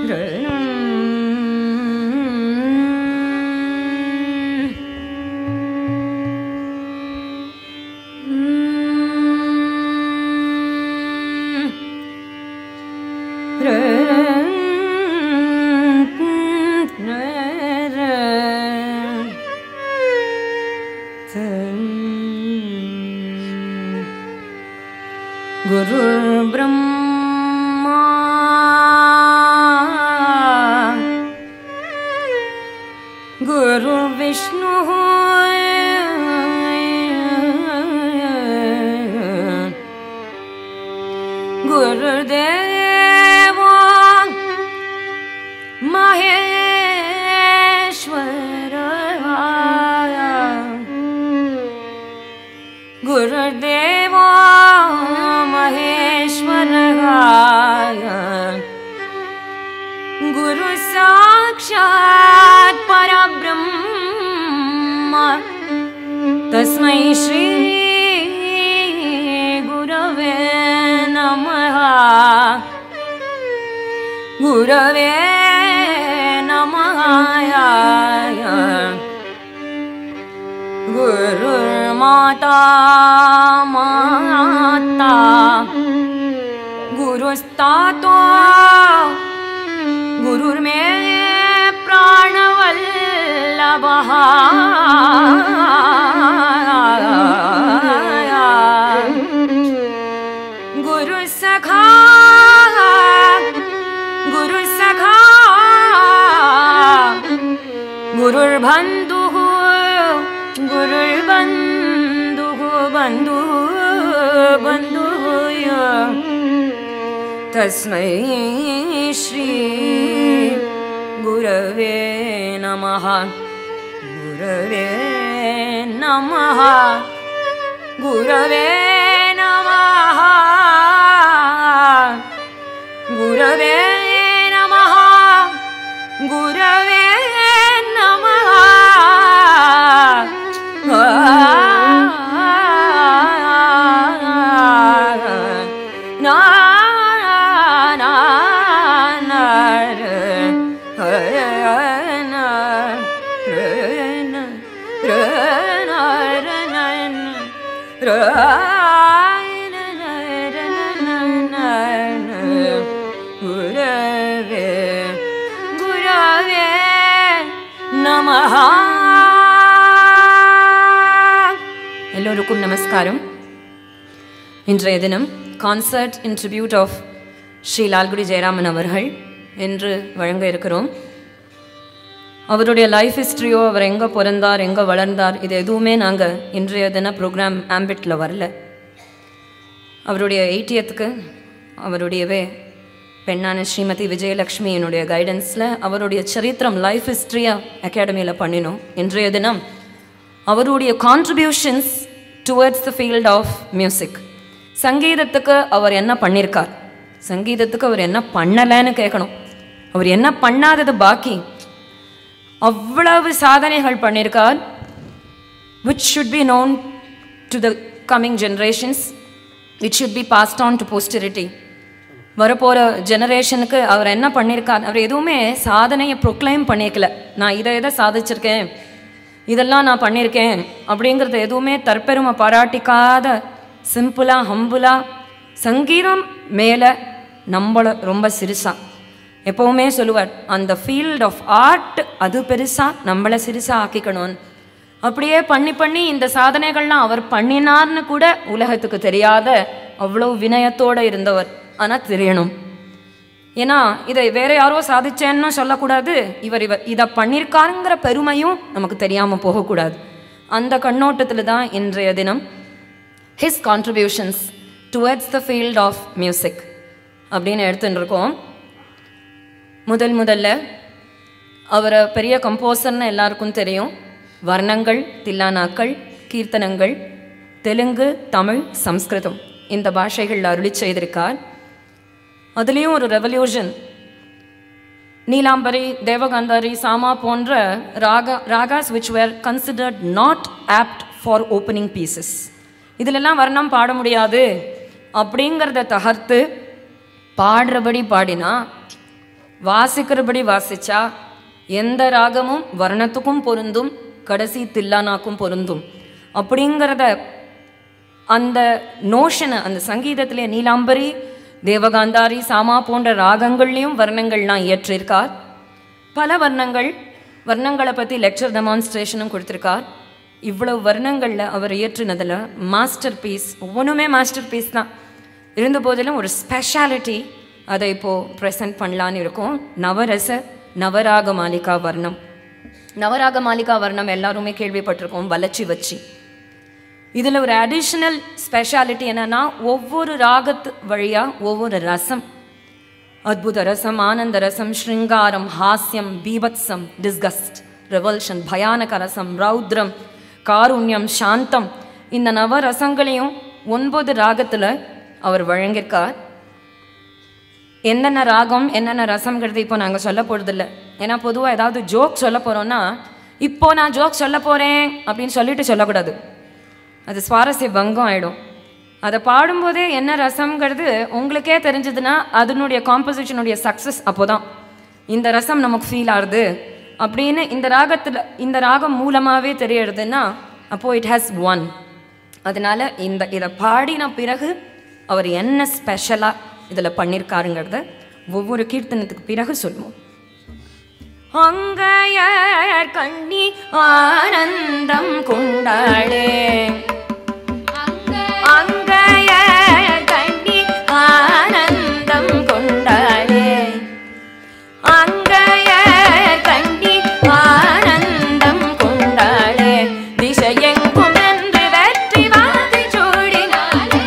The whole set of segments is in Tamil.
गुरुर्ब्रह्मा गुरुर्विष्णुः गुरुर्देवो महेश्वरः गुरुर्देवो महेश्वरः गुरु साक्षात् परब्रह्म तस्मै श्री गुरवे नमः गुरवे नमः गुरुर्माता माता गुरुस्तातो गुरुर्मे प्राणवल्लभः गुरुसखा गुरुसखा गुरुर्बन्धुः गुरुर्बन्धुः बन्धुः बन्धुः तस्मै श्री गुरवे नमः गुरवे नमः गुरवे नमः गुरवे नमः गुरवे नमः ना ना ना गुरवे गुरवे नमः எல்லோருக்கும் நமஸ்காரம் இன்றைய தினம் concert in tribute of Shri Lalgudi Jayaraman அவர்கள் என்று வழங்க இருக்கிறோம் அவருடைய லைஃப் ஹிஸ்ட்ரியோ அவர் எங்கே பிறந்தார் எங்கே வளர்ந்தார் இது எதுவுமே நாங்கள் இன்றைய தின ப்ரோக்ராம் ஆம்பிட்டில் வரல அவருடைய எயிட்டியத்துக்கு அவருடையவே பெண்ணான ஸ்ரீமதி விஜயலக்ஷ்மி என்னுடைய கைடன்ஸில் அவருடைய சரித்திரம் லைஃப் ஹிஸ்ட்ரியாக அகாடமியில் பண்ணினோம் இன்றைய தினம் அவருடைய contributions towards the field of music சங்கீதத்துக்கு அவர் என்ன பண்ணியிருக்கார் சங்கீதத்துக்கு அவர் என்ன பண்ணலைன்னு கேட்கணும் அவர் என்ன பண்ணாதது பாக்கி அவ்வளவு சாதனைகள் பண்ணியிருக்கார் which should be known to the coming generations which should be passed on to posterity வரப்போகிற ஜெனரேஷனுக்கு அவர் என்ன பண்ணியிருக்கார் அவர் எதுவுமே சாதனையை ப்ரொக்ளைம் பண்ணிக்கல நான் இதை இதை சாதிச்சிருக்கேன் இதெல்லாம் நான் பண்ணியிருக்கேன் அப்படிங்கிறத எதுவுமே தற்பெருமை பாராட்டிக்காத சிம்பிளாக ஹம்புலாக சங்கீதம் மேலே நம்மளை ரொம்ப சிறுசா எப்போவுமே சொல்லுவார் அந்த ஃபீல்ட் ஆஃப் ஆர்ட் அது பெருசாக நம்மளை சிறுசாக ஆக்கிக்கணும்னு அப்படியே பண்ணி பண்ணி இந்த சாதனைகள்லாம் அவர் பண்ணினார்னு கூட உலகத்துக்கு தெரியாத அவ்வளோ வினயத்தோடு இருந்தவர் ஆனால் தெரியணும் ஏன்னா இதை வேற யாரோ சாதிச்சேன்னு சொல்லக்கூடாது இவர் இவர் இதை பண்ணியிருக்காருங்கிற பெருமையும் நமக்கு தெரியாமல் போகக்கூடாது அந்த கண்ணோட்டத்தில் தான் இன்றைய தினம் his contributions towards the field of music அப்படின்னு எடுத்துட்டு இருக்கோம் முதல் முதல்ல அவரை பெரிய கம்போசர்னு எல்லாருக்கும் தெரியும் வர்ணங்கள் தில்லானாக்கள் கீர்த்தனங்கள் தெலுங்கு தமிழ் சம்ஸ்கிருதம் இந்த பாஷைகளில் அருளி செய்திருக்கார் அதுலேயும் ஒரு ரெவல்யூஷன் நீலாம்பரி தேவகாந்தாரி சாமா போன்ற raga ragas which were considered not apt for opening pieces இதிலெல்லாம் வர்ணம் பாட முடியாது அப்படிங்கிறத தகர்த்து பாடுறபடி பாடினா வாசிக்கிறபடி வாசிச்சா எந்த ராகமும் வர்ணத்துக்கும் பொருந்தும் கடைசி தில்லானாக்கும் பொருந்தும் அப்படிங்கிறத அந்த நோஷனை அந்த சங்கீதத்திலே நீலாம்பரி தேவகாந்தாரி சாமா போன்ற ராகங்கள்லேயும் வர்ணங்கள்லாம் இயற்றியிருக்கார் பல வர்ணங்கள் வர்ணங்களை பற்றி லெக்சர் டெமான்ஸ்ட்ரேஷனும் கொடுத்துருக்கார் இவ்வளவு வர்ணங்களில் அவர் இயற்றினதில் மாஸ்டர் பீஸ் ஒவ்வொன்றுமே மாஸ்டர் பீஸ் தான் இருந்த போதிலும் ஒரு ஸ்பெஷாலிட்டி அதை இப்போது ப்ரெசென்ட் பண்ணலான்னு இருக்கோம் நவரச நவராக மாலிகா வர்ணம் நவராக மாலிகா வர்ணம் எல்லாருமே கேள்விப்பட்டிருக்கோம் வளர்ச்சி வச்சு இதில் ஒரு அடிஷ்னல் ஸ்பெஷாலிட்டி என்னன்னா ஒவ்வொரு ராகத்து வழியாக ஒவ்வொரு ரசம் அத்புத ரசம் ஆனந்த ரசம் ஸ்ருங்காரம் ஹாஸ்யம் பீபத்சம் டிஸ்கஸ்ட் ரெவல்ஷன் பயானக ரசம் ரௌத்ரம் காருண்யம் சாந்தம் இந்த நவ ரசங்களையும் ஒன்பது ராகத்தில் அவர் வழங்கியிருக்கார் என்னென்ன ராகம் என்னென்ன ரசம்ங்கிறது இப்போ நாங்கள் சொல்ல போகிறதில்ல ஏன்னா பொதுவாக ஏதாவது ஜோக் சொல்ல போகிறோன்னா இப்போ நான் ஜோக் சொல்ல போகிறேன் அப்படின்னு சொல்லிட்டு சொல்லக்கூடாது அது சுவாரஸ்ய பங்கம் ஆகிடும் அதை பாடும்போதே என்ன ரசம்ங்கிறது உங்களுக்கே தெரிஞ்சதுன்னா அதனுடைய காம்போசிஷனுடைய சக்ஸஸ் அப்போ தான் இந்த ரசம் நமக்கு ஃபீல் ஆகுது அப்படின்னு இந்த ராகத்தில் இந்த ராகம் மூலமாகவே தெரியறதுன்னா அப்போது இட் ஹாஸ் ஒன் அதனால் இந்த இதை பாடின பிறகு அவர் என்ன ஸ்பெஷலாக இதில் பண்ணியிருக்காருங்கிறத ஒவ்வொரு கீர்த்தனத்துக்கு பிறகு சொல்லுவோம் அங்கையர் கண்ணி ஆனந்தம் கொண்டாளே அங்கையர் கண்ணி ஆனந்தம் கொண்டாளே அங்கையர் கண்ணி ஆனந்தம் கொண்டாளே திசையெங்கும் என்று வெற்றி வாதி சூடினாளே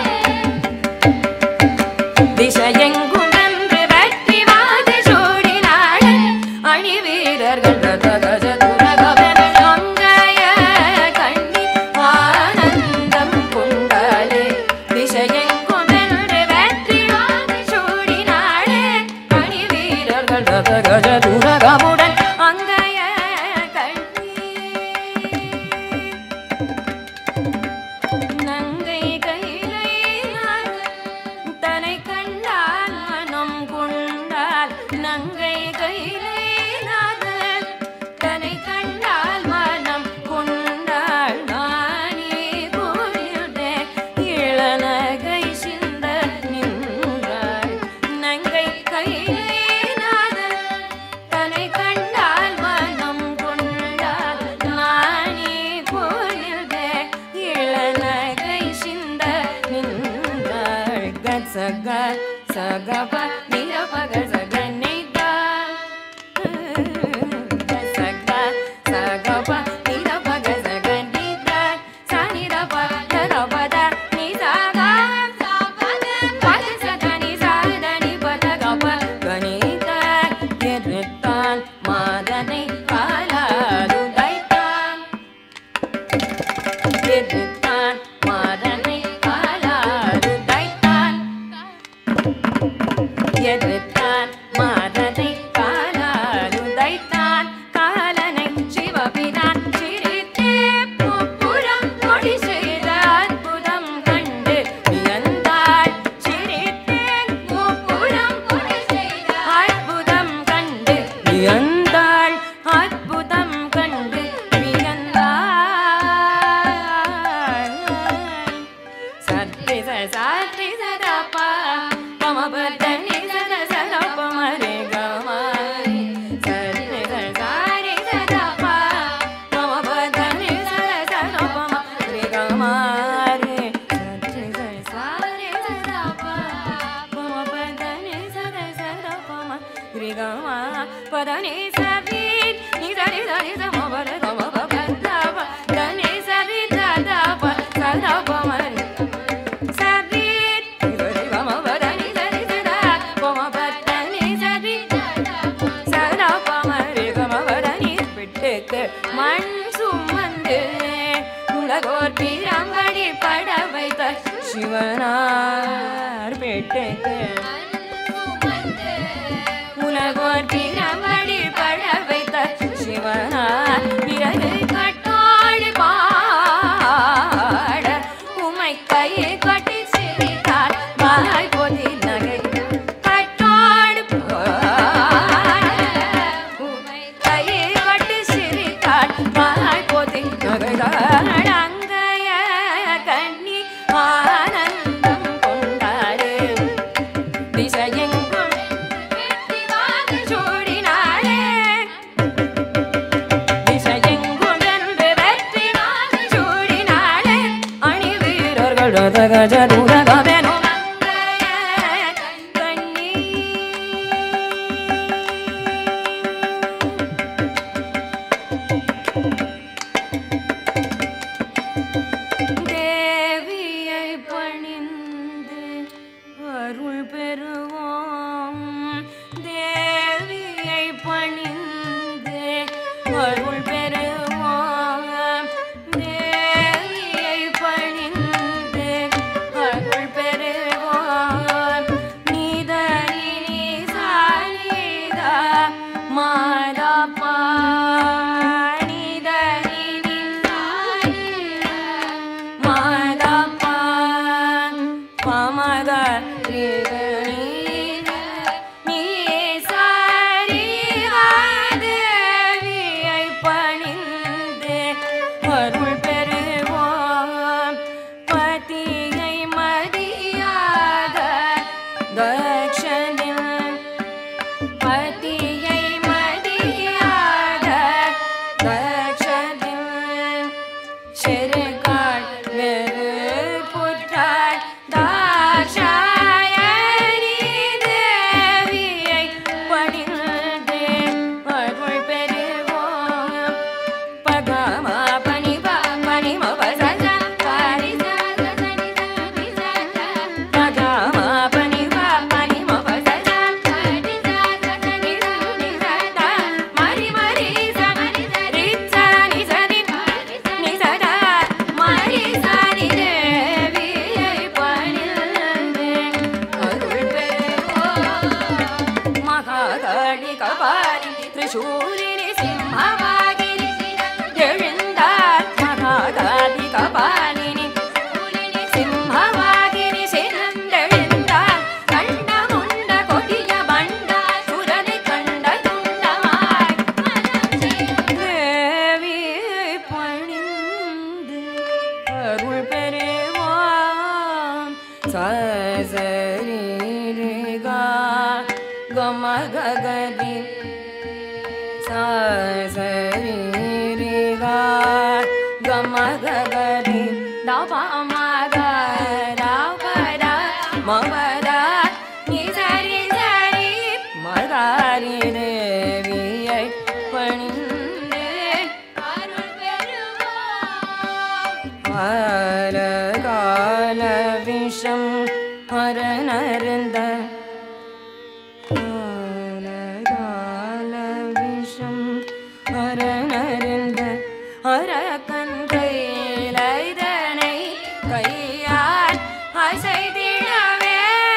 திசையெங்கும் என்று வெற்றி வாதி சூடினாளே அணி வீரர்கள் ரத கஜ துரகவென அங்கைய கண்ணி ஆனந்தம் கொண்டாளே திசையெங்கும் என்று வெற்றி வாதி சூடினாளே அணி வீரர்கள் ரத கஜ துரகமுடன் அங்கைய கண்ணி நங்கை கையிலை தனை கண்டால் மனம் கொண்டால் நங்கை கையிலை தனை கண்டால் மனம் கொண்டாள் நானே போயுதே இளநகை சிந்த நின்றாள் நங்கை கையிலை தனை கண்டால் மனம் கொண்டால் நானே போயுதே இளநகை சிந்த நின்றாள் கசக சகப நிரபக சகனிதா கசக சகப நிரபக சகனிதா சனிரப தரபத நிசாக சபத பத சகனி சாதனி பத கப கணித எருத்தான் மாதனை காலாருதைத்தான் எதிர்த்தான் மாறனை காலாறு தைத்தான் எதிர்த்தான் மாறனை காலாறு தைத்தான் காலனை சிவபிரான் சிரித்தே புப்புறம் கொடி செய்த அற்புதம் கண்டு வியந்தாள் சிரித்தே புப்புறம் கொடி செய்த அற்புதம் கண்டு வியந்தாள் அற்புதம் கண்டு வியந்தாள் சத்தி சத்தி சதப்பா பமபத்தனி சத சதப்பமரே கமாரி சத்தி சாரி சதப்பா பமபத்தனி சத சதப்பமரே கமாரி சத்தி சாரி சதப்பா பமபத்தனி சத சதப்பமரே கமா பதனி சரி நீ சரி சரி சமபர கமபத்தப்ப தனி சரி சதப்ப சதப்பமரே சரி சரி கமபதனி சரி சதா பமபத்தனி சரி சதப்பமரே கமபதனி விட்டுக்கு மண் சுமந்து உலகோர் பிரம்படி பட வைத்த சிவனார் பெட்டுக்கு உலகோர் பிரம்படி பட வைத்த சிவனார் பிறகு கட்டோடு பாட உமை கையை கட்டி சிரித்தார் வாய் பொதி நகை கட்டோடு பாட கஜ தூர கபேனோ கண்ணி தேவியை பணிந்து அருள் பெறுவோம் தேவியை பணிந்து அருள் பெறுவோம் தேவியை பணிந்து அருள் பெறுவோம் நீதனி சாரிதா மாதப்பா நீதனி சாரிதா மாதப்பா பமத நீ சாரி தேவியை பணிந்து அருள் பெறுவோம் பத்தியை மதியாத தக்ஷனில் பத்தியை மதியாத தக்ஷனில் செருகாள் வெறு புற்றாள் தாஷாயணி தேவியை பணிந்து அருள் பெறுவோம் பகம பனி பனி மபசஜ பாரி பகம பனி பனி மபசஜ மரி மரி சமரி ரிச்ச நிசரி நிசட மரி சரி தேவியை பணிந்து அருள் பெறுவோம் மகாகாளி கபாலி திரிசூலினி சிம்மவாகினி எழுந்தார் மகாகாளி கபாலினி சிம்மவாகினி சிறந்தெழுந்தார் கண்ட முண்ட கொடிய பண்ட சுரனை கண்ட துண்டமாய் தேவியை பணிந்து அருள் பெறுவான் சசரிகா கம ககரி சசரிகா கம ககரி தபமக ராவர மவர நிசரி சரி மகாரி தேவியை பணிந்து அருள் பெறுவான் கால விஷம் ஹரனருந்த கால விஷம் ஹரனருந்த அரக்கன் கையிலைதனை கையால் அசைதிடவே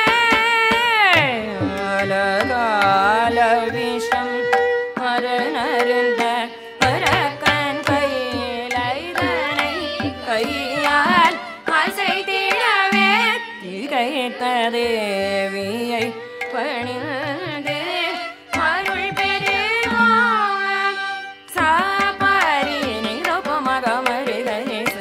கால விஷம் ஹரனருந்த அரக்கன் கையிலைதனை கையால் அசைத்திடவே திகைத்த தேவியை பணிந்து அருள் பெறுவோம் சாபாரி நிரூபமகமழி கணேச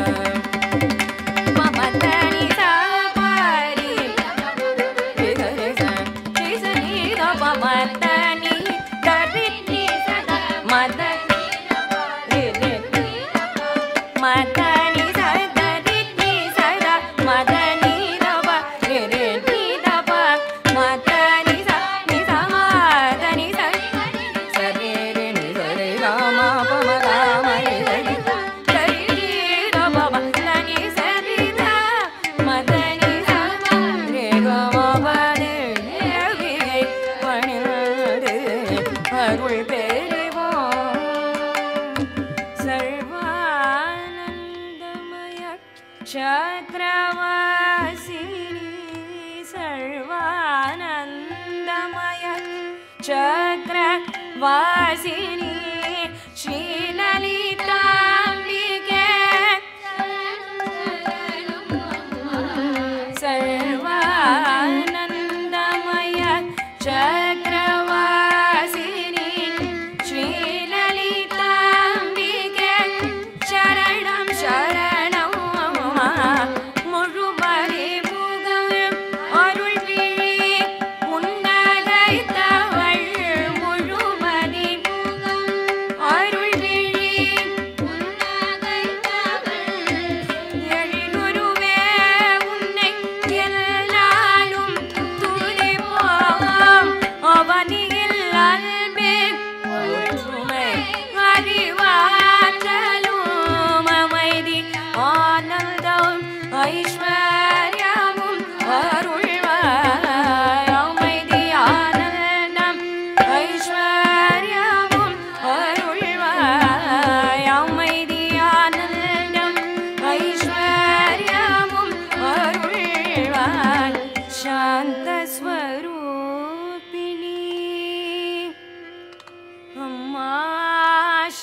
மமத்தனி சாபாரி கணேச ஸ்ரீசனி மமத்தனி தரித்னி சதா மதனி மதனி சதரித்னி சதா மதனி ரவ ரிரித்னி தப மதனி ச நி சமாதனி ச சரிரி நி சரி ராம பம ராம ரி சரி சரி ரவ மதனி சரி த மதனி சம ரி கம பதே தேவியை பணிந்து அருள் பெறுவோம் सर्वानन्दमय चक्रवासिनी सर्वानन्दमय चक्रवासिनी श्रीललिताम्बिके सर्वानन्दमय चक्रवासिनी श्रीललिताम्बिके शरणं शरणं முழுமதி முகம் அருள் விழி உன்னதைத்தவள் முழுமதி முகம்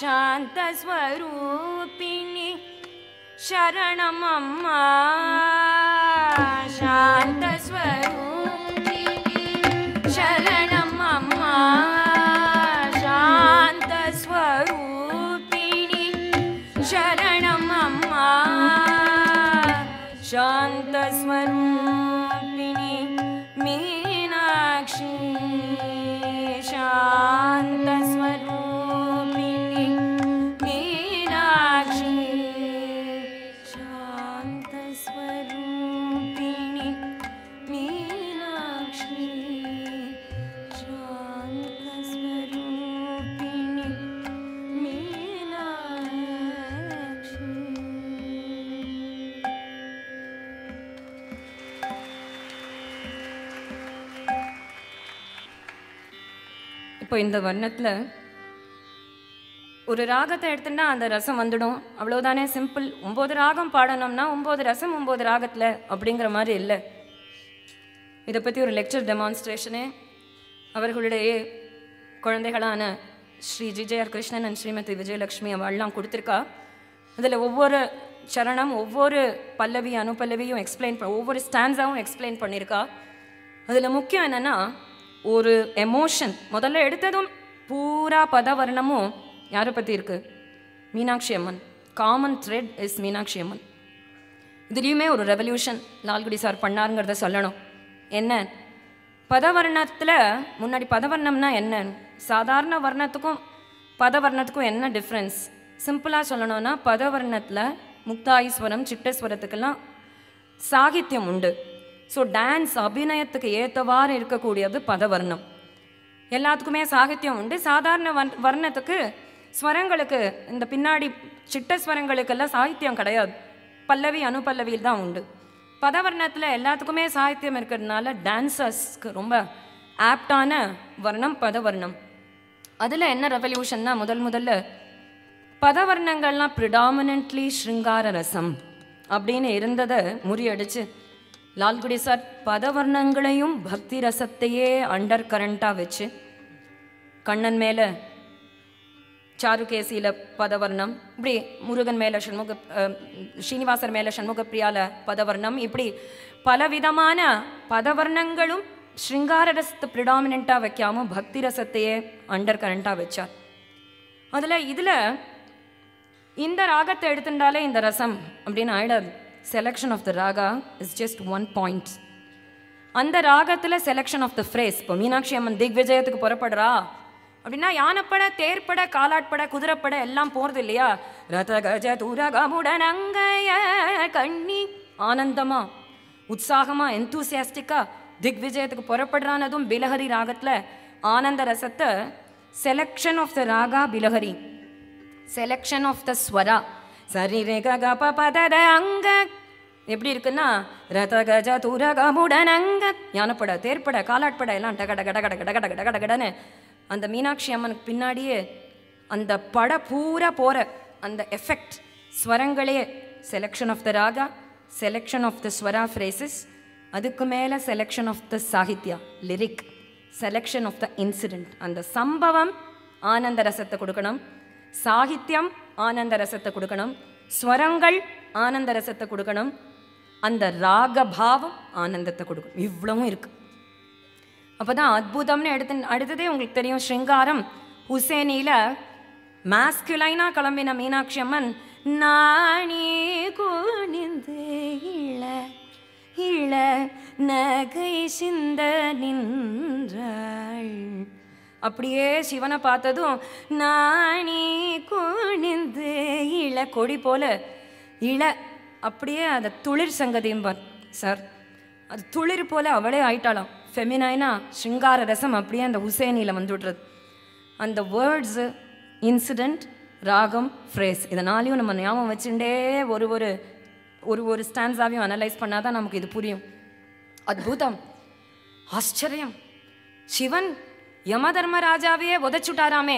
शान्तस्वरूपिणि शरणमम्मा शान्तस्वरूपिणि शरणमम्मा शान्तस्वरूपिणि शरणमम्मा शान्तस्वरूपिणि मीनाक्षी शान्तस्वरूपिणि मीनाक्षी शान्तस्वरूपिणि मीनाक्षी शान्तस्वरूपिणि मीनाक्षी இப்போ இந்த வர்ணத்தில் ஒரு ராகத்தை எடுத்துட்டா அந்த ரசம் வந்துடும் அவ்வளோதானே சிம்பிள் ஒம்பது ராகம் பாடணும்னா ஒம்பது ரசம் ஒம்பது ராகத்தில் அப்படிங்கிற மாதிரி இல்லை இதை பற்றி ஒரு லெக்சர் டெமான்ஸ்ட்ரேஷனே அவர்களுடைய குழந்தைகளான ஸ்ரீ ஜிஜேஆர் கிருஷ்ணன் அண்ட் ஸ்ரீமதி விஜயலக்ஷ்மி அவள்லாம் கொடுத்துருக்கா அதில் ஒவ்வொரு சரணம் ஒவ்வொரு பல்லவி அனுபல்லவியும் எக்ஸ்பிளைன் பண்ண ஒவ்வொரு ஸ்டான்ஸாவும் எக்ஸ்பிளைன் பண்ணியிருக்கா அதில் முக்கியம் என்னென்னா ஒரு எமோஷன் முதல்ல எடுத்ததும் பூரா பதவர்ணமும் யாரை பற்றி இருக்கு Meenakshi Amman common thread is Meenakshi Amman இதுலேயுமே ஒரு ரெவல்யூஷன் லால்குடி சார் பண்ணாருங்கிறத சொல்லணும் என்ன பதவர்ணத்தில் முன்னாடி பதவர்ணம்னா என்ன சாதாரண வர்ணத்துக்கும் பதவர்ணத்துக்கும் என்ன டிஃப்ரென்ஸ் சிம்பிளாக சொல்லணும்னா பதவர்ணத்தில் முக்தாஈஸ்வரம் சிட்டஸ்வரத்துக்கெல்லாம் சாகித்யம் உண்டு ஸோ டான்ஸ் அபிநயத்துக்கு ஏற்றவாறு இருக்கக்கூடியது பதவர்ணம் எல்லாத்துக்குமே சாகித்யம் உண்டு சாதாரண வர் வர்ணத்துக்கு ஸ்வரங்களுக்கு இந்த பின்னாடி சிட்ட ஸ்வரங்களுக்கெல்லாம் சாகித்யம் கிடையாது பல்லவி அனுபல்லவியில் தான் உண்டு பதவர்ணத்தில் எல்லாத்துக்குமே சாகித்யம் இருக்கிறதுனால டான்சர்ஸ்க்கு ரொம்ப ஆப்டான வர்ணம் பதவர்ணம் அதில் என்ன ரெவல்யூஷன்னா முதல் முதல்ல பதவர்ணங்கள்லாம் ப்ரிடாமினன்ட்லி ஸ்ருங்கார ரசம் அப்படின்னு இருந்ததை முறியடிச்சு லால்குடி சார் பதவர்ணங்களையும் பக்தி ரசத்தையே அண்டர் கரண்ட்டாக வச்சு கண்ணன் மேலே சாருகேசியில் பதவர்ணம் இப்படி முருகன் மேலே சண்முக அஹ், ஸ்ரீனிவாசர் மேலே சண்முகப்பிரியால பதவர்ணம் இப்படி பலவிதமான பதவர்ணங்களும் ஸ்ருங்கார ரசத்தை ப்ரிடாமினண்ட்டாக வைக்காம பக்தி ரசத்தையே அண்டர் கரண்ட்டாக வச்சார் அதில் இதில் இந்த ராகத்தை எடுத்துட்டாலே இந்த ரசம் அப்படின்னு ஆயிடாது selection of the raga is just one point அந்த ராகத்தில் செலெக்ஷன் ஆஃப் த ஃப்ரேஸ் இப்போ மீனாட்சி அம்மன் திக்விஜயத்துக்கு புறப்படுறா அப்படின்னா யானைப்பட தேர்ப்பட காலாட்பட குதிரைப்பட எல்லாம் போகிறது இல்லையா ரத கஜ துரகமுடன் அங்கைய கண்ணி ஆனந்தமா உற்சாகமா எந்தூசியாஸ்டிக்கா திக்விஜயத்துக்கு புறப்படுறானதும் பிலஹரி ராகத்தில் ஆனந்த ரசத்தை selection of the raga Bilahari selection of the swara சரி ரே க க ப ப த த அங்க எப்படி இருக்குன்னா ரத கஜ துரகமுடன் அங்க யானைப்பட தேர்ப்பட காலாட்பட எல்லாம் டக டக டக டக டக டக டக டகன்னு அந்த மீனாட்சி அம்மனுக்கு பின்னாடியே அந்த பட பூரா போகிற அந்த எஃபெக்ட் ஸ்வரங்களே selection of the raga selection of the swara phrases அதுக்கு மேலே selection of the sahitya lyric selection of the incident அந்த சம்பவம் ஆனந்த ரசத்தை கொடுக்கணும் சாகித்யம் ஆனந்த ரசத்தை கொடுக்கணும் ஸ்வரங்கள் ஆனந்த ரசத்தை கொடுக்கணும் அந்த ராக பாவம் ஆனந்தத்தை கொடுக்கும் இவ்வளவும் இருக்கு அப்பதான் அற்புதம்னு எடுத்து அடுத்ததே உங்களுக்கு தெரியும் ஸ்ருங்காரம் ஹுசேனியில மாஸ்குலைனா கிளம்பின மீனாட்சி அம்மன் நாணி குனிந்து இள இள நகை சிந்த நின்றாள் அப்படியே சிவனை பார்த்ததும் நாணி குனிந்து இள கொடி போல இள அப்படியே அதை துளிர் சங்கதியும்பார் சார் அது துளிர் போல அவளே ஆயிட்டாளாம் ஃபெமினைனா சிங்கார ரசம் அப்படியே அந்த உசேனியில் வந்துடுறது அந்த வேர்ட்ஸு இன்சிடெண்ட் ராகம் ஃப்ரேஸ் இதனாலையும் நம்ம ஞாபகம் வச்சுட்டே ஒரு ஒரு ஒரு ஒரு ஸ்டான்ஸாவையும் அனலைஸ் பண்ணாதான் நமக்கு இது புரியும் அத்புதம் ஆச்சரியம் சிவன் யமதர்மராஜாவையே உதைச்சுட்டாராமே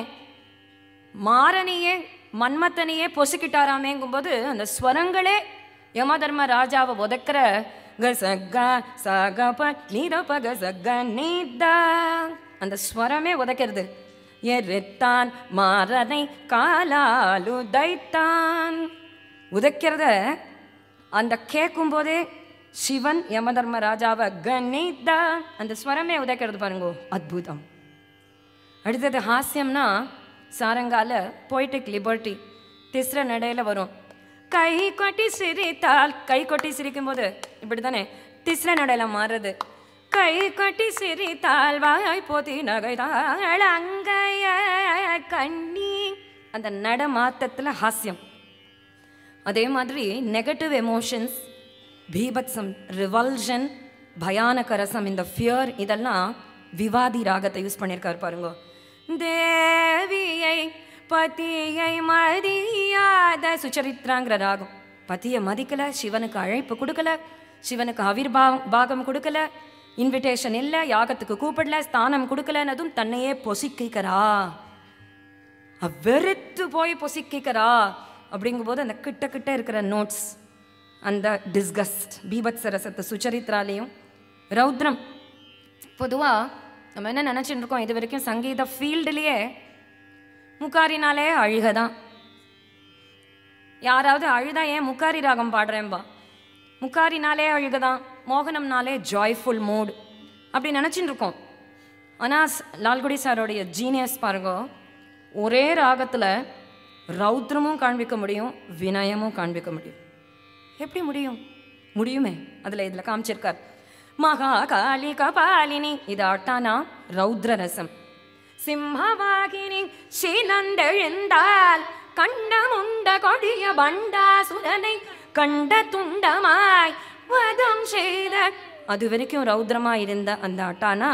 மாரனையே மன்மத்தனையே பொசுக்கிட்டாராமேங்கும்போது அந்த ஸ்வரங்களே யமதர்ம ராஜாவை உதைக்கிற க சக சக ப நீத பக சக நீதா அந்த ஸ்வரமே உதைக்கிறது எரித்தான் மாறனை காலால் உதைத்தான் உதைக்கிறத அந்த கேட்கும்போதே சிவன் யமதர்ம ராஜாவை கணித அந்த ஸ்வரமே உதைக்கிறது பாருங்கோ அத்புதம் அடுத்தது ஹாஸ்யம்னா சாரங்கால போய்டிக் லிபர்ட்டி திஸ்ர நடையில வரும் கை கொட்டி சிரித்தால் கை கொட்டி சிரிக்கும் போது இப்படி தானே திஸ்ர நடையில மாறுது கை கொட்டி சிரித்தால் வாய் போத்தி நகைதாள் அங்கைய கண்ணி அந்த நட மாத்தத்துல ஹாஸ்யம் அதே மாதிரி நெகட்டிவ் எமோஷன்ஸ் பீபத்சம் ரிவல்ஷன் பயானக ரசம் இந்த ஃபியர் இதெல்லாம் விவாதி ராகத்தை யூஸ் பண்ணியிருக்காரு பாருங்க தேவியை பதியை மதியாத சுச்சரித்ராங்கிற ராகம் பதியை மதிக்கல சிவனுக்கு அழைப்பு கொடுக்கல சிவனுக்கு அவிர்பாவம் பாகம் கொடுக்கல இன்விடேஷன் இல்லை யாகத்துக்கு கூப்பிடல ஸ்தானம் கொடுக்கலன்னதும் தன்னையே பொசிக்கிறா வெறுத்து போய் பொசிக்கிறா அப்படிங்கும்போது அந்த கிட்ட கிட்ட இருக்கிற நோட்ஸ் அந்த டிஸ்கஸ்ட் பீபத்ச ரசத்தை சுச்சரித்ராலையும் ரௌத்ரம் பொதுவாக நம்ம என்ன நினச்சிட்டு இருக்கோம் இது வரைக்கும் சங்கீத ஃபீல்டுலேயே முக்காரினாலே அழுக தான் யாராவது அழுதா ஏன் முக்காரி ராகம் பாடுறேன்பா முக்காரினாலே அழுகதான் மோகனம்னாலே ஜாய்ஃபுல் மூட் அப்படி நினச்சிட்டு இருக்கோம் ஆனால் லால்குடி சாரோடைய ஜீனியஸ் பாருங்க ஒரே ராகத்தில் ரௌத்ரமும் காண்பிக்க முடியும் வினயமும் காண்பிக்க முடியும் எப்படி முடியும் முடியுமே அதில் இதில் காமிச்சிருக்கார் மகா காளி கபாலினி இது ஆட்டானா ரௌத்ர ரசம் சிம்மவாகினி ஸ்ரீநந்தெழுந்தால் கண்டமுண்ட கொடிய பண்டாசுரனை கண்ட துண்டமாய் வதம் செய்த அது வரைக்கும் ரௌத்ரமா இருந்த அந்த ஆட்டானா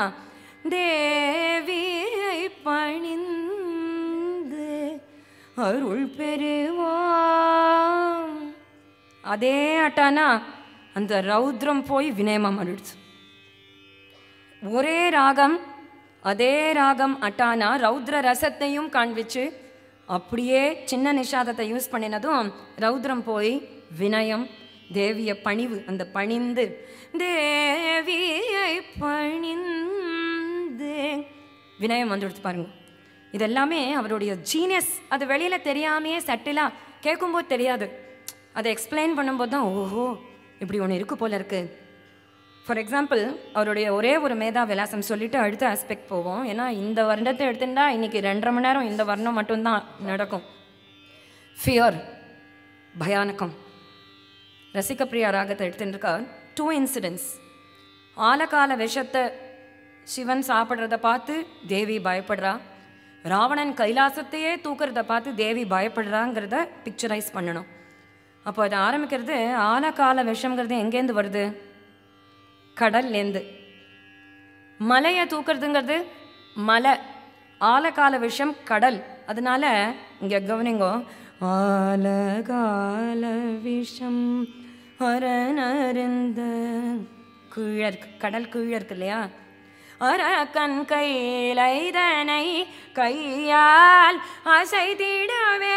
தேவியை பணிந்து அருள் பெறுவாம் அதே ஆட்டானா அந்த ரௌத்ரம் போய் வினயமா மாறிடுச்சு ஒரே ராகம் அதே ராகம் அட்டானா ரௌத்ர ரசத்தையும் காண்பிச்சு அப்படியே சின்ன நிஷாதத்தை யூஸ் பண்ணினதும் ரௌத்ரம் போய் வினயம் தேவிய பணிவு அந்த பணிந்து தேவியை பணிந்து வினயம் வந்துடுச்சு பாருங்க இதெல்லாமே அவருடைய ஜீனியஸ் அது வெளியில தெரியாமையே சட்டிலா கேட்கும்போது தெரியாது அதை எக்ஸ்பிளைன் பண்ணும்போது தான் ஓஹோ இப்படி ஒன்று இருக்கு போல இருக்கு ஃபார் எக்ஸாம்பிள் அவருடைய ஒரே ஒரு மேதா விலாசம் சொல்லிட்டு அடுத்த ஆஸ்பெக்ட் போவோம் ஏன்னா இந்த வருடத்தை எடுத்துட்டா இன்னைக்கு ரெண்டரை மணி நேரம் இந்த வர்ணம் மட்டும்தான் நடக்கும் ஃபியர் பயானகம் ரசிகப்பிரியா ராகத்தை எடுத்துருக்கார் டூ இன்சிடென்ட்ஸ் ஆலகால விஷத்தை சிவன் சாப்பிட்றத பார்த்து தேவி பயப்படுறா ராவணன் கைலாசத்தையே தூக்குறத பார்த்து தேவி பயப்படுறாங்கிறத பிக்சரைஸ் பண்ணணும் அப்போ அதை ஆரம்பிக்கிறது ஆலகால விஷம்ங்கிறது எங்கேருந்து வருது கடல்லேருந்து மலையை தூக்குறதுங்கிறது மலை ஆலகால விஷம் கடல் அதனால இங்கே கவனிங்கோ ஆலகால விஷம் அரணருந்த கீழே இருக்கு கடல் கீழே இருக்கு இல்லையா அரக்கன் கையிலைதனை கையால் அசைத்திடவே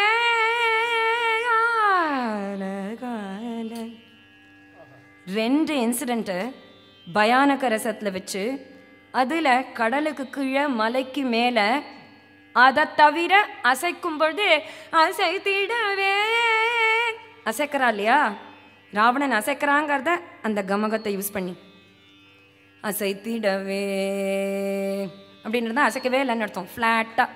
ஆலகால ரெண்டு இன்சிடெண்ட்டு பயானக ரசத்தில் வச்சு அதில் கடலுக்கு கீழே மலைக்கு மேலே அதை தவிர அசைக்கும் பொழுது அசைத்திடவே அசைக்கிறா இல்லையா ராவணன் அசைக்கிறாங்கிறத அந்த கமகத்தை யூஸ் பண்ணி அசைத்திடவே அப்படின்றது அசைக்கவே இல்லைன்னு அர்த்தம் ஃப்ளாட்டாக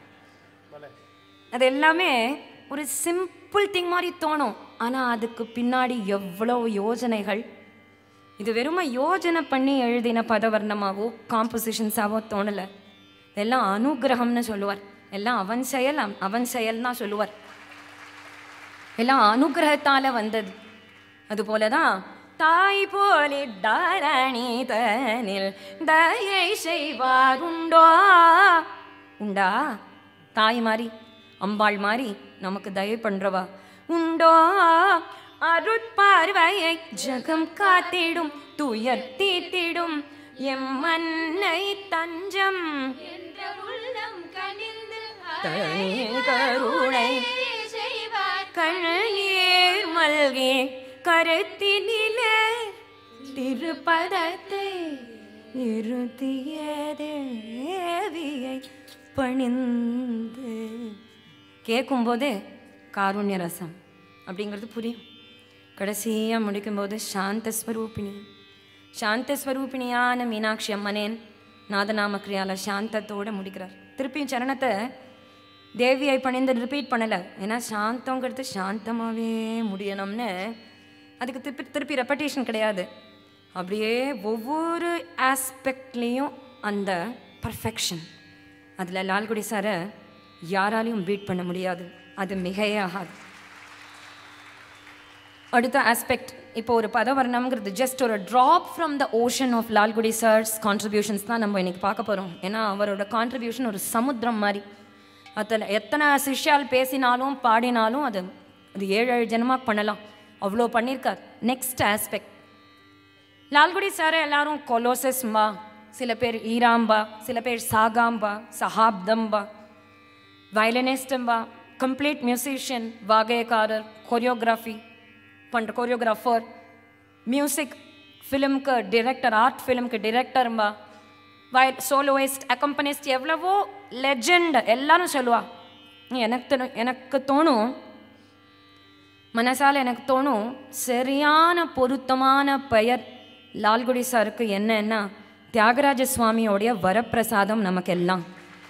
அது எல்லாமே ஒரு சிம்பிள் திங் மாதிரி தோணும் ஆனால் அதுக்கு பின்னாடி எவ்வளோ யோஜனைகள் இது வெறுமை யோஜனை பண்ணி எழுதின பதவர்ணமாவோ காம்போசிஷன்ஸாவோ தோணலை இதெல்லாம் அனுகிரகம்னு சொல்லுவார் எல்லாம் அவன் செயல் அவன்- அவன் செயல் தான் சொல்லுவார் எல்லாம் அனுகிரகத்தால வந்தது அதுபோல தான் தாய் போலிட்டாரணி தனில் தயை செய்வார் உண்டோ உண்டா தாய் மாதிரி அம்பாள் மாதிரி நமக்கு தயை பண்றவா உண்டோ அருட்பார்வையை ஜகம் காத்திடும் துயர் தீத்திடும் எம் மன்னை தஞ்சம் என்ற உள்ளம் கனிந்து தனி கருணை செய்வார் கண்ணீர் மல்கி கருத்தினிலே திருப்பதத்தை நிறுத்திய தேவியை பணிந்து கேட்கும்போதே காருண்ய ரசம் அப்படிங்கிறது புரியும் கடைசியாக முடிக்கும்போது சாந்த ஸ்வரூபிணி சாந்த ஸ்வரூபிணியான மீனாட்சி அம்மனேன் நாதநாம கிரியால சாந்தத்தோட முடிக்கிறார் திருப்பியும் சரணத்தை தேவியை பணிந்து ரிப்பீட் பண்ணலை ஏன்னா சாந்தங்கிறது சாந்தமாகவே முடியணும்னு அதுக்கு திருப்பி திருப்பி ரெப்படேஷன் கிடையாது அப்படியே ஒவ்வொரு ஆஸ்பெக்ட்லேயும் அந்த பர்ஃபெக்ஷன் அதில் லால்குடி சாரை யாராலையும் பீட் பண்ண முடியாது அது மிகையே ஆகாது அடுத்த ஆஸ்பெக்ட் இப்போ ஒரு பதவர்ணம்ங்கிறது ஜஸ்ட் ஒரு drop from the ocean of Lalgudi sir's contributions தான் நம்ம இன்னைக்கு பார்க்க போகிறோம் ஏன்னா அவரோட கான்ட்ரிபியூஷன் ஒரு சமுத்திரம் மாதிரி அதில் எத்தனை சிஷ்யால் பேசினாலும் பாடினாலும் அது அது ஏழு ஏழு ஜென்மாக் பண்ணலாம் அவ்வளோ பண்ணியிருக்கார் நெக்ஸ்ட் ஆஸ்பெக்ட் லால்குடி சாரை எல்லாரும் கொலோசஸ்ம்பா சில பேர் ஈராம்பா சில பேர் சாகாம்பா சஹாப்தம்பா வயலினிஸ்டம்பா கம்ப்ளீட் மியூசிஷியன் வாகையக்காரர் கொரியோகிராஃபி பண்ணுற கொரியோகிராஃபர் மியூசிக் ஃபிலிம்க்கு டிரெக்டர் ஆர்ட் ஃபிலிம்க்கு டிரெக்டர்ம்பா வய சோலோயிஸ்ட் அக்கம்பனிஸ்ட் எவ்வளவோ லெஜெண்ட் எல்லாரும் சொல்லுவா எனக்கு தெரி- எனக்கு தோணும் மனசால எனக்கு தோணும் சரியான பொருத்தமான பெயர் லால்குடி சாருக்கு என்னன்னா தியாகராஜ சுவாமியோடைய வரப்பிரசாதம் நமக்கெல்லாம்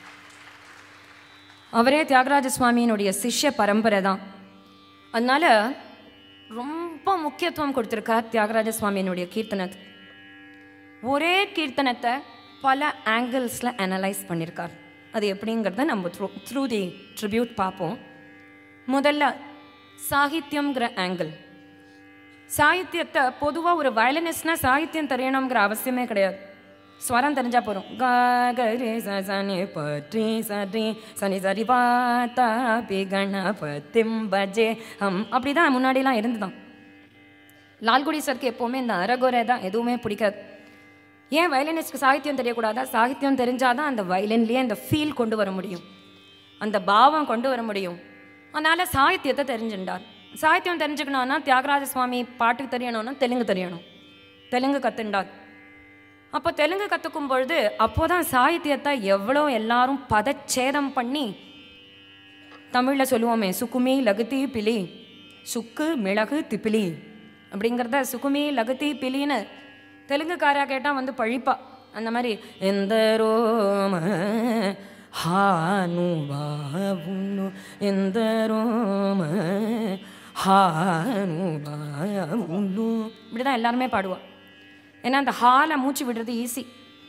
அவரே தியாகராஜ சுவாமியினுடைய சிஷ்ய பரம்பரை தான் அதனால ரொம்ப முக்கியத்துவம் கொடுத்துருக்கார் தியாகராஜ சுவாமியினுடைய கீர்த்தனத்துக்கு ஒரே கீர்த்தனத்தை பல ஆங்கிள்ஸில் அனலைஸ் பண்ணியிருக்கார் அது எப்படிங்கிறத நம்ம த்ரூ த்ரூ தி ட்ரிபியூட் பார்ப்போம் முதல்ல சாகித்யம்ங்கிற ஆங்கிள் சாகித்யத்தை பொதுவாக ஒரு வயலினிஸ்ட்னா சாகித்யம் தெரியணுங்கிற அவசியமே கிடையாது ஸ்வரம் தெரிஞ்சா போதும் க க ரே ச ச நி ப ட்ரீ ச ட்ரீ சனி சரி பா த பி கணபதிம் பஜே ஹம் அப்படி தான் முன்னாடிலாம் இருந்துதான் லால்குடி சருக்கு எப்போவுமே இந்த அரகுறை தான் எதுவுமே பிடிக்காது ஏன் வயலினிஸ்ட்க்கு சாகித்யம் தெரியக்கூடாதா சாகித்யம் தெரிஞ்சாதான் அந்த வயலின்லேயே அந்த ஃபீல் கொண்டு வர முடியும் அந்த பாவம் கொண்டு வர முடியும் அதனால் சாகித்யத்தை தெரிஞ்சுட்டார் சாகித்யம் தெரிஞ்சுக்கணும்னா தியாகராஜ சுவாமி பாட்டுக்கு தெரியணும்னா தெலுங்கு தெரியணும் தெலுங்கு கற்றுண்டார் அப்போ தெலுங்கு கற்றுக்கும் பொழுது அப்போ தான் சாகித்யத்தை எவ்வளோ எல்லாரும் பதச்சேதம் பண்ணி தமிழில் சொல்லுவோமே சுக்குமி லகுதி பிலி சுக்கு மிளகு திப்பிலி அப்படிங்கிறத சுக்குமி லகுதி பிலின்னு தெலுங்குக்காரா கேட்டால் வந்து பழிப்பா அந்த மாதிரி எந்த ரோம ஹானு பாவுன்னு எந்த ரோம ஹானு பாவுன்னு இப்படி தான் எல்லாருமே பாடுவா ஏன்னா அந்த ஹாலை மூச்சு விடுறது ஈஸி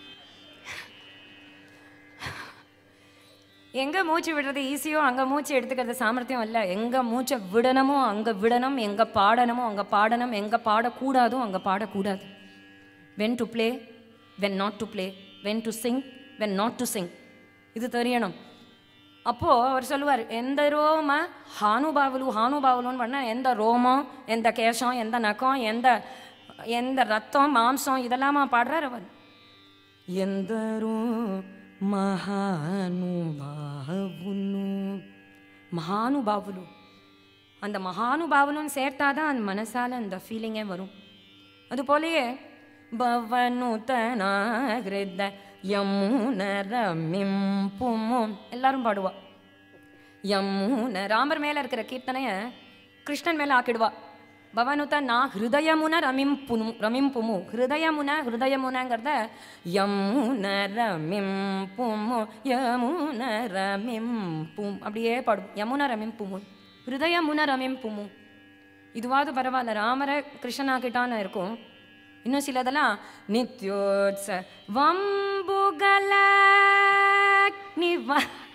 எங்கே மூச்சு விடுறது ஈஸியோ அங்கே மூச்சு எடுத்துக்கிறது சாமர்த்தியம் இல்லை எங்கே மூச்சை விடணுமோ அங்கே விடணும் எங்கே பாடணுமோ அங்கே பாடணும் எங்கே பாடக்கூடாதோ அங்கே பாடக்கூடாது when to play when not to play when to sing when not to sing இது தெரியணும் அப்போது அவர் சொல்லுவார் எந்த ரோம ஹானுபாவலு ஹானுபாவலுன்னு பண்ணால் எந்த ரோமம் எந்த கேசம் எந்த நகம் எந்த எந்த ரத்தம் மாம்சம் இதெல்லாமா பாடுறார் அவர் ఎందరో మహానుభావులు மகானுபாவுலு அந்த மகானுபாவனும் சேர்த்தாதான் அந்த மனசால அந்த ஃபீலிங்கே வரும் அது போலயே பவனுதனாகிருத யமுனரமிம்புமோ எல்லாரும் பாடுவா யமுன ராமர் மேல இருக்கிற கீர்த்தனைய கிருஷ்ணன் மேல ஆக்கிடுவா பவனுத நான் ஹிருதயமுன ரமிம்புனு ரமிம்புமு ஹிருதயமுன ஹிருதயமுனங்கிறத யமுன ரமிம்புமு யமுன ரமிம்பும் அப்படியே பாடுவோம் யமுன ரமிம்புமு ஹிருதயமுன ரமிம்புமு இதுவாவது பரவாயில்ல ராமரை கிருஷ்ணனாக்கிட்டான்னு இருக்கும் இன்னும் சிலதெல்லாம் நித்யோத்ச வம்புகல நிவ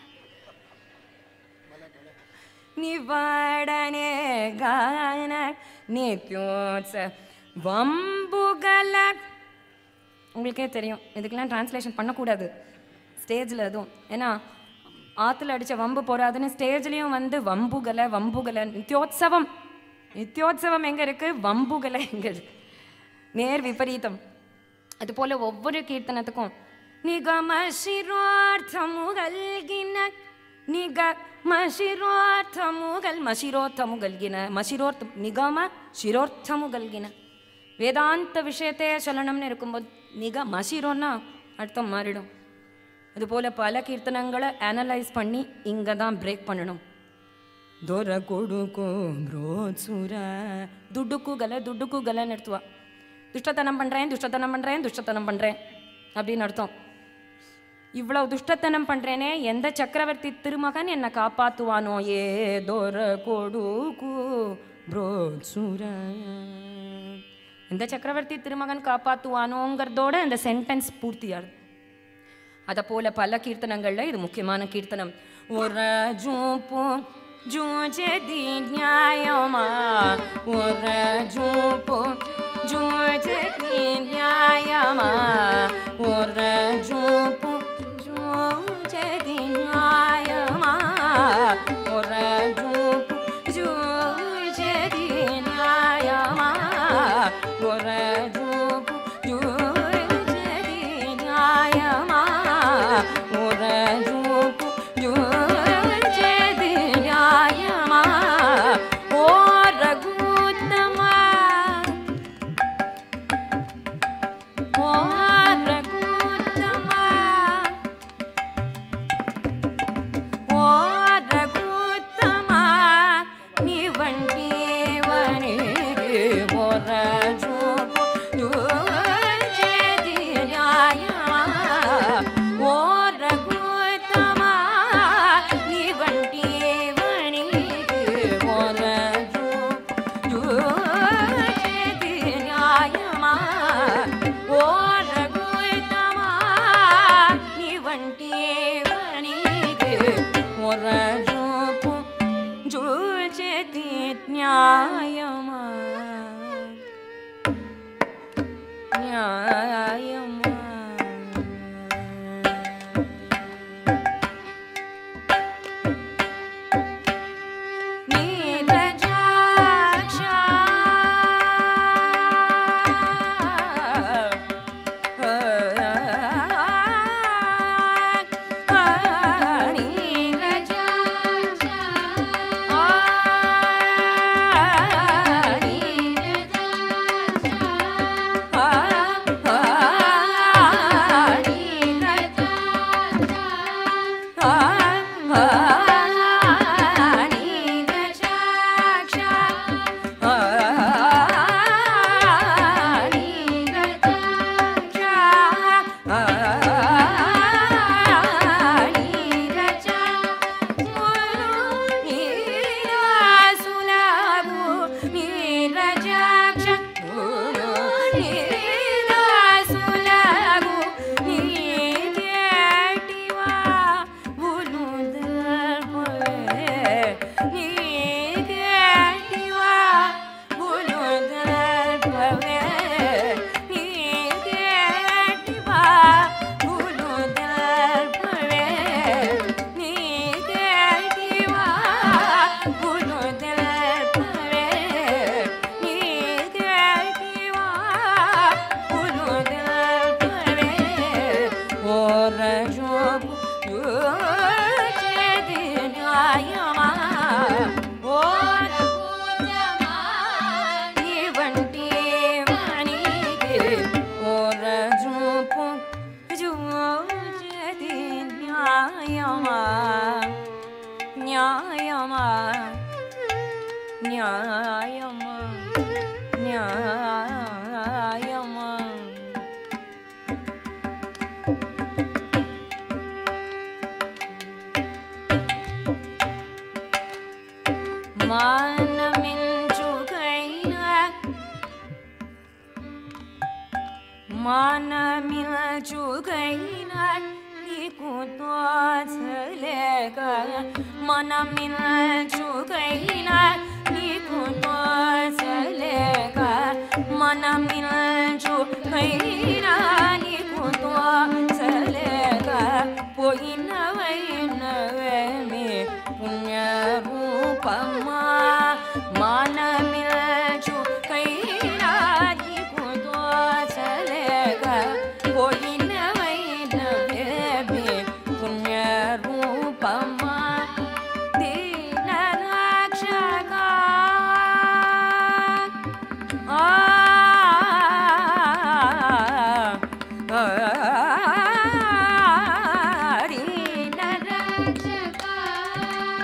நிவாடனே கான நித்யோத்ச வம்புகல உங்களுக்கே தெரியும் இதுக்கெல்லாம் டிரான்ஸ்லேஷன் பண்ணக்கூடாது ஸ்டேஜில் எதுவும் ஏன்னா ஆற்றுல அடித்த வம்பு போகாதுன்னு ஸ்டேஜ்லேயும் வந்து வம்புகலை வம்புகலை நித்யோத்சவம் நித்யோத்சவம் எங்கே இருக்குது வம்புகலை எங்கே இருக்கு நேர் விபரீதம் அதுபோல் ஒவ்வொரு கீர்த்தனத்துக்கும் நிகம ಶಿರೋರ್ಥಮುಗಲ್ಗಿನ ನಿಗ ಮಶಿರೋರ್ಥಮುಗಲ್ ಮಶಿರೋರ್ಥಮುಗಲ್ಗಿನ மஷிரோர்த்த நிகம சிரோர்த்தமுகல்கின வேதாந்த விஷயத்தை சொல்லணும்னு இருக்கும்போது நிக மஷிரோன்னா அர்த்தம் மாறிடும் அதுபோல் பல கீர்த்தனங்களை அனலைஸ் பண்ணி இங்கே தான் பிரேக் பண்ணணும் ದೊರ ಕೊಡುಕು ಬ್ರೋತ್ಸುರ ದುಡ್ಡು ಕೂಗಲ ದುಡ್ಡು ಕೂಗಲன்னு எடுத்துவா துஷ்டத்தனம் பண்ணுறேன் துஷ்டத்தனம் பண்ணுறேன் துஷ்டத்தனம் பண்ணுறேன் அப்படின்னு அர்த்தம் இவ்வளவு துஷ்டத்தனம் பண்ணுறேனே எந்த சக்கரவர்த்தி திருமகன் என்னை காப்பாற்றுவானோ ஏ தோர கொடுக்கு புரோத்சுர எந்த சக்கரவர்த்தி திருமகன் காப்பாற்றுவானோங்கிறதோட இந்த சென்டென்ஸ் பூர்த்தியாகுது அதை போல பல கீர்த்தனங்கள்ல இது முக்கியமான கீர்த்தனம் ஒரு ஜூப்பு ஜூஜதி நியாயமா ஒரு ஜூப்பு ஜூஜதி நியாயமா ஒரு ஜூப்பு ஜூஜதி நியாயமா ஒரு ஜூப்பு ஜூஜதி நியாயமா ஒரு ஜூப்பு ஜூஜதி நியாயமா ஒரு ஜூப்பு ஜூஜதி நியாயமா ஓ ரகுத்தமா ஓ ரகுத்தமா ఓ రఘుత్తమా నీ వంటి వని ఓరజు చేది న్యాయమా ఓ రఘుత్తమా నీ వంటి వని ఓరజు చేది న్యాయమా ఓ రఘుత్తమా నీ వంటి వనికి ఒరజూపు జూచేతి న్యాయమా న్యాయమా నీరజాక్ష న్యాయమా న్యాయమా న్యాయమా న్యాయమా మానమించుకైనా మానమించుకైనా నీకు తోచలేక మనమించుకైనా నీకు తోచలేక మనమించుకైనా నీకు తోచలేక పోయినవైనవేమి పుణ్యరూపమా మానమిల్చుకైనా నీకు తోచలేక పోయినవైనవేమి పుణ్యరూపమా దీనరక్షకా ఆ ఆ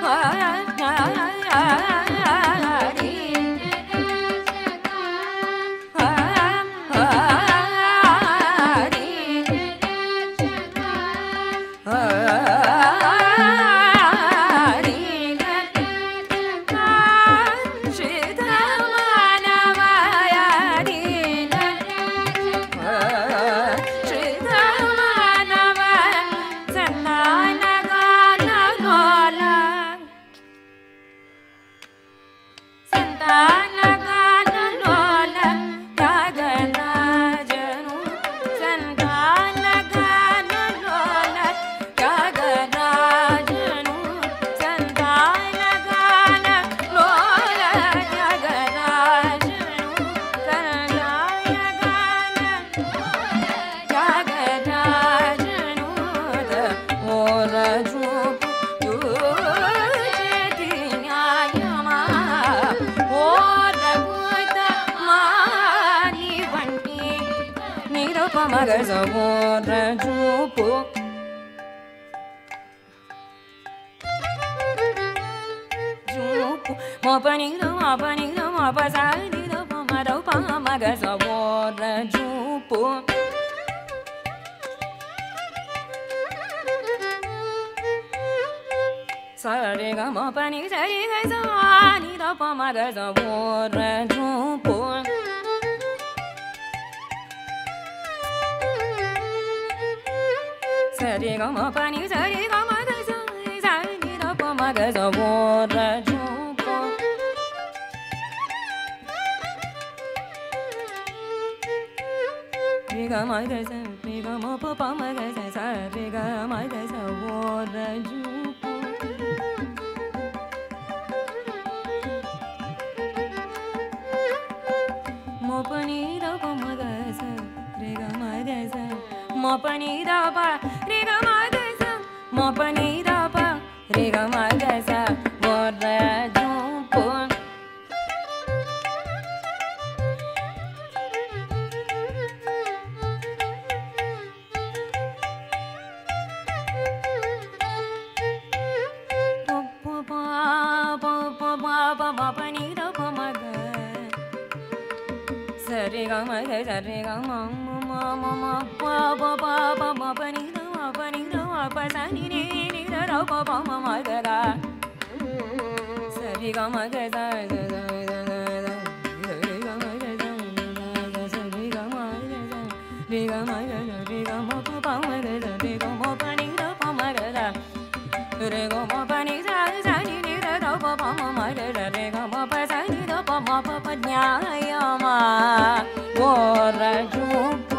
Sare ga ma pa ni sa ri ga sa ni da pa ma ga sa wo re ju pu sa ri ga ma pa ni sa ri ga ma ga sa sa ni da pa ma ga sa wo re ju pu ri ga ma ga sa ri ga ma pa pa ma ga sa sa ri ga ma ga sa wo re ju pu mo pa ni da pa ma ga sa re ga ma ga sa mo pa ni da pa re ga ma ga sa mo pa ni da pa re ga ma ga sa wo re ju pu pa pa pa pa pa pa pa pa pa ni da pa ma ga sa re ga ma ga sa re ga ma ma ma ma ma pa pa pa pa ma pa ni da ma pa ni da ma pa sa ni ni ni da ra pa pa ma ma ga ga sa re ga ma ga sa sa sa sa sa sa sa re ga ma ga sa sa sa re ga ma ga sa re ga ma ga sa re ga ma pa pa ma ga sa re ga ma pa ni da pa ma ga sa re ga ma pa ni sa sa ni ni da da pa pa ma ma ga sa re ga ma pa sa ni da pa ma pa pa nya ya ma wo ra ju pu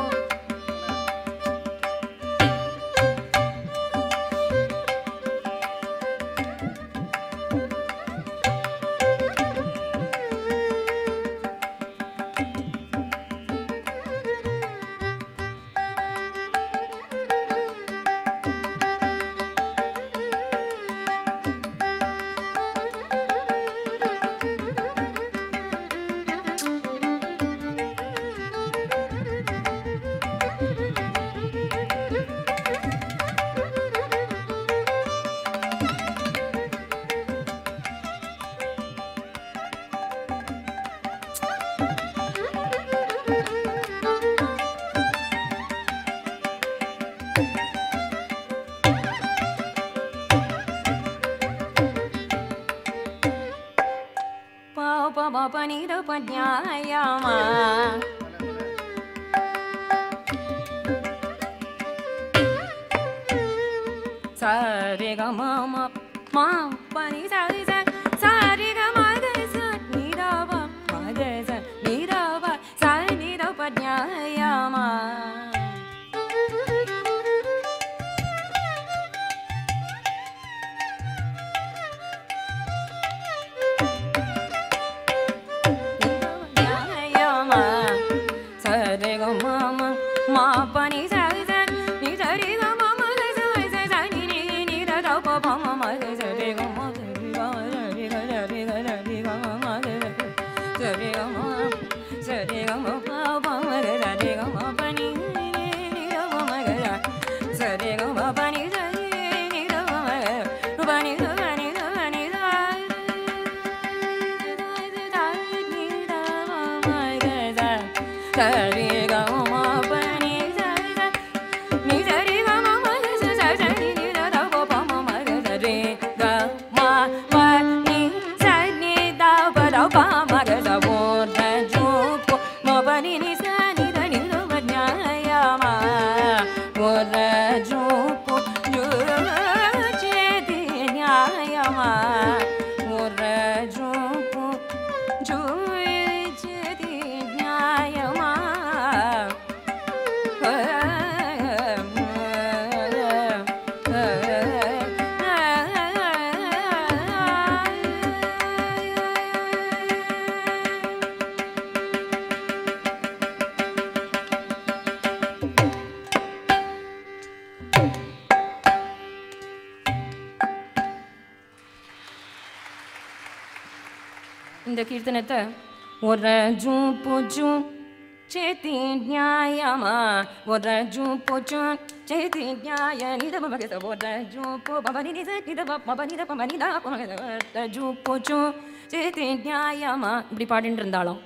pa pa pa pa ni da pa nya ya ma sa re ga ma ma ma pa ni sa re sa sa re ga ma ga sa ni da pa ma ga sa ni da pa sa ni da pa nya ya ma ya ma sa re ga ma ma ma pa ni sa sa ni sa re ga ma ma ga sa sa sa ni ni ni da da pa pa ma ma ga sa re ga ma ga re சரி கம பனி சரி நீ சரி கம மக சரி நீ த ப ப ம மக சரி க ம ப நீ சரி நீ த ப த ப மக ச போ த ஜு போ ம ப நீ நீ ச நீ த நீ த ப ஞாய ம போ த ஜு போ ஜு சே தி ஞாய ம போ த ஜு போ ஜு சே தி ஞாய ம இந்த கீர்த்தனத்தை ஒரு ஜூ பூஜூ சேத்தி நியாயமா ஒரு ஜூ பூஜூ சேத்தி நியாய நித மகத ஒரு ஜூ போ பபனி நித நித பபனி நித பபனி தா மகத ஒரு ஜூ பூஜூ சேத்தி நியாயமா இப்படி பாடிட்டு இருந்தாலும்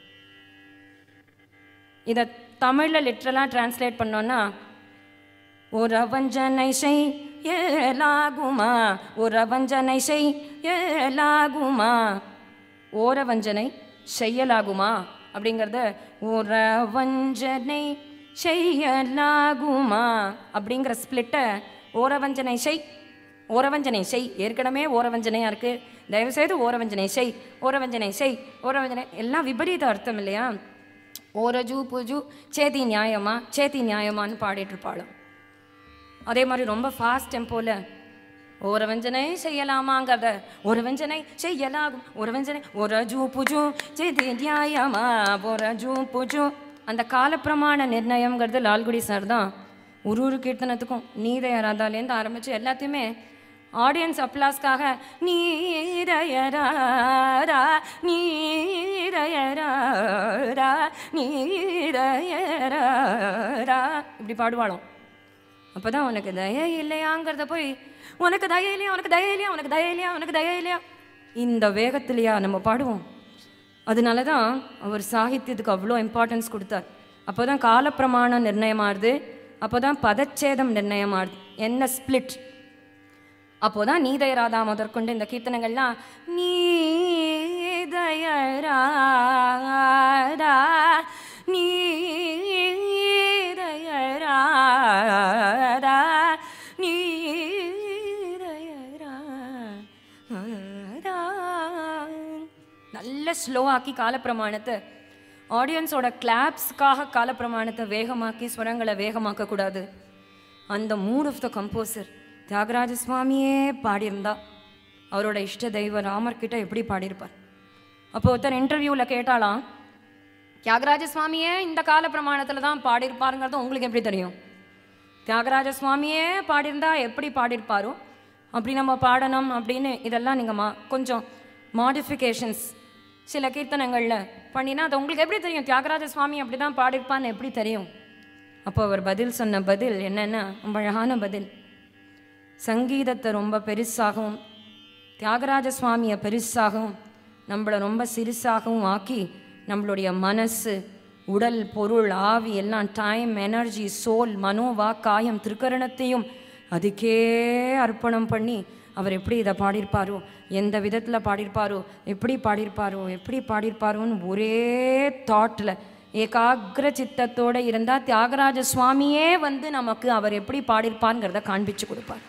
இதை தமிழில் லிட்ரலாக டிரான்ஸ்லேட் பண்ணோன்னா ஒரு வஞ்சனை செய் ஏலாகுமா ஒரு வஞ்சனை செய் ஏலாகுமா ஓர வஞ்சனை செய்யலாகுமா அப்படிங்கிறத ஒரு வஞ்சனை செய்யலாகுமா அப்படிங்கிற ஸ்பிளிட்டை ஓரவஞ்சனை செய் ஓரவஞ்சனை செய் ஏற்கனவே ஓரவஞ்சனையாக இருக்குது தயவுசெய்து ஓரவஞ்சனை செய் ஓரவஞ்சனை செய் ஓரவஞ்சனை எல்லாம் விபரீத அர்த்தம் இல்லையா ஓரஜு புஜு சேதி நியாயமா சேதி நியாயமான்னு பாடிட்டு இருப்பாளாம் அதே மாதிரி ரொம்ப ஃபாஸ்ட் டெம்போல ஒரு வஞ்சனை செய்யலாமாங்கிறத ஒரு வஞ்சனை செய்யலாகும் ஒரு வஞ்சனை ஒரு ஜூ புஜு சேதி நியாயமா ஒரு ஜூ புஜு அந்த காலப்பிரமாண நிர்ணயம்ங்கிறது லால்குடி சார் தான் ஒரு ஒரு கீர்த்தனத்துக்கும் நீதயராதாலேருந்து ஆரம்பித்து எல்லாத்தையுமே ஆடியன்ஸ் அப்ளாஸ்க்காக நீரயராரா நீரயராரா நீரயராரா இப்படி பாடுவாளாம் அப்பதான் உனக்கு தய இல்லையாங்கிறத போய் உனக்கு தய இல்லையா உனக்கு தய இல்லையா உனக்கு தய இல்லையா உனக்கு தய இல்லையா இந்த வேகத்திலையா நம்ம பாடுவோம் அதனால தான் அவர் சாகித்யத்துக்கு அவ்வளோ இம்பார்ட்டன்ஸ் கொடுத்தார் அப்போ தான் காலப்பிரமாணம் நிர்ணயமாகுது அப்போ தான் பதச்சேதம் நிர்ணயமாகுது என்ன ஸ்பிளிட் அப்போ தான் நீதயராதா முதற்கொண்டு இந்த கீர்த்தனங்கள்லாம் நீதயராதா நீதயராதா நீதயராதா நல்ல ஸ்லோ ஆக்கி காலப்பிரமாணத்தை ஆடியன்ஸோட கிளாப்ஸ்க்காக காலப்பிரமாணத்தை வேகமாக்கி ஸ்வரங்களை வேகமாக்க கூடாது அந்த mood of the composer Thyagaraja சுவாமியே பாடியிருந்தா அவரோட இஷ்ட தெய்வ ராமர் கிட்ட எப்படி பாடியிருப்பார் அப்போ ஒருத்தர் இன்டர்வியூவில் கேட்டாலாம் தியாகராஜ சுவாமியே இந்த கால பிரமாணத்தில் தான் பாடியிருப்பாருங்கிறது உங்களுக்கு எப்படி தெரியும் தியாகராஜ சுவாமியே பாடியிருந்தா எப்படி பாடியிருப்பாரோ அப்படி நம்ம பாடணும் அப்படின்னு இதெல்லாம் நீங்கள் மா கொஞ்சம் மாடிஃபிகேஷன்ஸ் சில கீர்த்தனங்களில் பண்ணினா அது உங்களுக்கு எப்படி தெரியும் தியாகராஜ சுவாமி அப்படி தான் பாடியிருப்பான்னு எப்படி தெரியும் அப்போ அவர் பதில் சொன்ன பதில் என்னென்னா ரொம்ப அழகான பதில் சங்கீதத்தை ரொம்ப பெருசாகவும் தியாகராஜ சுவாமியை பெருசாகவும் நம்மளை ரொம்ப சிறுசாகவும் ஆக்கி நம்மளுடைய மனசு உடல் பொருள் ஆவி எல்லாம் டைம் எனர்ஜி சோல் மனோவா காயம் திருக்கரணத்தையும் அதுக்கே அர்ப்பணம் பண்ணி அவர் எப்படி இதை பாடியிருப்பாரோ எந்த விதத்தில் பாடியிருப்பாரோ எப்படி பாடியிருப்பாரோ எப்படி பாடியிருப்பாரோன்னு ஒரே தாட்டில் ஏகாகிர சித்தத்தோடு இருந்தால் தியாகராஜ சுவாமியே வந்து நமக்கு அவர் எப்படி பாடியிருப்பாருங்கிறத காண்பிச்சு கொடுப்பார்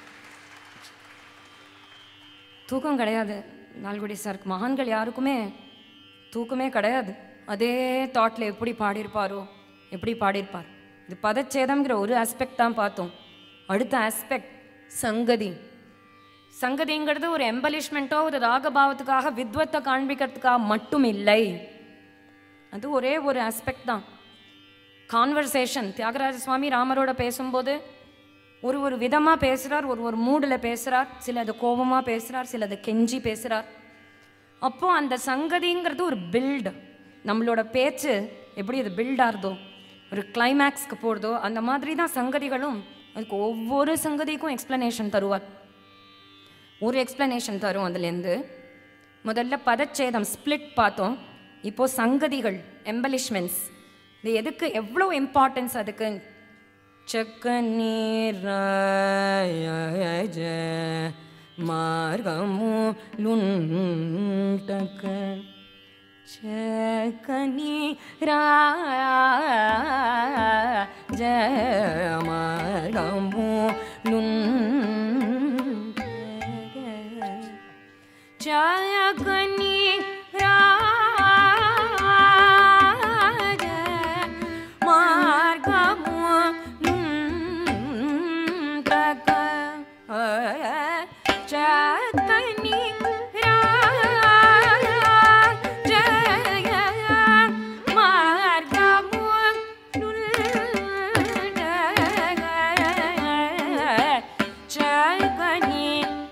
தூக்கம் கிடையாது நால்குடி சாருக்கு மகான்கள் யாருக்குமே தூக்கமே கிடையாது அதே தாட்டில் எப்படி பாடியிருப்பாரோ எப்படி பாடியிருப்பார் இது பதச்சேதம்ங்கிற ஒரு ஆஸ்பெக்ட் தான் பார்த்தோம் அடுத்த ஆஸ்பெக்ட் சங்கதி சங்கதிங்கிறது ஒரு எம்பலிஷ்மெண்ட்டோ ஒரு ராகபாவத்துக்காக வித்வத்தை காண்பிக்கிறதுக்காக மட்டும் இல்லை அது ஒரே ஒரு ஆஸ்பெக்ட் தான் கான்வர்சேஷன் தியாகராஜ சுவாமி ராமரோட பேசும்போது ஒரு ஒரு விதமாக பேசுகிறார் ஒரு ஒரு மூடில் பேசுகிறார் சிலது கோபமாக பேசுகிறார் சிலது கெஞ்சி பேசுகிறார் அப்போது அந்த சங்கதிங்கிறது ஒரு பில்டு நம்மளோட பேச்சு எப்படி அது பில்ட் ஆகுதோ ஒரு கிளைமேக்ஸ்க்கு போகிறதோ அந்த மாதிரி தான் சங்கதிகளும் அதுக்கு ஒவ்வொரு சங்கதிக்கும் எக்ஸ்ப்ளனேஷன் தருவார் ஒரு எக்ஸ்ப்ளனேஷன் தரும் அதுலேருந்து முதல்ல பதச்சேதம் ஸ்பிளிட் பார்த்தோம் இப்போ சங்கதிகள் எம்பலிஷ்மெண்ட்ஸ் இது எதுக்கு எவ்வளோ இம்பார்ட்டன்ஸ் அதுக்கு செக்க நீராய மார்கமு லுண்டக்க செக்க நீராய மார்கமு லுண்டக ஜயகனி ராஜ மார்கமு தக ஜயகனி ராஜ மார்கமு ஜயகனி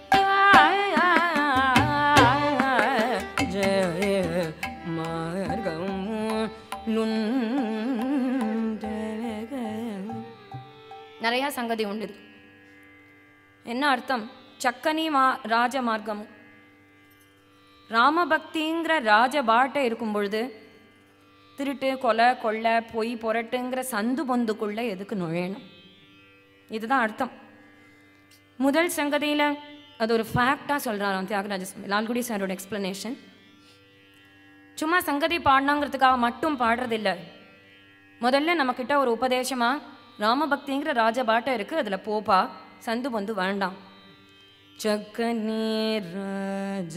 ஜய மார்கமு நிறைய சங்கதி உண்டு இது. என்ன அர்த்தம் சக்கனி மா ராஜ மார்க்கம் ராமபக்திங்கிற ராஜ பாட்டை இருக்கும் பொழுது திருட்டு கொலை கொள்ளை பொய் புரட்டுங்கிற சந்து பொந்துக்குள்ள எதுக்கு நுழையணும் இதுதான் அர்த்தம் முதல் சங்கதியில் அது ஒரு ஃபேக்டாக சொல்கிறாராம் தியாகராஜ சுவாமி லால்குடி சாரோட எக்ஸ்ப்ளனேஷன் சும்மா சங்கதி பாடணுங்கிறதுக்காக மட்டும் பாடுறதில்ல முதல்ல நம்மக்கிட்ட ஒரு உபதேசமா ராமபக்திங்கிற ராஜபாட்டம் இருக்கு அதில் போப்பா சந்து பொந்து வேண்டாம் சக்க நீர் ராஜ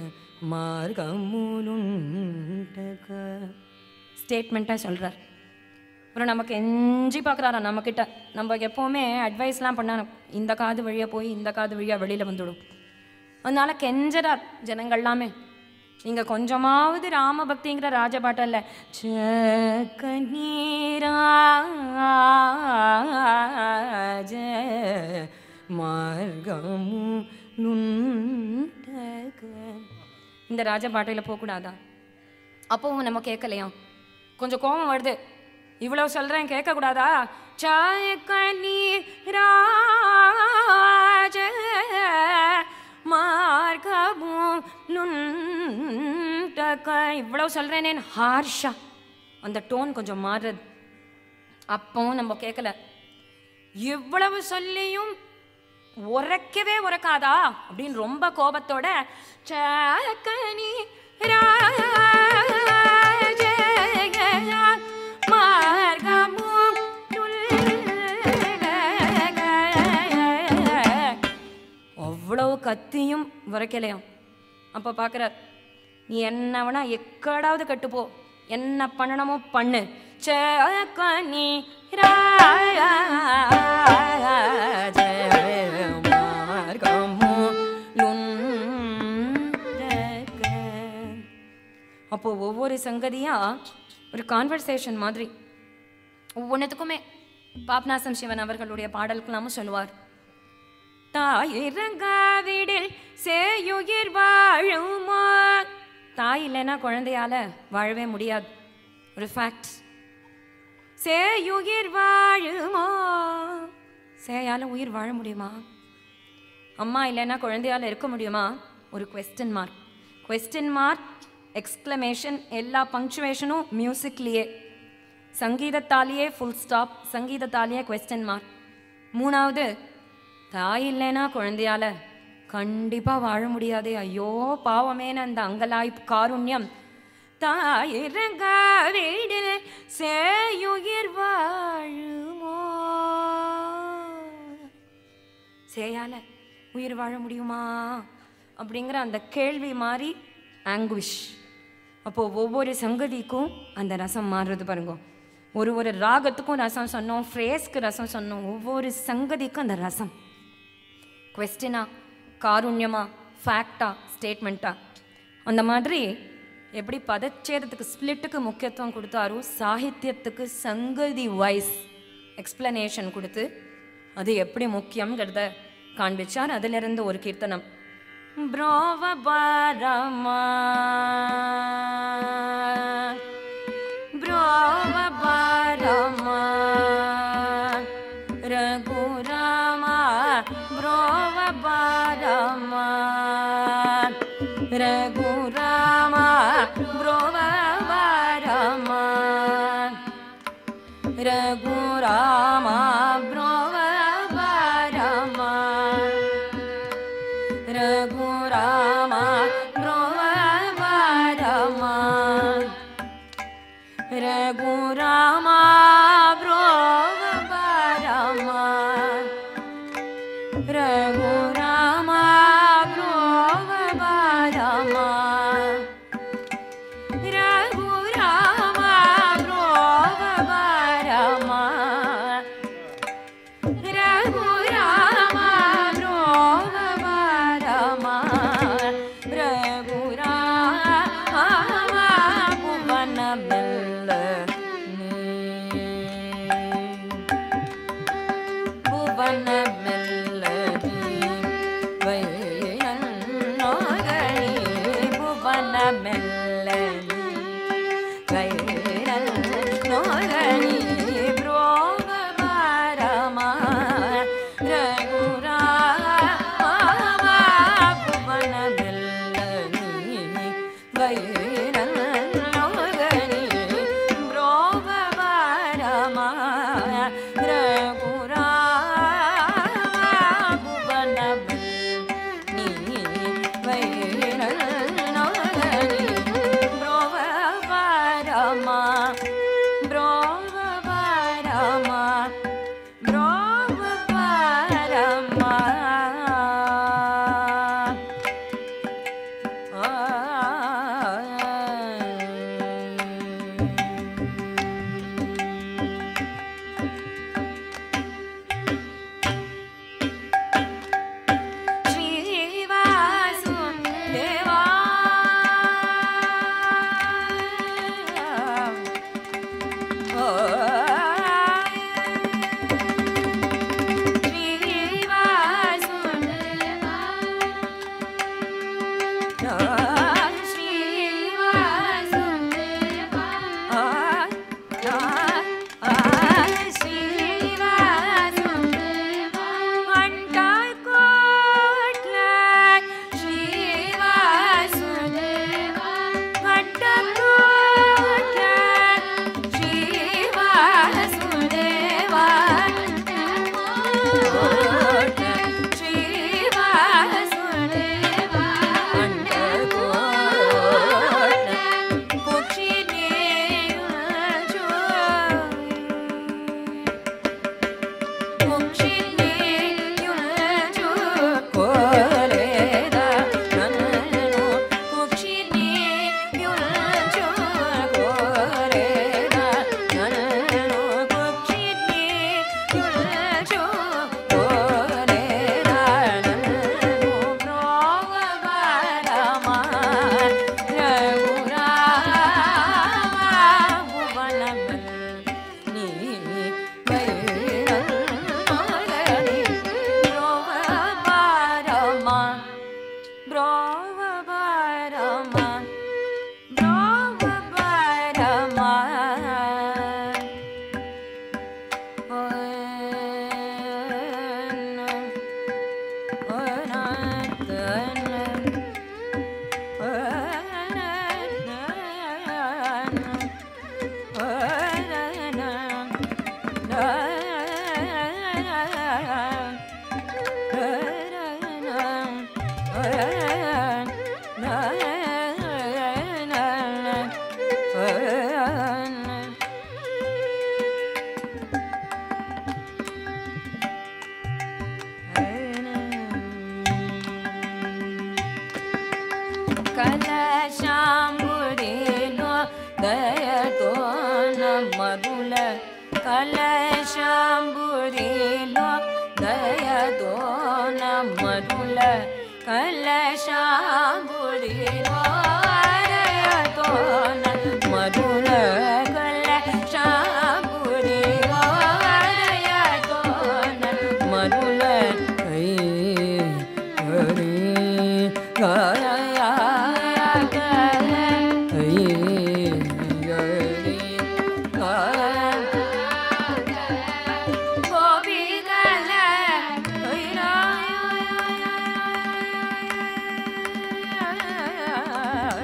மார்கமுலுண்டக ஸ்டேட்மெண்ட்டாக சொல்கிறார் அப்புறம் நமக்கு எஞ்சி பார்க்குறாரா நம்மக்கிட்ட நம்ம எப்போவுமே அட்வைஸ்லாம் பண்ணா இந்த காது வழியாக போய் இந்த காது வழியாக வெளியில் வந்துடும் அதனால கெஞ்சறார் ஜனங்கள்லாமே நீங்க கொஞ்சமாவது ராமபக்திங்கிற ராஜபாட்டம் இல்லை நீராஜ மார்கமு நுண்டக இந்த ராஜபாட்டையில் போகக்கூடாதா அப்பவும் நம்ம கேட்கலையாம் கொஞ்சம் கோபம் வருது இவ்வளோ சொல்கிறேன் கேட்கக்கூடாதா சாயக்கனி ராஜ மார்கமும் நுண்டக இவ்வளோ சொல்கிறேனே ஹார்ஷா அந்த டோன் கொஞ்சம் மாறுறது அப்பவும் நம்ம கேட்கல இவ்வளவு சொல்லியும் உரைக்கவே உரைக்காதா அப்படின்னு ரொம்ப கோபத்தோட சாக்கனி ராஜ மார்கமும் அவ்வளவு கத்தியும் உரைக்கலையாம் அப்போ பார்க்குறார் நீ என்ன வேணா எக்கடாவது கட்டுப்போ என்ன பண்ணணுமோ பண்ணு சேக்கனி ராஜ மார்கமு லுண்டக. அப்போ ஒவ்வொரு சங்கதியா ஒரு கான்வர்சேஷன் மாதிரி ஒவ்வொன்றுத்துக்குமே பாப்நாசம் சிவன் அவர்களுடைய பாடலுக்கெல்லாமும் சொல்லுவார் தாயிரங்காவிடில் சேயுயிர் வாழுமோ தாய் இல்லைன்னா குழந்தையால வாழவே முடியாது ஒரு ஃபேக்ட் சேயுயிர் வாழுமோ சேயால உயிர் வாழ முடியுமா அம்மா இல்லைன்னா குழந்தையால இருக்க முடியுமா ஒரு question mark question mark exclamation எல்லா பங்க்சுவேஷனும் மியூசிக்லேயே சங்கீதத்தாலேயே ஃபுல் ஸ்டாப் சங்கீதத்தாலேயே கொஸ்டின் மார்க் மூணாவது தாய் இல்லைன்னா குழந்தையால கண்டிப்பா வாழ முடியாதே ஐயோ பாவமேன அந்த அங்கலாய் காருண்யம் தாயிரங்க வீடில் சேயுயிர் வாழுமோ சேயால உயிர் வாழ முடியுமா அப்படிங்கிற அந்த கேள்வி மாதிரி ஆங்குவிஷ் அப்போ ஒவ்வொரு சங்கதிக்கும் அந்த ரசம் மாறுறது பாருங்க ஒரு ஒரு ராகத்துக்கும் ரசம் சொன்னோம் ஃப்ரேஸ்க்கு ரசம் சொன்னோம் ஒவ்வொரு சங்கதிக்கும் அந்த ரசம் கொஸ்டினா காருண்யமா ஃபேக்டா ஸ்டேட்மெண்ட்டா அந்த மாதிரி எப்படி பதச்சேதத்துக்கு ஸ்பிளிட்டுக்கு முக்கியத்துவம் கொடுத்தாரோ சாகித்யத்துக்கு சங்கதி வைஸ் எக்ஸ்பிளனேஷன் கொடுத்து அது எப்படி முக்கியங்கிறத காண்பிச்சார் அதிலிருந்து ஒரு கீர்த்தனம் ப்ரோவ பாரமா ப்ரோவ பாரமா ரகுராமா ப்ரோவ பாரமா ரகுராமா ப்ரோவ பாரமா रघुरामा ब्रोव बारमा रघुरामा ब्रोव बारमा रघुरामा ब्रोव बारमा रघुरामा ब्रोव बारमा रघुरामा ब्रोव बारमा रघुरामा ब्रोव बारमा रघुरामा भुवन ಭುವನ ಮೆಲ್ಲದಿ ವೈರನ್ನೋಗಣಿ ಭುವನ ಮೆಲ್ಲದಿ ವೈರನ್ನೋಗಣಿ ಬ್ರೋವ ಬಾರಮ ರಘುರಾಮ ಭುವನ ಮೆಲ್ಲದಿ ವೈರನ್ನೋಗಣಿ ಬ್ರೋವ ಬಾರಮ ರಘುರಾಮ ಭುವನ ಮೆಲ್ಲದಿ ವೈರನ್ನೋಗಣಿ ಬ್ರೋವ ಬಾರಮ ಬ್ರೋವ ಬಾರಮ ಬ್ರೋವ ಬಾರಮ श्रीवासुदेवा Brava Barama Brava Barama ಕಲಶಾಂಬುರಿನೋ ದಯತೋ ಮಗುಲ ಕಲಶಾಂಬುರಿನೋ ದಯತೋ ಮಗುಲ ಕಲಶಾಂಬುರಿನೋ ದಯತೋ ಮಧುಲ ಕಲಶಾಂಬುರಿನೋ ದಯತೋ ಮಧುಲ ಕೈ ಹರಿ Gobi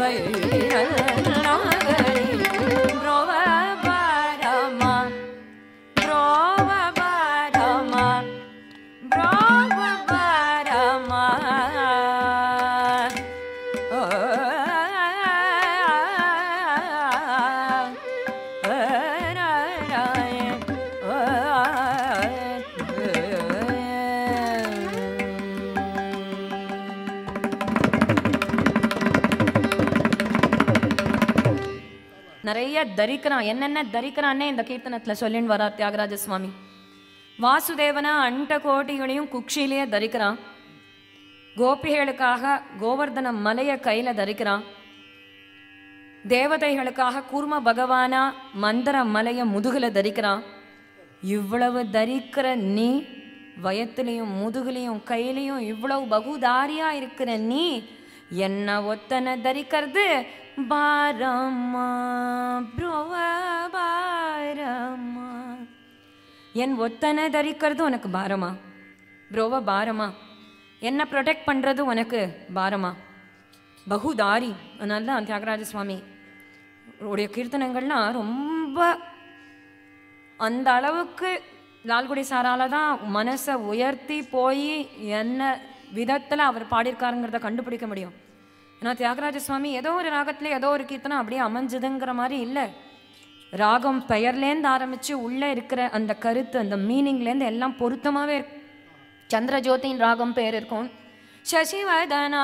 நிறைய தரிக்கிறான் என்னென்ன தரிக்கிறான்னே இந்த கீர்த்தனத்தில் சொல்லின்னு வரார் தியாகராஜ சுவாமி வாசுதேவனா அண்ட கோட்டிகளையும் குக்ஷிலேயே தரிக்கிறான் கோபிகளுக்காக கோவர்தன மலையை கையில தரிக்கிறான் தேவதைகளுக்காக கூர்ம பகவானா மந்திர மலைய முதுகுல தரிக்கிறான் இவ்வளவு தரிக்கிற நீ வயத்துலையும் முதுகுலையும் கையிலையும் இவ்வளவு பகுதாரியா இருக்கிற நீ என்ன ஒத்தனை தரிக்கிறது பாரம்மா ப்ரோவ பாரம்மா என் ஒத்தனை தரிக்கிறது உனக்கு பாரமா ப்ரோவ பாரமா என்ன ப்ரொடெக்ட் பண்ணுறது உனக்கு பாரமா பகுதாரி அதனால தான் தியாகராஜ சுவாமி உடைய கீர்த்தனங்கள்லாம் ரொம்ப அந்த அளவுக்கு லால்குடி சாரால தான் மனசை உயர்த்தி போய் என்ன விதத்தில் அவர் பாடியிருக்காருங்கிறத கண்டுபிடிக்க முடியும் ஏன்னா தியாகராஜ சுவாமி ஏதோ ஒரு ராகத்துல ஏதோ ஒரு கீர்த்தனம் அப்படியே அமைஞ்சதுங்கிற மாதிரி இல்லை ராகம் பெயர்லேருந்து ஆரம்பித்து உள்ளே இருக்கிற அந்த கருத்து அந்த மீனிங்லேருந்து எல்லாம் பொருத்தமாகவே இருக்கு சந்திரஜோதியின் ராகம் பேர் இருக்கும் சசிவதனா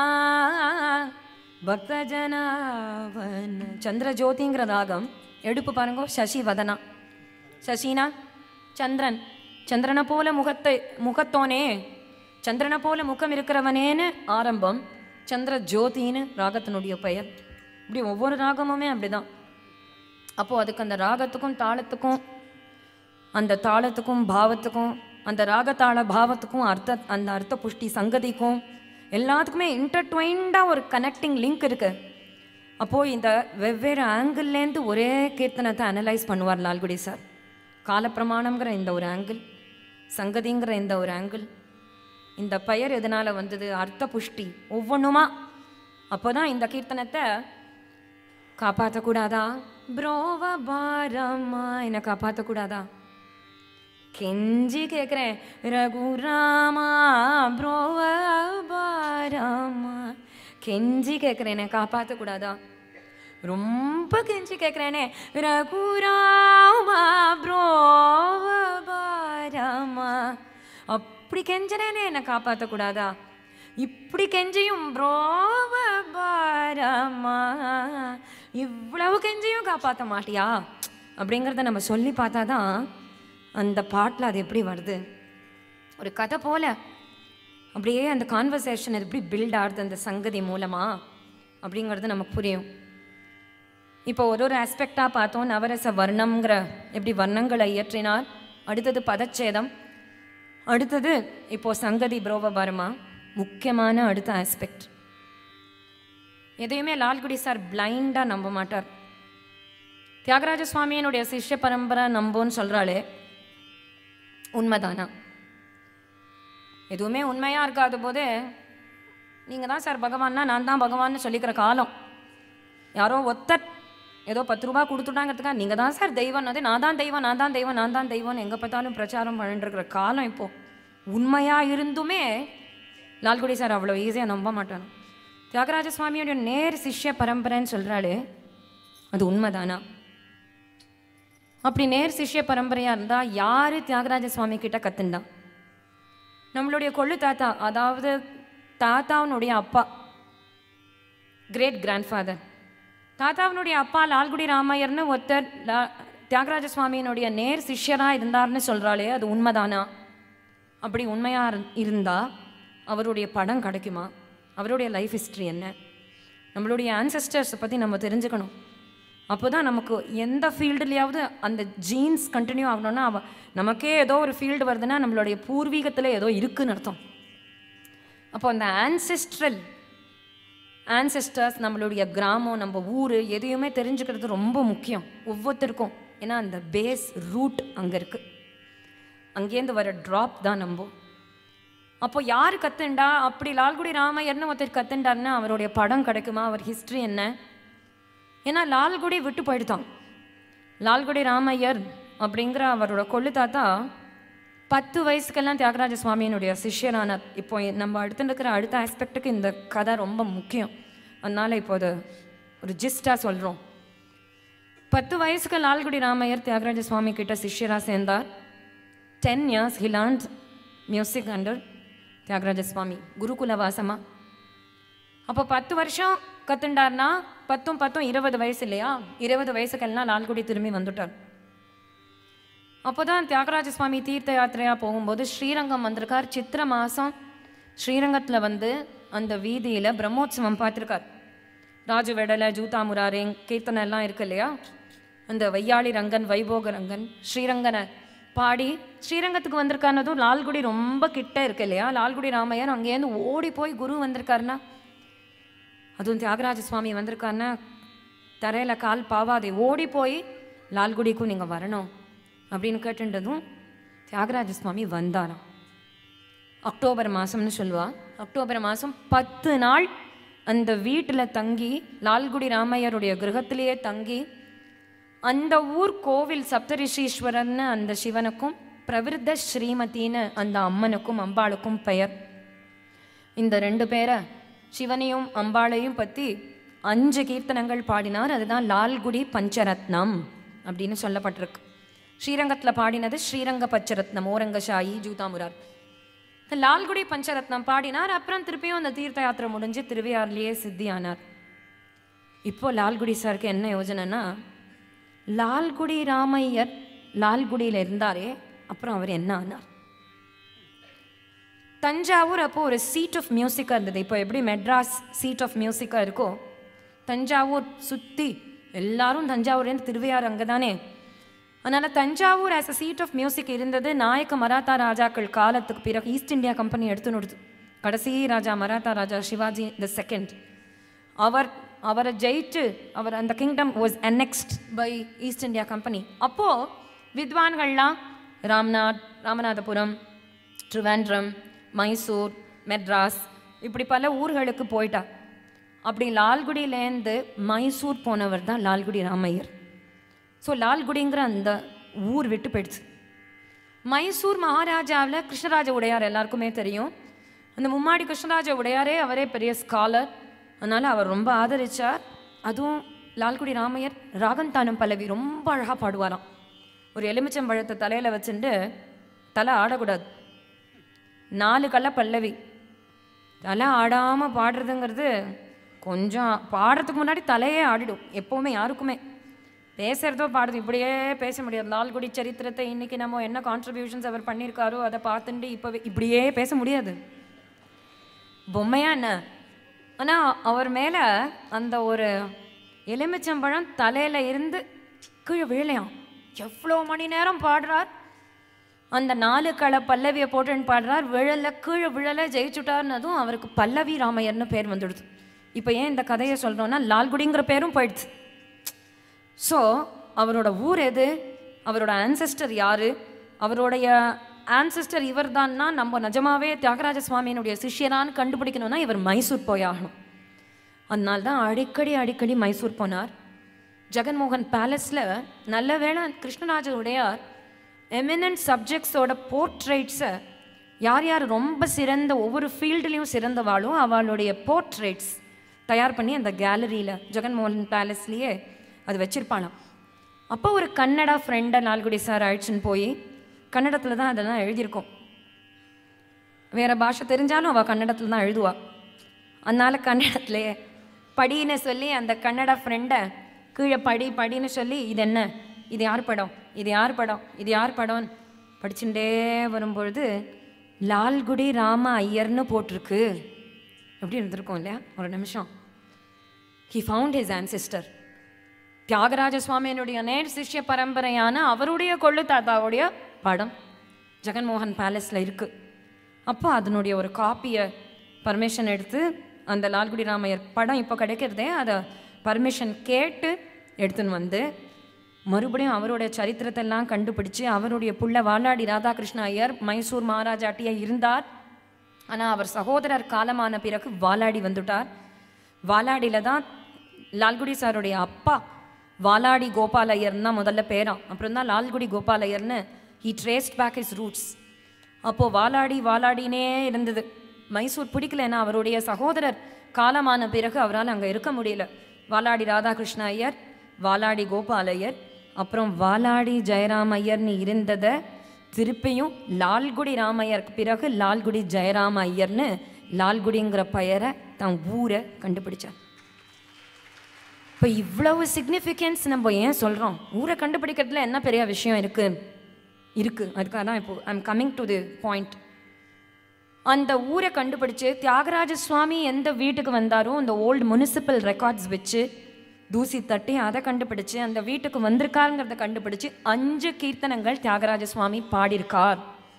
பக்தஜனாவன் சந்திரஜோதிங்கிற ராகம் எடுப்பு பாருங்க சசிவதனா சசினா சந்திரன் சந்திரனை போல முகத்தை முகத்தோனே சந்திரனை போல முகம் இருக்கிறவனேன்னு ஆரம்பம் சந்திர ஜோதின்னு ராகத்தினுடைய பெயர் இப்படி ஒவ்வொரு ராகமுமே அப்படிதான் அப்போ அதுக்கு அந்த ராகத்துக்கும் தாளத்துக்கும் அந்த தாளத்துக்கும் பாவத்துக்கும் அந்த ராகத்தாள பாவத்துக்கும் அர்த்த அந்த அர்த்த புஷ்டி சங்கதிக்கும் எல்லாத்துக்குமே இன்டர்ட்வைண்டாக ஒரு கனெக்டிங் லிங்க் இருக்கு அப்போது இந்த வெவ்வேறு ஆங்கிள்லேருந்து ஒரே கீர்த்தனத்தை அனலைஸ் பண்ணுவார் லால்குடி சார் காலப்பிரமாணம்ங்கிற இந்த ஒரு ஆங்கிள் சங்கதிங்கிற இந்த ஒரு ஆங்கிள் இந்த பெயர் எதனால் வந்தது அர்த்த புஷ்டி ஒவ்வொன்றுமா அப்போ தான் இந்த கீர்த்தனத்தை காப்பாற்றக்கூடாதா ப்ரோவ பாரம்மா என்னை காப்பாற்றக்கூடாதா கெஞ்சி கேட்குறேன் ரகுராமா ப்ரோவ பாரம்மா கெஞ்சி கேட்குறேன் என்னை காப்பாற்றக்கூடாதா ரொம்ப கெஞ்சி கேட்குறேனே ரகுராமா ப்ரோவ பாரம்மா அப்படி கெஞ்சனேனே என்னை காப்பாற்றக்கூடாதா இப்படி கெஞ்சியும் ப்ரோவ பாரம்மா இவ்வளவு கெஞ்சியும் காப்பாற்ற மாட்டியா அப்படிங்கிறத நம்ம சொல்லி பார்த்தா தான் அந்த பாட்டில் அது எப்படி வருது ஒரு கதை போல அப்படியே அந்த கான்வர்சேஷன் அது எப்படி பில்ட் ஆகுது அந்த சங்கதி மூலமா அப்படிங்கிறது நமக்கு புரியும் இப்போ ஒரு ஒரு ஆஸ்பெக்டாக பார்த்தோம் நவரச வர்ணம்ங்கிற எப்படி வர்ணங்களை இயற்றினார் அடுத்தது பதச்சேதம் அடுத்தது இப்போ சங்கதி புரோபபாரமா முக்கியமான அடுத்த ஆஸ்பெக்ட் எதையுமே லால்குடி சார் பிளைண்டாக நம்ப மாட்டார் தியாகராஜ சுவாமியினுடைய சிஷ்ய பரம்பரை நம்போன்னு சொல்கிறாளே உண்மைதானா எதுவுமே உண்மையாக இருக்காத போது நீங்கள் தான் சார் பகவான்னா நான் தான் பகவான்னு சொல்லிக்கிற காலம் யாரோ ஒத்தர் ஏதோ பத்து ரூபா கொடுத்துட்டாங்கிறதுக்காக நீங்கள் தான் சார் தெய்வம்னது நான் தான் தெய்வம் நான் தான் தெய்வம் நான் தான் தெய்வம்னு எங்கே பார்த்தாலும் பிரச்சாரம் பண்ணிட்டுருக்கிற காலம் இப்போது உண்மையாக இருந்துமே லால்குடி சார் அவ்வளோ ஈஸியாக நம்ப மாட்டாங்க தியாகராஜ சுவாமியோட நேர் சிஷ்ய பரம்பரைன்னு சொல்கிறாளே அது உண்மைதானா அப்படி நேர் சிஷ்ய பரம்பரையாக இருந்தால் யார் தியாகராஜ சுவாமி கிட்ட கத்துண்டா நம்மளுடைய கொள்ளு தாத்தா அதாவது தாத்தாவினுடைய அப்பா கிரேட் கிராண்ட்ஃபாதர் தாத்தாவினுடைய அப்பா லால்குடி ராமையர்னு ஒருத்தர் லா தியாகராஜ சுவாமியினுடைய நேர் சிஷ்யராக இருந்தார்னு சொல்கிறாளே அது உண்மைதானா அப்படி உண்மையாக இருந்தா அவருடைய படம் கிடைக்குமா அவருடைய லைஃப் ஹிஸ்ட்ரி என்ன நம்மளுடைய ஆன்சஸ்டர்ஸை பற்றி நம்ம தெரிஞ்சுக்கணும் அப்போ தான் நமக்கு எந்த ஃபீல்டுலையாவது அந்த ஜீன்ஸ் கண்டினியூ ஆகணும்னா அவ நமக்கே ஏதோ ஒரு ஃபீல்டு வருதுன்னா நம்மளுடைய பூர்வீகத்தில் ஏதோ இருக்குன்னு அர்த்தம் அப்போ அந்த ஆன்செஸ்ட்ரல் ஆன்செஸ்டர்ஸ் நம்மளுடைய கிராமம் நம்ம ஊர் எதையுமே தெரிஞ்சுக்கிறது ரொம்ப முக்கியம் ஒவ்வொருத்தருக்கும் ஏன்னா அந்த பேஸ் ரூட் அங்கே இருக்குது அங்கேருந்து வர ட்ராப் தான் நம்ம அப்போ யார் கத்துண்டா அப்படி லால்குடி ராமையர்னு ஒருத்தர் கத்துண்டாருன்னா அவருடைய படம் கிடைக்குமா அவர் ஹிஸ்ட்ரி என்ன ஏன்னா லால்குடி விட்டு போயிடுதான் லால்குடி ராமையர் அப்படிங்கிற அவரோட கொள்ளு தாத்தா பத்து வயசுக்கெல்லாம் தியாகராஜ சுவாமியினுடைய சிஷ்யரானார் இப்போ நம்ம அடுத்து இருக்கிற அடுத்த ஆஸ்பெக்ட்டுக்கு இந்த கதை ரொம்ப முக்கியம் அதனால இப்போ அது ஒரு ஜிஸ்டாக சொல்கிறோம் பத்து வயசுக்கு லால்குடி ராமையர் தியாகராஜ சுவாமி கிட்ட சிஷ்யராக சேர்ந்தார் ten years he learnt music under Thyagaraja Swami குருகுல வாசமா அப்போ பத்து வருஷம் கத்துண்டார்னா பத்தும் பத்தும் இருபது வயசு இல்லையா இருபது வயசுக்கெல்லாம் லால்குடி திரும்பி வந்துட்டார் அப்போதான் தியாகராஜ சுவாமி தீர்த்த யாத்திரையாக போகும்போது ஸ்ரீரங்கம் வந்திருக்கார் சித்திர மாதம் ஸ்ரீரங்கத்தில் வந்து அந்த வீதியில் பிரம்மோற்சவம் பார்த்துருக்கார் ராஜு வெடலை ஜூதா முராரேங் கீர்த்தனை எல்லாம் இருக்கு இல்லையா அந்த வையாளி ரங்கன் வைபோக ரங்கன் ஸ்ரீரங்கனை பாடி ஸ்ரீரங்கத்துக்கு வந்திருக்கானதும் லால்குடி ரொம்ப கிட்ட இருக்கு இல்லையா லால்குடி ராமையர் அங்கேருந்து ஓடி போய் குரு வந்திருக்காருன்னா அதுவும் தியாகராஜ சுவாமி வந்திருக்காருன்னா தரையில் கால் பாவாதே ஓடி போய் லால்குடிக்கும் நீங்கள் வரணும் அப்படின்னு கேட்டுன்றதும் தியாகராஜ சுவாமி வந்தாராம் அக்டோபர் மாதம்னு சொல்லுவா அக்டோபர் மாதம் பத்து நாள் அந்த வீட்டில் தங்கி லால்குடி ராமையருடைய கிரகத்திலேயே தங்கி அந்த ஊர் கோவில் சப்தரிஷீஸ்வரர்னு அந்த சிவனுக்கும் பிரவிருத்த ஸ்ரீமதின்னு அந்த அம்மனுக்கும் அம்பாளுக்கும் பெயர் இந்த ரெண்டு பேரை சிவனையும் அம்பாளையும் பற்றி அஞ்சு கீர்த்தனங்கள் பாடினார் அதுதான் லால்குடி பஞ்சரத்னம் அப்படின்னு சொல்லப்பட்டிருக்கு ஸ்ரீரங்கத்தில் பாடினது ஸ்ரீரங்க பஞ்சரத்னம் ஓரங்கசாயி ஜூதாமுரார் இந்த லால்குடி பஞ்சரத்னம் பாடினார் அப்புறம் திருப்பியும் அந்த தீர்த்த யாத்திரை முடிஞ்சு திருவையாறுலேயே சித்தியானார் இப்போ லால்குடி சாருக்கு என்ன யோஜனைனா லால்குடி ராமையர் லால்குடியில் இருந்தாரே அப்புறம் அவர் என்ன ஆனார் தஞ்சாவூர் அப்போ ஒரு சீட் ஆஃப் மியூசிக்காக இருந்தது இப்போ எப்படி மெட்ராஸ் சீட் ஆஃப் மியூசிக்காக இருக்கோ தஞ்சாவூர் சுற்றி எல்லாரும் தஞ்சாவூர்லேருந்து திருவையாறு அங்கே தானே அதனால் Thanjavur as a seat of music இருந்தது நாயக்க மராத்தா ராஜாக்கள் காலத்துக்கு பிறகு ஈஸ்ட் இந்தியா கம்பெனி எடுத்து நடுது கடைசி ராஜா மராத்தா ராஜா சிவாஜி த செகண்ட் அவர் அவரை ஜெயிச்சு அவர் அந்த kingdom was annexed by East India Company அப்போது வித்வான்கள்லாம் ராம்நாத் ராமநாதபுரம் ட்ரிவாண்ட்ரம் மைசூர் மெட்ராஸ் இப்படி பல ஊர்களுக்கு போயிட்டா அப்படி லால்குடியிலேருந்து மைசூர் போனவர் தான் லால்குடி ராமையர் ஸோ லால்குடிங்கிற அந்த ஊர் விட்டு போயிடுச்சு மைசூர் மகாராஜாவில் கிருஷ்ணராஜ உடையார் எல்லாருக்குமே தெரியும் அந்த மும்மாடி கிருஷ்ணராஜ உடையாரே அவரே பெரிய ஸ்காலர் அதனால் அவர் ரொம்ப ஆதரிச்சார் அதுவும் லால்குடி ராமையர் ராகந்தானம் பல்லவி ரொம்ப அழகாக பாடுவாராம் ஒரு எலுமிச்சம்பழத்தை தலையில் வச்சுட்டு தலை ஆடக்கூடாது நாலு கல்ல பல்லவி தலை ஆடாமல் பாடுறதுங்கிறது கொஞ்சம் பாடுறதுக்கு முன்னாடி தலையே ஆடிடும் எப்போவுமே யாருக்குமே பேசுகிறதோ பாடுறது இப்படியே பேச முடியாது லால்குடி சரித்திரத்தை இன்னைக்கு நம்ம என்ன கான்ட்ரிபியூஷன்ஸ் அவர் பண்ணியிருக்காரோ அதை பார்த்துட்டு இப்போ இப்படியே பேச முடியாது பொம்மையா என்ன ஆனால் அவர் மேலே அந்த ஒரு எலுமிச்சம்பழம் தலையில் இருந்து கீழே விழலையாம் எவ்வளோ மணி நேரம் பாடுறார் அந்த நாலு களை பல்லவியை போட்டுன்னு பாடுறார் விழல கீழே விழலை ஜெயிச்சுட்டார்னதும் அவருக்கு பல்லவி ராமையர்னு பேர் வந்துடுது இப்போ ஏன் இந்த கதையை சொல்கிறோன்னா லால்குடிங்கிற பேரும் போயிடுச்சு ஸோ அவரோட ஊர் எது அவரோட ஆன்செஸ்டர் யாரு அவருடைய ஆன்செஸ்டர் இவர் தான்னா நம்ம நிஜமாவே தியாகராஜ சுவாமியினுடைய சிஷ்யரான்னு கண்டுபிடிக்கணும்னா இவர் மைசூர் போயாகணும் அதனால தான் அடிக்கடி அடிக்கடி மைசூர் போனார் ஜெகன்மோகன் பேலஸில் நல்ல வேளை கிருஷ்ணராஜ உடையார் எமினன்ட் சப்ஜெக்ட்ஸோட போர்ட்ரேட்ஸை யார் யார் ரொம்ப சிறந்த ஒவ்வொரு ஃபீல்டுலேயும் சிறந்தவாளும் அவளுடைய போர்ட்ரேட்ஸ் தயார் பண்ணி அந்த கேலரியில் ஜெகன்மோகன் பேலஸ்லேயே அது வச்சிருப்பாளாம் அப்போ ஒரு கன்னடா ஃப்ரெண்டை நால்குடி சார் அழைச்சின்னு போய் கன்னடத்தில் தான் அதெல்லாம் எழுதியிருக்கோம் வேறு பாஷை தெரிஞ்சாலும் அவள் கன்னடத்தில் தான் எழுதுவா அதனால கன்னடத்துலேயே படின்னு சொல்லி அந்த கன்னடா ஃப்ரெண்டை கீழே படி படின்னு சொல்லி இது என்ன இது யார் படம் இது யார் படம் இது யார் படம்னு படிச்சுட்டே வரும்பொழுது லால்குடி ராம ஐயர்னு போட்டிருக்கு எப்படி இருந்திருக்கும் இல்லையா ஒரு நிமிஷம் he found his ancestor Thyagaraja சுவாமியினுடைய நேர் சிஷ்ய பரம்பரையான அவருடைய கொள்ளு தாத்தாவுடைய படம் ஜெகன்மோகன் பேலஸில் இருக்குது அப்போ அதனுடைய ஒரு காப்பியை பர்மிஷன் எடுத்து அந்த லால்குடி ராமையர் படம் இப்போ கிடைக்கிறதே அதை பர்மிஷன் கேட்டு எடுத்துன்னு வந்து மறுபடியும் அவருடைய சரித்திரத்தை எல்லாம் கண்டுபிடிச்சு அவருடைய புள்ள வாலாடி ராதாகிருஷ்ண ஐயர் மைசூர் மகாராஜாட்டியா இருந்தார் ஆனால் அவர் சகோதரர் காலமான பிறகு வாலாடி வந்துட்டார் வாலாடியில் தான் லால்குடி சாருடைய அப்பா வாலாடி கோபாலையர்னு தான் முதல்ல பேராம் அப்புறம் தான் லால்குடி கோபாலையர்னு he traced back his roots அப்போது வாலாடி வாலாடினே இருந்தது மைசூர் பிடிக்கலன்னா அவருடைய சகோதரர் காலமான பிறகு அவரால் அங்கே இருக்க முடியல வாலாடி ராதாகிருஷ்ண ஐயர் வாலாடி கோபாலையர் அப்புறம் வாலாடி ஜெயராம் ஐயர்னு இருந்ததை திருப்பியும் லால்குடி ராமையருக்கு பிறகு லால்குடி ஜெயராம ஐயர்னு லால்குடிங்கிற பெயரை தான் ஊரை கண்டுபிடிச்சார் இப்போ இவ்வளவு சிக்னிஃபிகன்ஸ் நம்ம ஏன் சொல்கிறோம் ஊரை கண்டுபிடிக்கிறதுல என்ன பெரிய விஷயம் இருக்குது இருக்குது அதுக்காக தான் இப்போ I'm coming to the point அந்த ஊரை கண்டுபிடிச்சு தியாகராஜ சுவாமி எந்த வீட்டுக்கு வந்தாரோ அந்த ஓல்டு முனிசிபல் ரெக்கார்ட்ஸ் வச்சு தூசி தட்டி அதை கண்டுபிடிச்சு அந்த வீட்டுக்கு வந்திருக்காருங்கிறத கண்டுபிடிச்சு அஞ்சு கீர்த்தனங்கள் தியாகராஜ சுவாமி பாடியிருக்கார்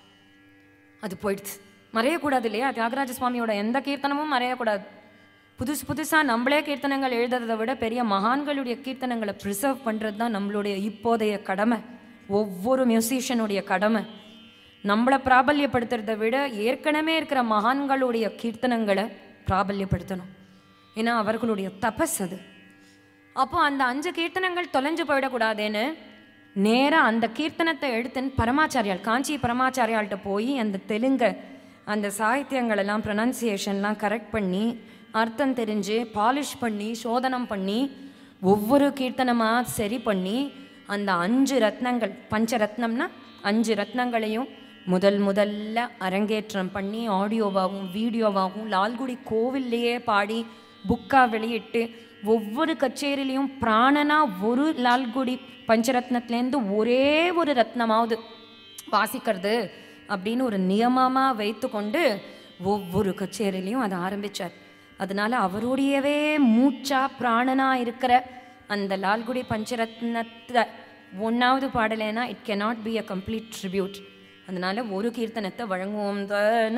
அது போயிடுச்சு மறையக்கூடாது இல்லையா தியாகராஜ சுவாமியோட எந்த கீர்த்தனமும் மறையக்கூடாது புதுசு புதுசாக நம்மளே கீர்த்தனங்கள் எழுதுறதை விட பெரிய மகான்களுடைய கீர்த்தனங்களை ப்ரிசர்வ் பண்ணுறது தான் நம்மளுடைய இப்போதைய கடமை ஒவ்வொரு மியூசிஷியனுடைய கடமை நம்மளை பிராபல்யப்படுத்துறதை விட ஏற்கனவே இருக்கிற மகான்களுடைய கீர்த்தனங்களை பிராபல்யப்படுத்தணும் ஏன்னா அவர்களுடைய தபஸ் அது அப்போ அந்த அஞ்சு கீர்த்தனங்கள் தொலைஞ்சு போயிடக்கூடாதுன்னு நேராக அந்த கீர்த்தனத்தை எடுத்துன்னு பரமாச்சாரியால் காஞ்சி பரமாச்சாரியால்கிட்ட போய் அந்த தெலுங்க அந்த சாகித்யங்கள் எல்லாம் ப்ரொனன்சியேஷன்லாம் கரெக்ட் பண்ணி அர்த்தம் தெரிஞ்சு பாலிஷ் பண்ணி சோதனம் பண்ணி ஒவ்வொரு கீர்த்தனமாக சரி பண்ணி அந்த அஞ்சு ரத்னங்கள் பஞ்ச ரத்னம்னா அஞ்சு ரத்னங்களையும் முதல் முதல்ல அரங்கேற்றம் பண்ணி ஆடியோவாகவும் வீடியோவாகவும் லால்குடி கோவில்லையே பாடி புக்காக வெளியிட்டு ஒவ்வொரு கச்சேரிலையும் பிராணனா ஒரு லால்குடி பஞ்சரத்னத்துலேருந்து ஒரே ஒரு ரத்னமாவது வாசிக்கிறது அப்படின்னு ஒரு நியமமாக வைத்துக்கொண்டு ஒவ்வொரு கச்சேரிலையும் அதை ஆரம்பித்தார் அதனால அவருடையவே மூச்சா பிராணனா இருக்கிற அந்த லால்குடி பஞ்சரத்னத்தை ஒன்றாவது பாடலைன்னா it cannot be a complete tribute அதனால ஒரு கீர்த்தனத்தை வழங்குவோம் தான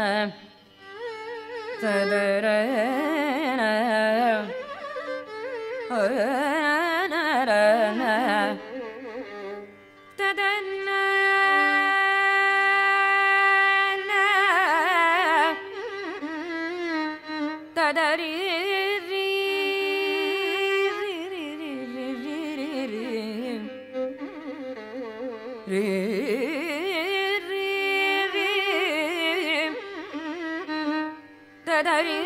ததரி ததரி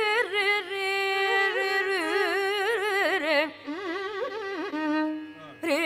ரே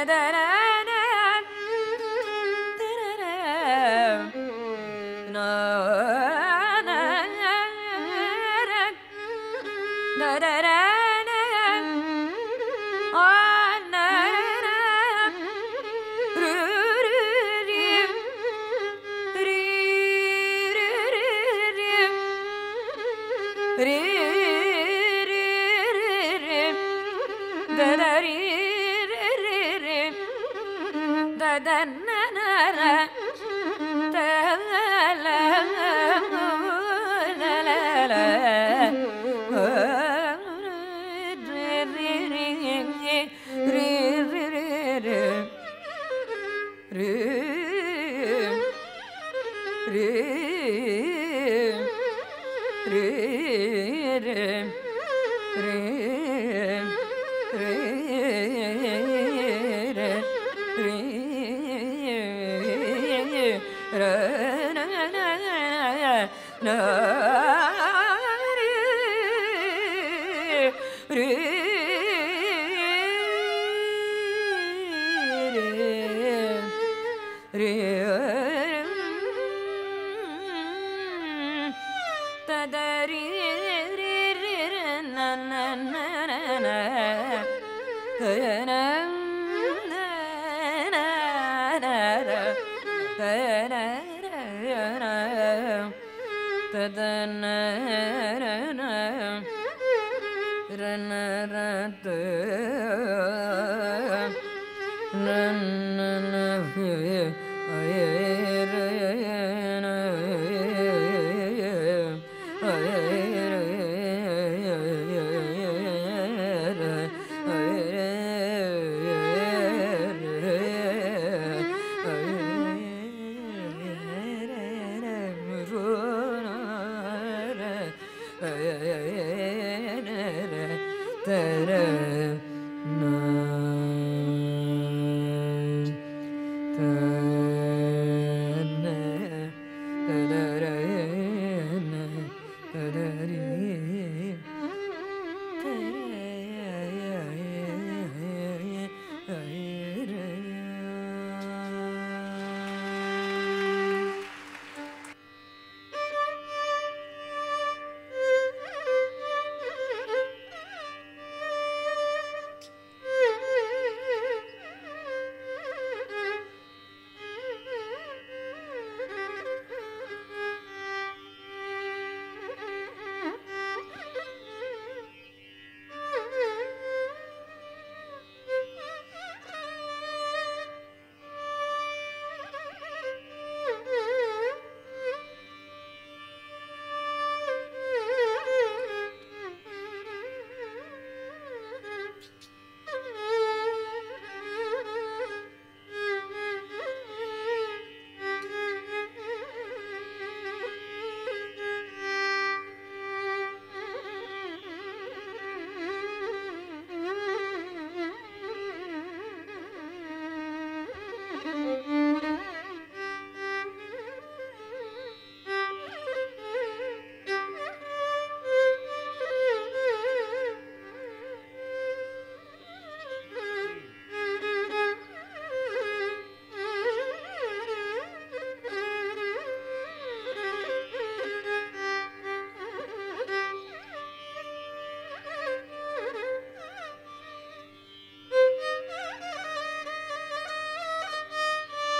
Thank you.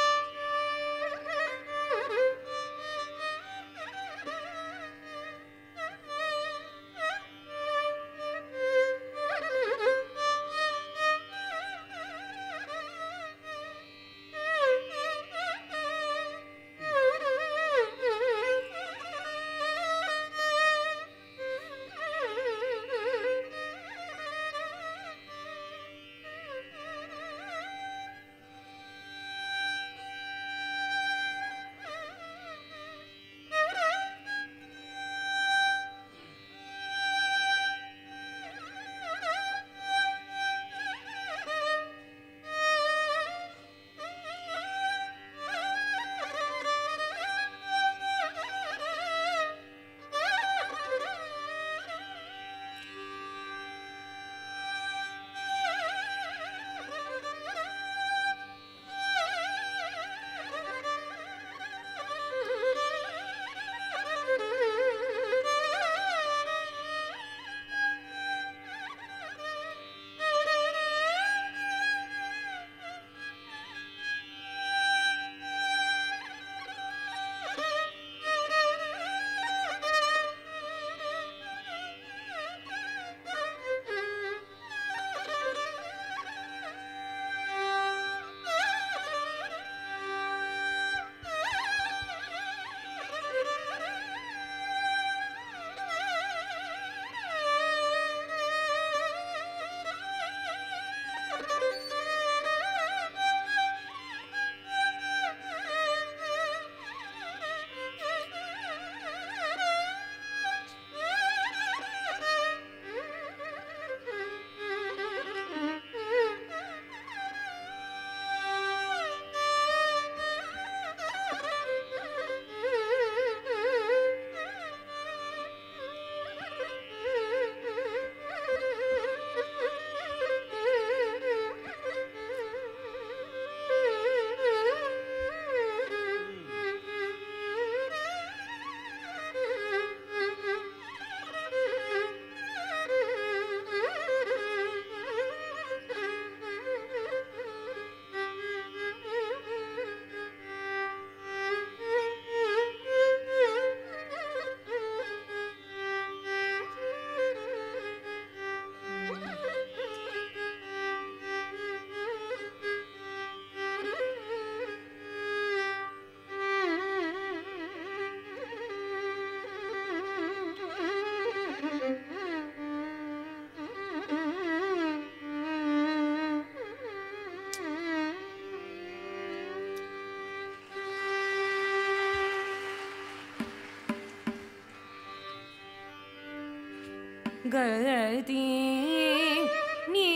கதி நீ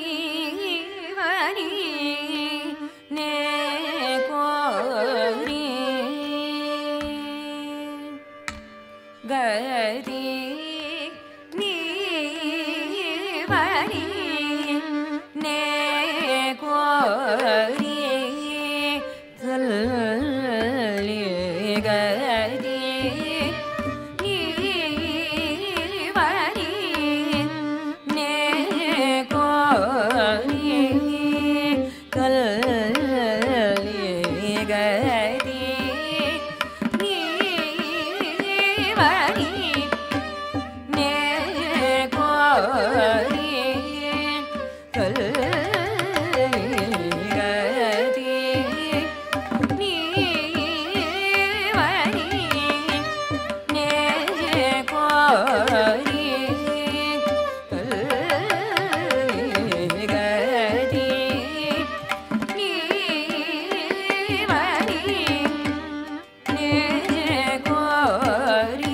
வரி நே கோரி கதி நீ வரி நே கோரி சொல்லி கதி நீ வரி நே கோரி கல்லி கதி நீ வரி நே கோரி கல்லி நீ வரி நே கோரி கல்லி நீ வரி நே கோரி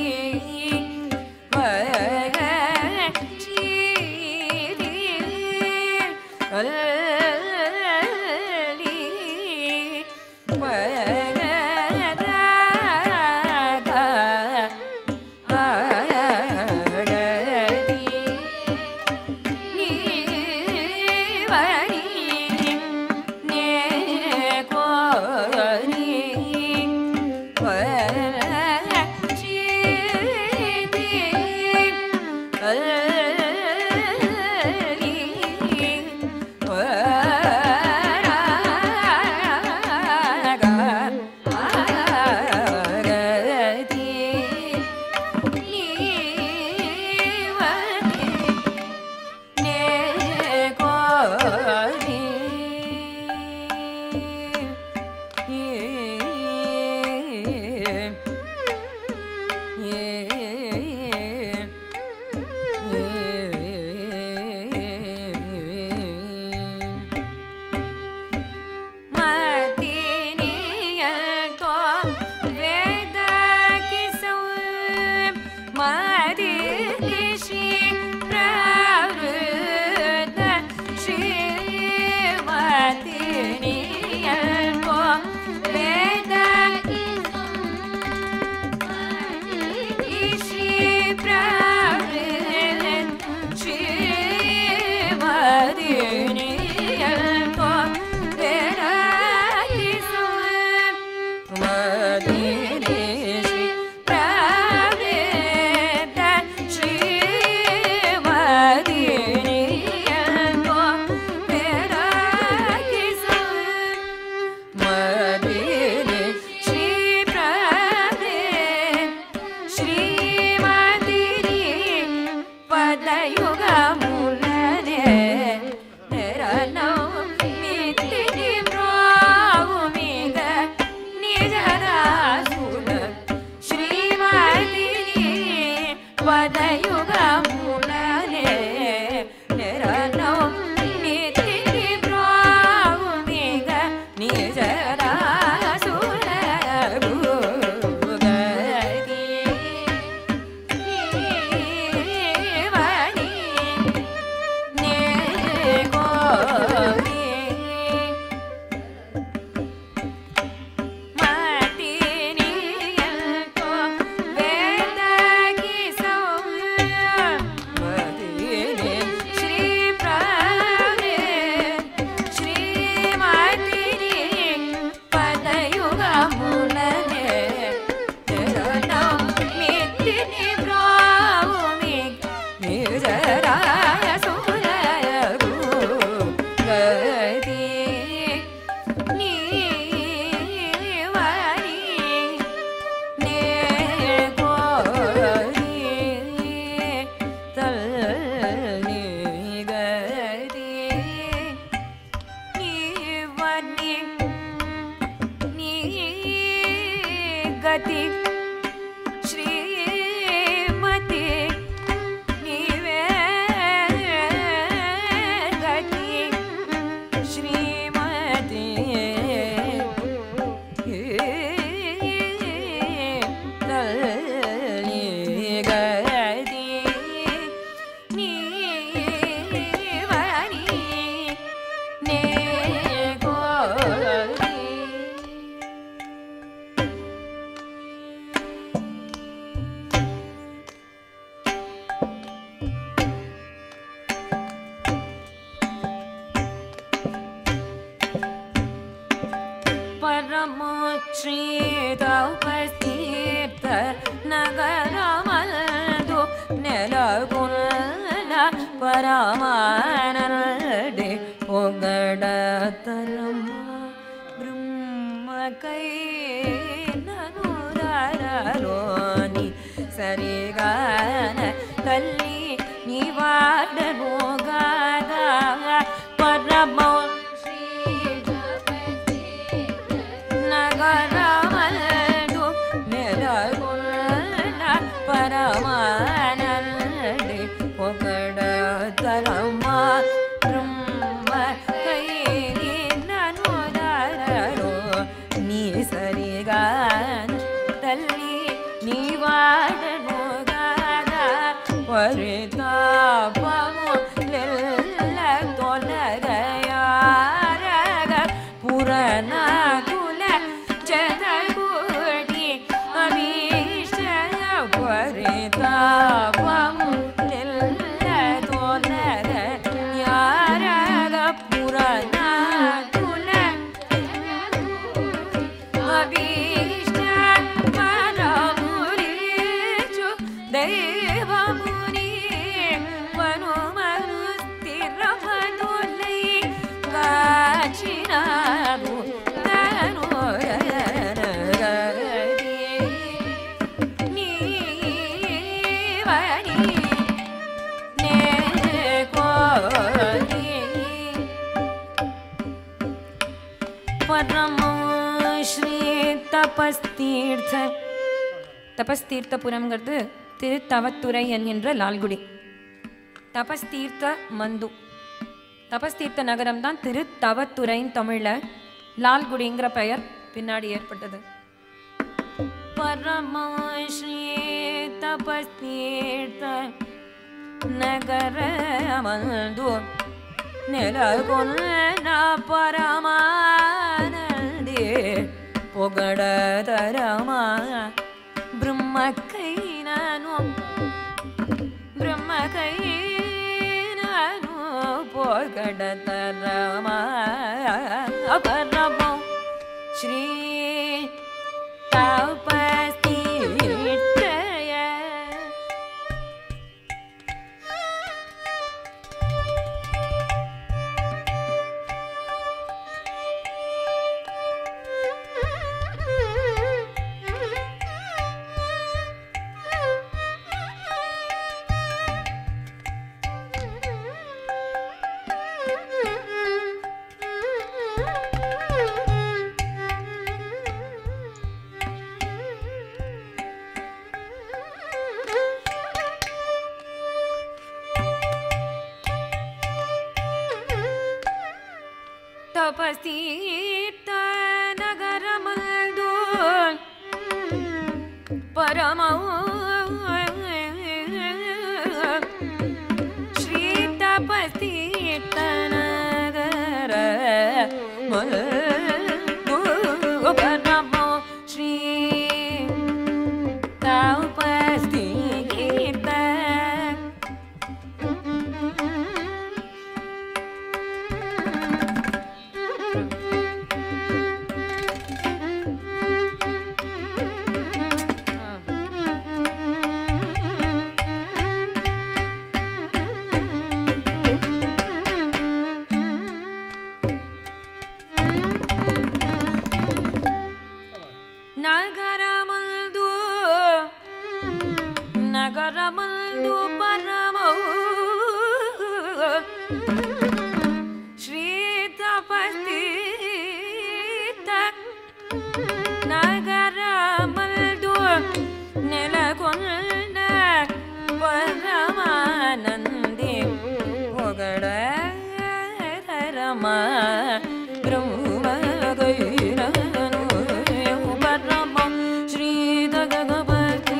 ಗತಿ ಶ್ರೀಮತಿ ನೀವೇ ಗತಿ ಶ್ರೀಮತಿ ತಲ್ಲಿ ಗತಿ परमो श्रीतपस्तीर्थ नगरमल्दु ನೆಲಗುಲ್ಲ ಪರಮಾನಡೆ ಪೊಗಡತರಮ್ಮ ಬ್ರಹ್ಮ ಕೈ ನನುರರೋನಿ ಸರಿಗಾನ ತಲ್ಲಿ ನಿವಾಡನೋಗಾದ ಪರಮ ನಗರಮಲ್ದು ನೆಲಗುಲ್ಲ ಪರಮಾನಡೆ ಪೊಗಡ ತರಮ ಬ್ರಹ್ಮ ಕೈ ನನುರರೋ ನೀ ಸರಿಗಾನ ತಲ್ಲಿ ನೀವಾಡನೋಗಾದ ಪರಿತಾಪಮು ಲೆಲ್ಲ ತೊಲಗಯಾರಗ ಪುರನ ಕುಲ ಜನಗುಡಿ ಅಭೀಷಯ ಪರಿತಾಪಮು ಲೆಲ್ಲ ತೊಲಗ ಯಾರಗ ಪುರನ ಕುಲ ಅಭೀಷ್ಟ ಪರಮುರೀಚು ದೈವಮುನಿ ಮನು ಮನು ಸ್ಥಿರ ಮನುಲೈ ಕಾಚಿನಾದು ನೀವನಿ ನೇ ಕೋರಿ பரமோ ஸ்ரீ தபஸ்தீர்த்த தபஸ்தீர்த்தபுரம்ங்கிறது திருத்தவத்துறை என்கின்ற லால்குடி தபஸ்தீர்த்த மந்து தபஸ்தீர்த்த நகரம் தான் திருத்தவத்துறைன்னு தமிழில் லால்குடிங்கிற பெயர் பின்னாடி ஏற்பட்டது பரமோ ஸ்ரீ தபஸ்தீர்த்த நகர அமர்ந்து ನೆಲಗೊನ್ನ ಪರಮಾನಂದಿ ಪೊಗಡದರಮ ಬ್ರಹ್ಮ ಕೈ ನಾನು ಬ್ರಹ್ಮ ಕೈ ನಾನು ಪೊಗಡದರಮ ಪರಮ ಶ್ರೀ ತಪಸ್ತಿಟ್ಟಯ ತಪಸೀತ ನಗರಮಲ್ದು ಪರಮವು ಶ್ರೀ ತಪಸೀತ ನಗರ ಮಲ್ದು ಪರಮೋ ಶ್ರೀ ತಪಸ್ತೀತ ನಗರಮಲ್ದು ನಗರಮಲ್ದು ಪರಮವು ಶ್ರೀ ತಪಸ್ತೀತ ನಗರಮಲ್ದು ನೆಲಗೊಂಡ ಪರಮಾನಂದಿ ಹೊಗಡ ರಮ ಬ್ರಹ್ಮ ಗೈರನು ಪರಮ ಶ್ರೀ ಗಗಪತಿ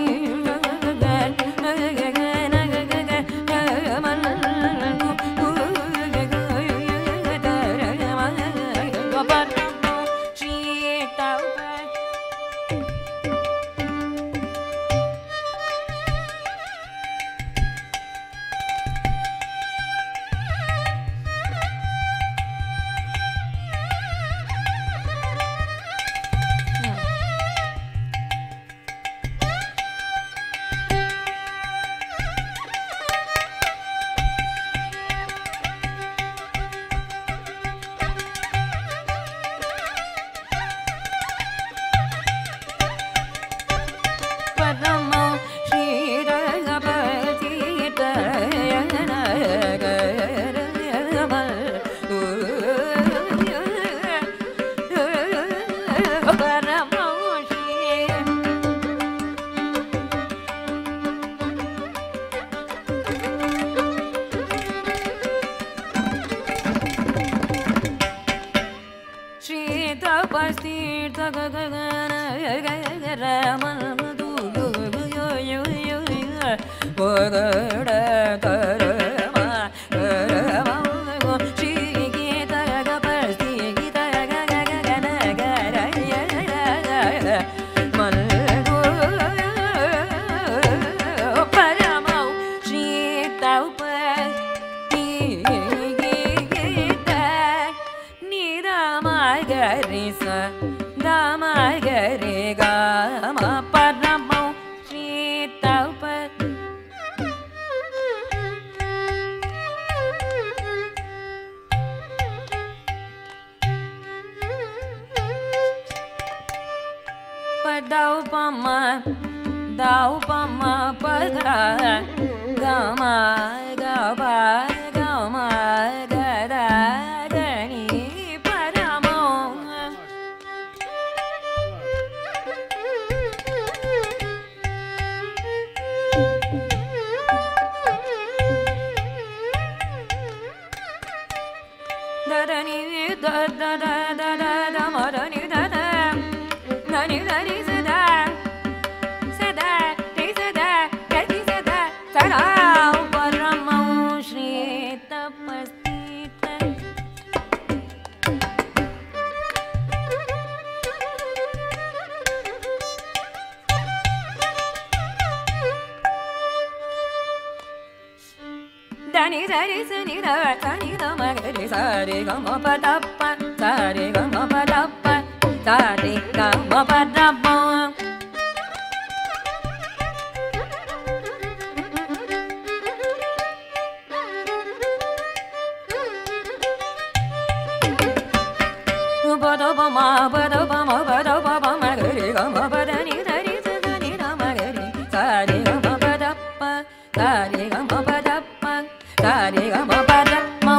ಶ್ರೀ ತಪ Dau pama, dau pama pada, gama gaba gama gada gani paramo. Dadani da da da da da da madani da da Nani nani sada sada ti sada kati sada sada paramau shri tapastita Dani dani sani da tani da magari sari ga ma pa da pa sari ga ma pa da pa sari ga ma pa da pa ba da ba ma ba da ba ma ba da ba ba ma ga ri ga ma ba da ni da ri sa da ni da ma ga ri sa ri ga ma ba da pa sa ri ga ma ba da pa sa ri ga ma ba da ma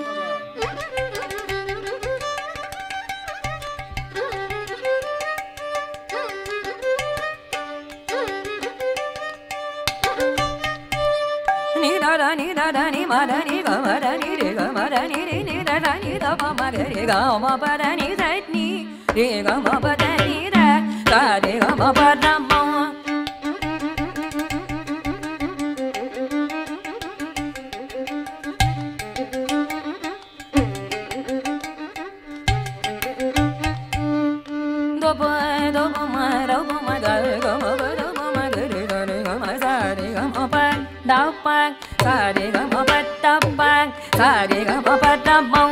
ni da da ni da da ni ma da ni ga ma da ni re ga ma da ni re ni da da ni da ba ma ga re ga ma ba da ni da ni re ga ma ba da ni da da re ga ma ba da ma do ba do ba ma do ba ma ga ga ma ba do ba ma ga re ga re ga ma sa re ga ma pa da pa sa re ga ma pa da pa sa re ga ma pa da ma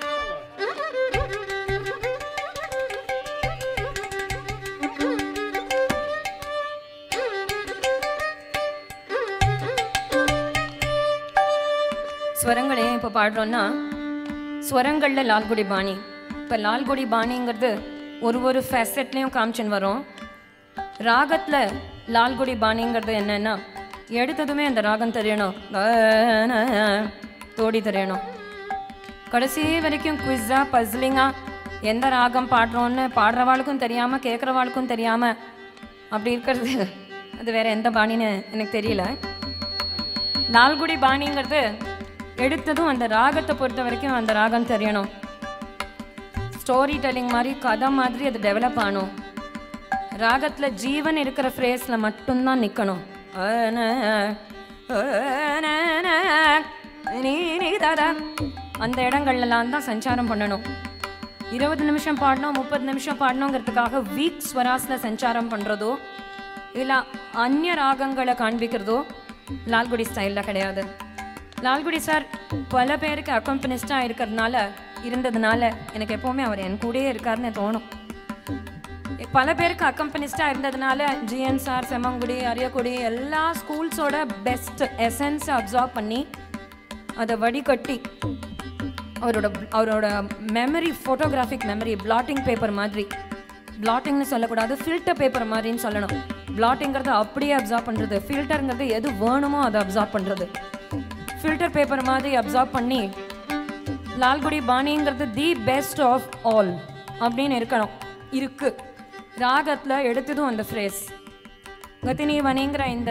ஸ்வரங்களே இப்போ பாடுறோன்னா ஸ்வரங்களில் லால்குடி பாணி இப்போ லால்குடி பாணிங்கிறது ஒரு ஒரு ஃபெசட்லேயும் காமிச்சுன்னு வரும் ராகத்தில் லால்குடி பாணிங்கிறது என்னன்னா எடுத்ததுமே அந்த ராகம் தெரியணும் கன, தோடி தெரியணும் கடைசி வரைக்கும் குவிஸாக பஸ்லிங்காக எந்த ராகம் பாடுறோன்னு பாடுறவாளுக்கும் தெரியாமல் கேட்குறவாளுக்கும் தெரியாமல் அப்படி இருக்கிறது அது வேற எந்த பாணின்னு எனக்கு தெரியல லால்குடி பாணிங்கிறது எடுத்ததும் அந்த ராகத்தை பொறுத்த வரைக்கும் அந்த ராகம் தெரியணும் ஸ்டோரி டெல்லிங் மாதிரி கதை மாதிரி அது டெவலப் ஆகணும் ராகத்தில் ஜீவன் இருக்கிற ஃப்ரேஸில் மட்டும்தான் நிற்கணும் அந்த இடங்கள்லாம் தான் சஞ்சாரம் பண்ணணும் இருபது நிமிஷம் பாடணும் முப்பது நிமிஷம் பாடணுங்கிறதுக்காக வீக் ஸ்வராஸில் சஞ்சாரம் பண்ணுறதோ இல்லை அந்நிய ராகங்களை காண்பிக்கிறதோ லால்குடி ஸ்டைலில் கிடையாது லால்குடி சார் பல பேருக்கு அக்கம்பனிஸ்டாக இருக்கிறதுனால இருந்ததுனால எனக்கு எப்போவுமே அவர் என் கூடயே இருக்காருன்னு தோணும் பல பேருக்கு அக்கம்பனிஸ்டாக இருந்ததுனால ஜிஎன் சார் செம்மங்குடி அரியக்குடி எல்லா ஸ்கூல்ஸோட பெஸ்ட் எசன்ஸை அப்சார்ப் பண்ணி அதை வடிகட்டி அவரோட அவரோட memory photographic memory blotting paper மாதிரி பிளாட்டிங்னு சொல்லக்கூடாது ஃபில்டர் பேப்பர் மாதிரின்னு சொல்லணும் பிளாட்டிங்கிறது அப்படியே அப்சார்ப் பண்ணுறது ஃபில்டருங்கிறது எது வேணுமோ அதை அப்சார்ப் பண்ணுறது ஃபில்டர் பேப்பர் மாதிரி அப்சார்ப் பண்ணி லால்குடி பாணிங்கிறது தி பெஸ்ட் ஆஃப் ஆல் அப்படின்னு இருக்கணும் இருக்கு ராகத்தில் எடுத்ததும் அந்த ஃப்ரேஸ் கத்தினி வனிங்கிற இந்த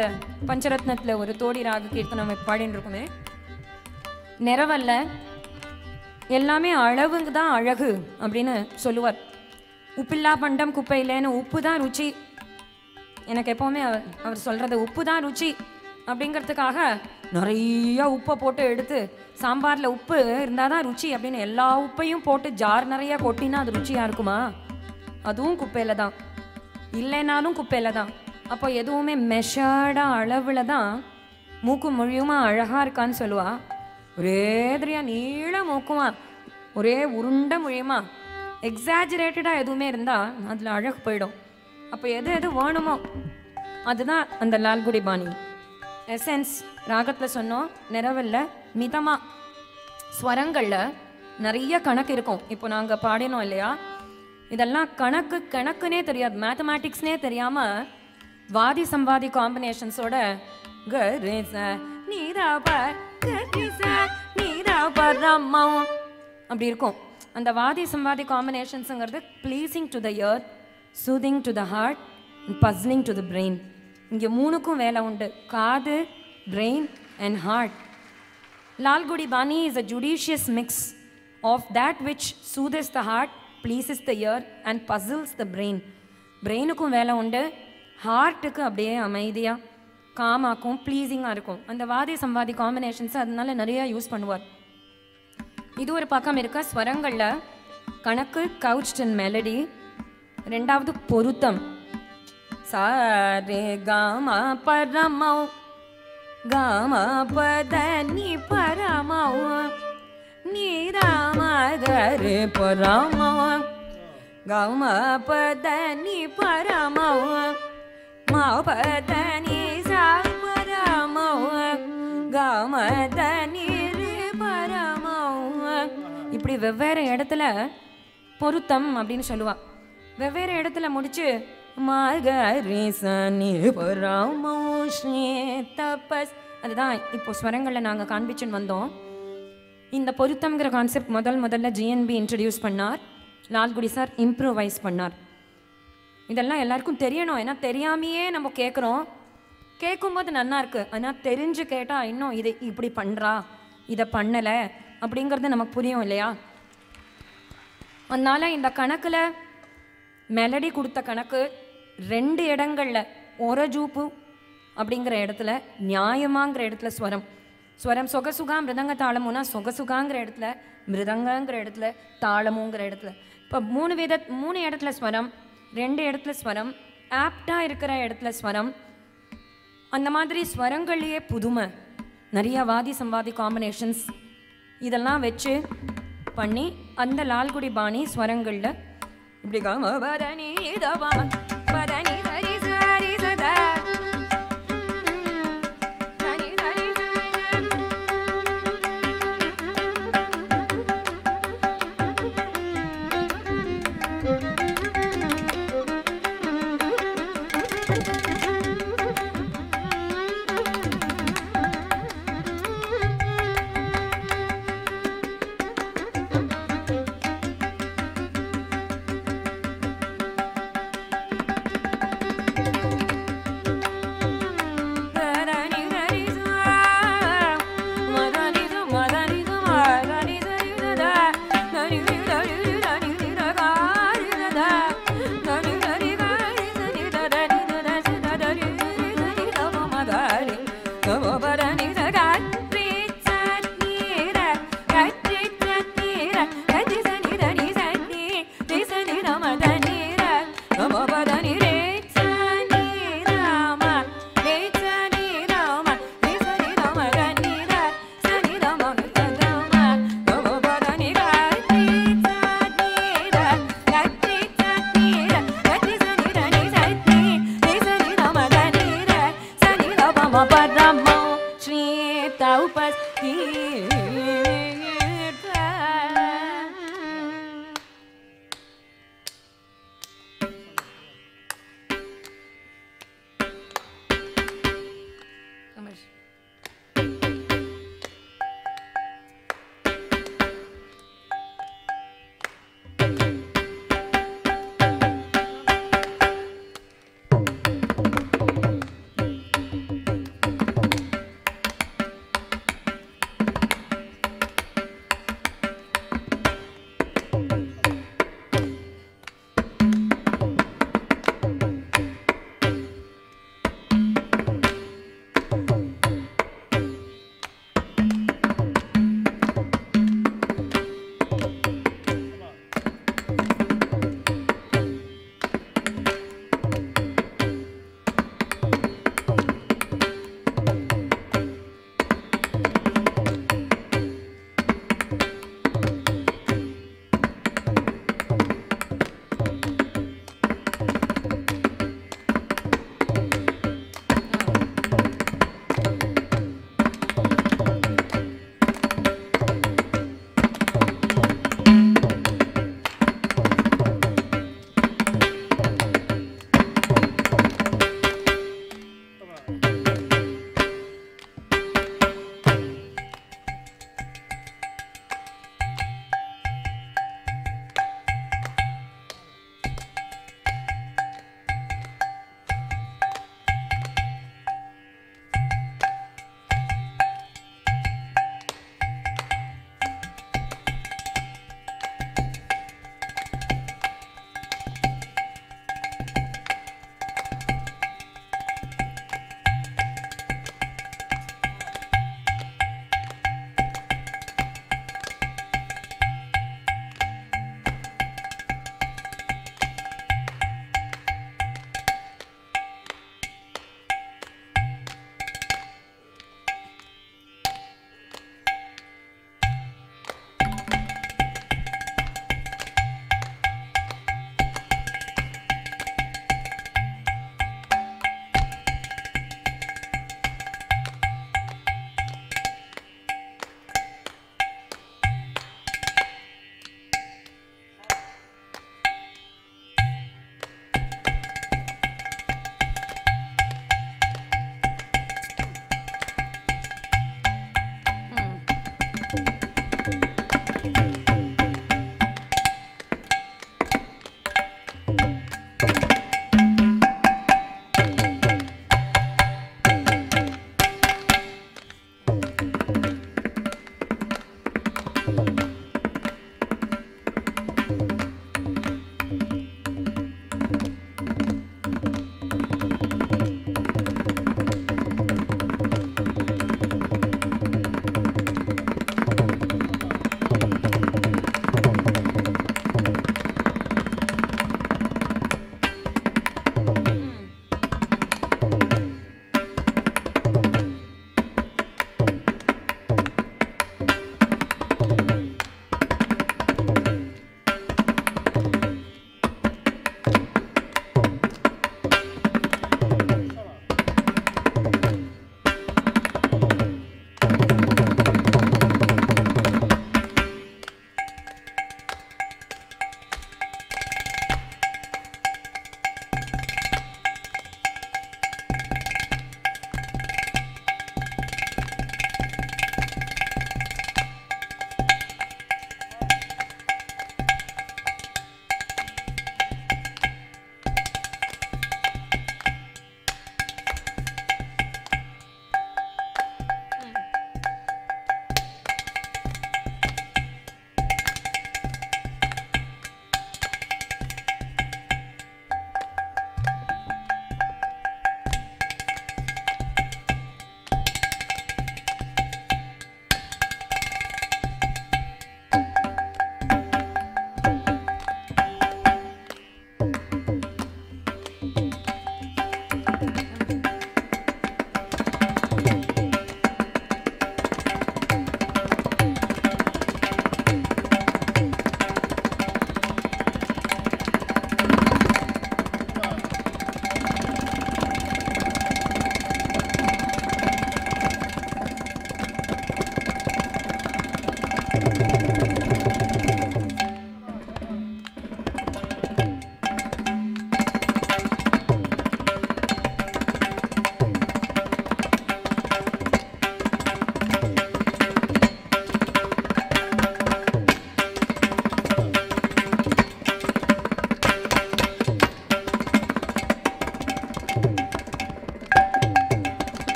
பஞ்சரத்னத்தில் ஒரு தோடி ராக கீர்த்தனம் பாடின்னு இருக்குமே நிறவல்ல எல்லாமே அளவுங்க தான் அழகு அப்படின்னு சொல்லுவார் உப்பில்லா பண்டம் குப்பையிலேன்னு உப்பு தான் ருச்சி எனக்கு எப்போவுமே அவர் அவர் சொல்கிறது உப்பு தான் ருச்சி அப்படிங்கிறதுக்காக நிறைய உப்பை போட்டு எடுத்து சாம்பாரில் உப்பு இருந்தால் தான் ருச்சி அப்படின்னு எல்லா உப்பையும் போட்டு ஜார் நிறைய கொட்டினா அது ருச்சியாக இருக்குமா அதுவும் குப்பையில் தான் இல்லைனாலும் குப்பையில் தான் அப்போ எதுவுமே மெஷர்டாக அளவில் தான் மூக்கு மொழியுமா அழகாக இருக்கான்னு சொல்லுவா ஒரே தெரியா நீள மூக்குமா ஒரே உருண்ட மொழியுமா எக்ஸாஜரேட்டடாக எதுவுமே இருந்தால் அதில் அழகு போயிடும் அப்போ எது எது வேணுமோ அதுதான் அந்த லால்குடி பாணி எசன்ஸ் ராகத்தில் சொன்னோம் நிறவல்ல மிதமாக ஸ்வரங்களில் நிறைய கணக்கு இருக்கும் இப்போ நாங்கள் பாடினோம் இல்லையா இதெல்லாம் கணக்கு கணக்குனே தெரியாது மேத்தமேட்டிக்ஸ்னே தெரியாமல் வாதி சம்வாதி காம்பினேஷன்ஸோட க ரே ச நீரா ப க ரி ச நீரா ப ரம்ம அப்படி இருக்கும் அந்த வாதி சம்வாதி காம்பினேஷன்ஸுங்கிறது pleasing to the ear soothing to the heart puzzling to the brain இங்கே மூணுக்கும் வேலை உண்டு காது brain and heart Lalgudi Bani is a judicious mix of that which soothes the heart, pleases the ear and puzzles the brain. பிரெயினுக்கும் வேலை உண்டு ஹார்ட்டுக்கு அப்படியே அமைதியாக காமாக்கும் ப்ளீஸிங்காக இருக்கும் அந்த வாதி சம்வாதி காம்பினேஷன்ஸ் அதனால நிறைய யூஸ் பண்ணுவார் இது ஒரு பக்கம் இருக்க ஸ்வரங்களில் கணக்கு கவுச்ட் அண்ட் மெலடி ரெண்டாவது பொருத்தம் சா ரே காமா பரமௌ காம பத நீ பரமௌ நீ ராம கரே பரமௌ காம பத நீ பரமௌ மா பத நீ சா பரமௌ காம த நீ ரே பரமௌ இப்படி வெவ்வேறு இடத்துல பொருத்தம் அப்படின்னு சொல்லுவா வெவ்வேறு இடத்துல முடிச்சு மாகரீசனி பராமோ ஸ்ரீ தபஸ் அதுதான் இப்போ ஸ்வரங்களில் நாங்கள் காண்பிச்சுன்னு வந்தோம் இந்த பொருத்தம்ங்கிற கான்செப்ட் முதல் முதல்ல ஜிஎன்பி இன்ட்ரடியூஸ் பண்ணார் லால்குடி சார் இம்ப்ரூவைஸ் பண்ணார் இதெல்லாம் எல்லாருக்கும் தெரியணும் ஏன்னா தெரியாமையே நம்ம கேட்குறோம் கேட்கும்போது நல்லா இருக்கு ஆனால் தெரிஞ்சு கேட்டால் இன்னும் இதை இப்படி பண்ணுறா இதை பண்ணலை அப்படிங்கிறது நமக்கு புரியும் இல்லையா அதனால இந்த கணக்கில் மெலடி கொடுத்த கணக்கு ரெண்டு இடங்கள்ல ஒரஜூப்பு அப்படிங்கிற இடத்துல நியாயமாங்கிற இடத்துல ஸ்வரம் ஸ்வரம் சொகசுகா மிருதங்க தாளமுன்னா சொகசுகாங்கிற இடத்துல மிருதங்கங்கிற இடத்துல தாளமுங்கிற இடத்துல இப்போ மூணு வித மூணு இடத்துல ஸ்வரம் ரெண்டு இடத்துல ஸ்வரம் ஆப்டாக இருக்கிற இடத்துல ஸ்வரம் அந்த மாதிரி ஸ்வரங்கள்லேயே புதுமை நிறைய வாதி சம்வாதி காம்பினேஷன்ஸ் இதெல்லாம் வச்சு பண்ணி அந்த லால்குடி பாணி ஸ்வரங்களில் இப்படி காம பதனி தபா பதனி சரி சரி சதா சரி சரி சரி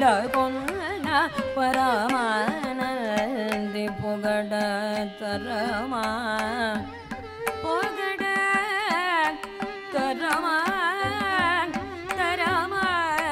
நில கொன்ன பரமானந்தி புகட தரமா புகட தரமா தரமா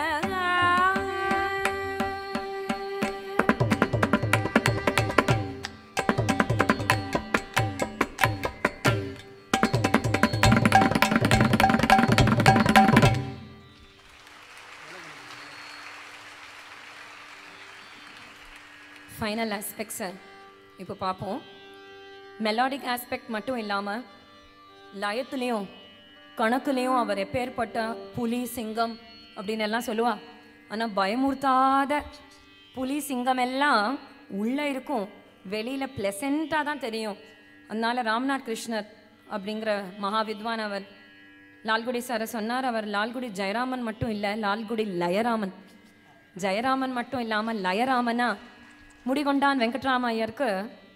ஃபைனல் ஆஸ்பெக்ட்ஸை இப்போ பார்ப்போம் மெலாடிக் ஆஸ்பெக்ட் மட்டும் இல்லாமல் லயத்துலேயும் கணக்குலேயும் அவர் எப்பேற்பட்ட புலி சிங்கம் அப்படின்னு எல்லாம் சொல்லுவா ஆனால் பயமுறுத்தாத புலி சிங்கம் எல்லாம் உள்ளே இருக்கும் வெளியில் ப்ளெசண்ட்டாக தான் தெரியும் அதனால ராம்நாத் கிருஷ்ணர் அப்படிங்கிற மகாவித்வான் அவர் லால்குடி சாரை சொன்னார் அவர் லால்குடி ஜெயராமன் மட்டும் இல்லை லால்குடி லயராமன் ஜெயராமன் மட்டும் இல்லாமல் லயராமனா முடிகொண்டான் வெங்கட்ராம ஐயருக்கு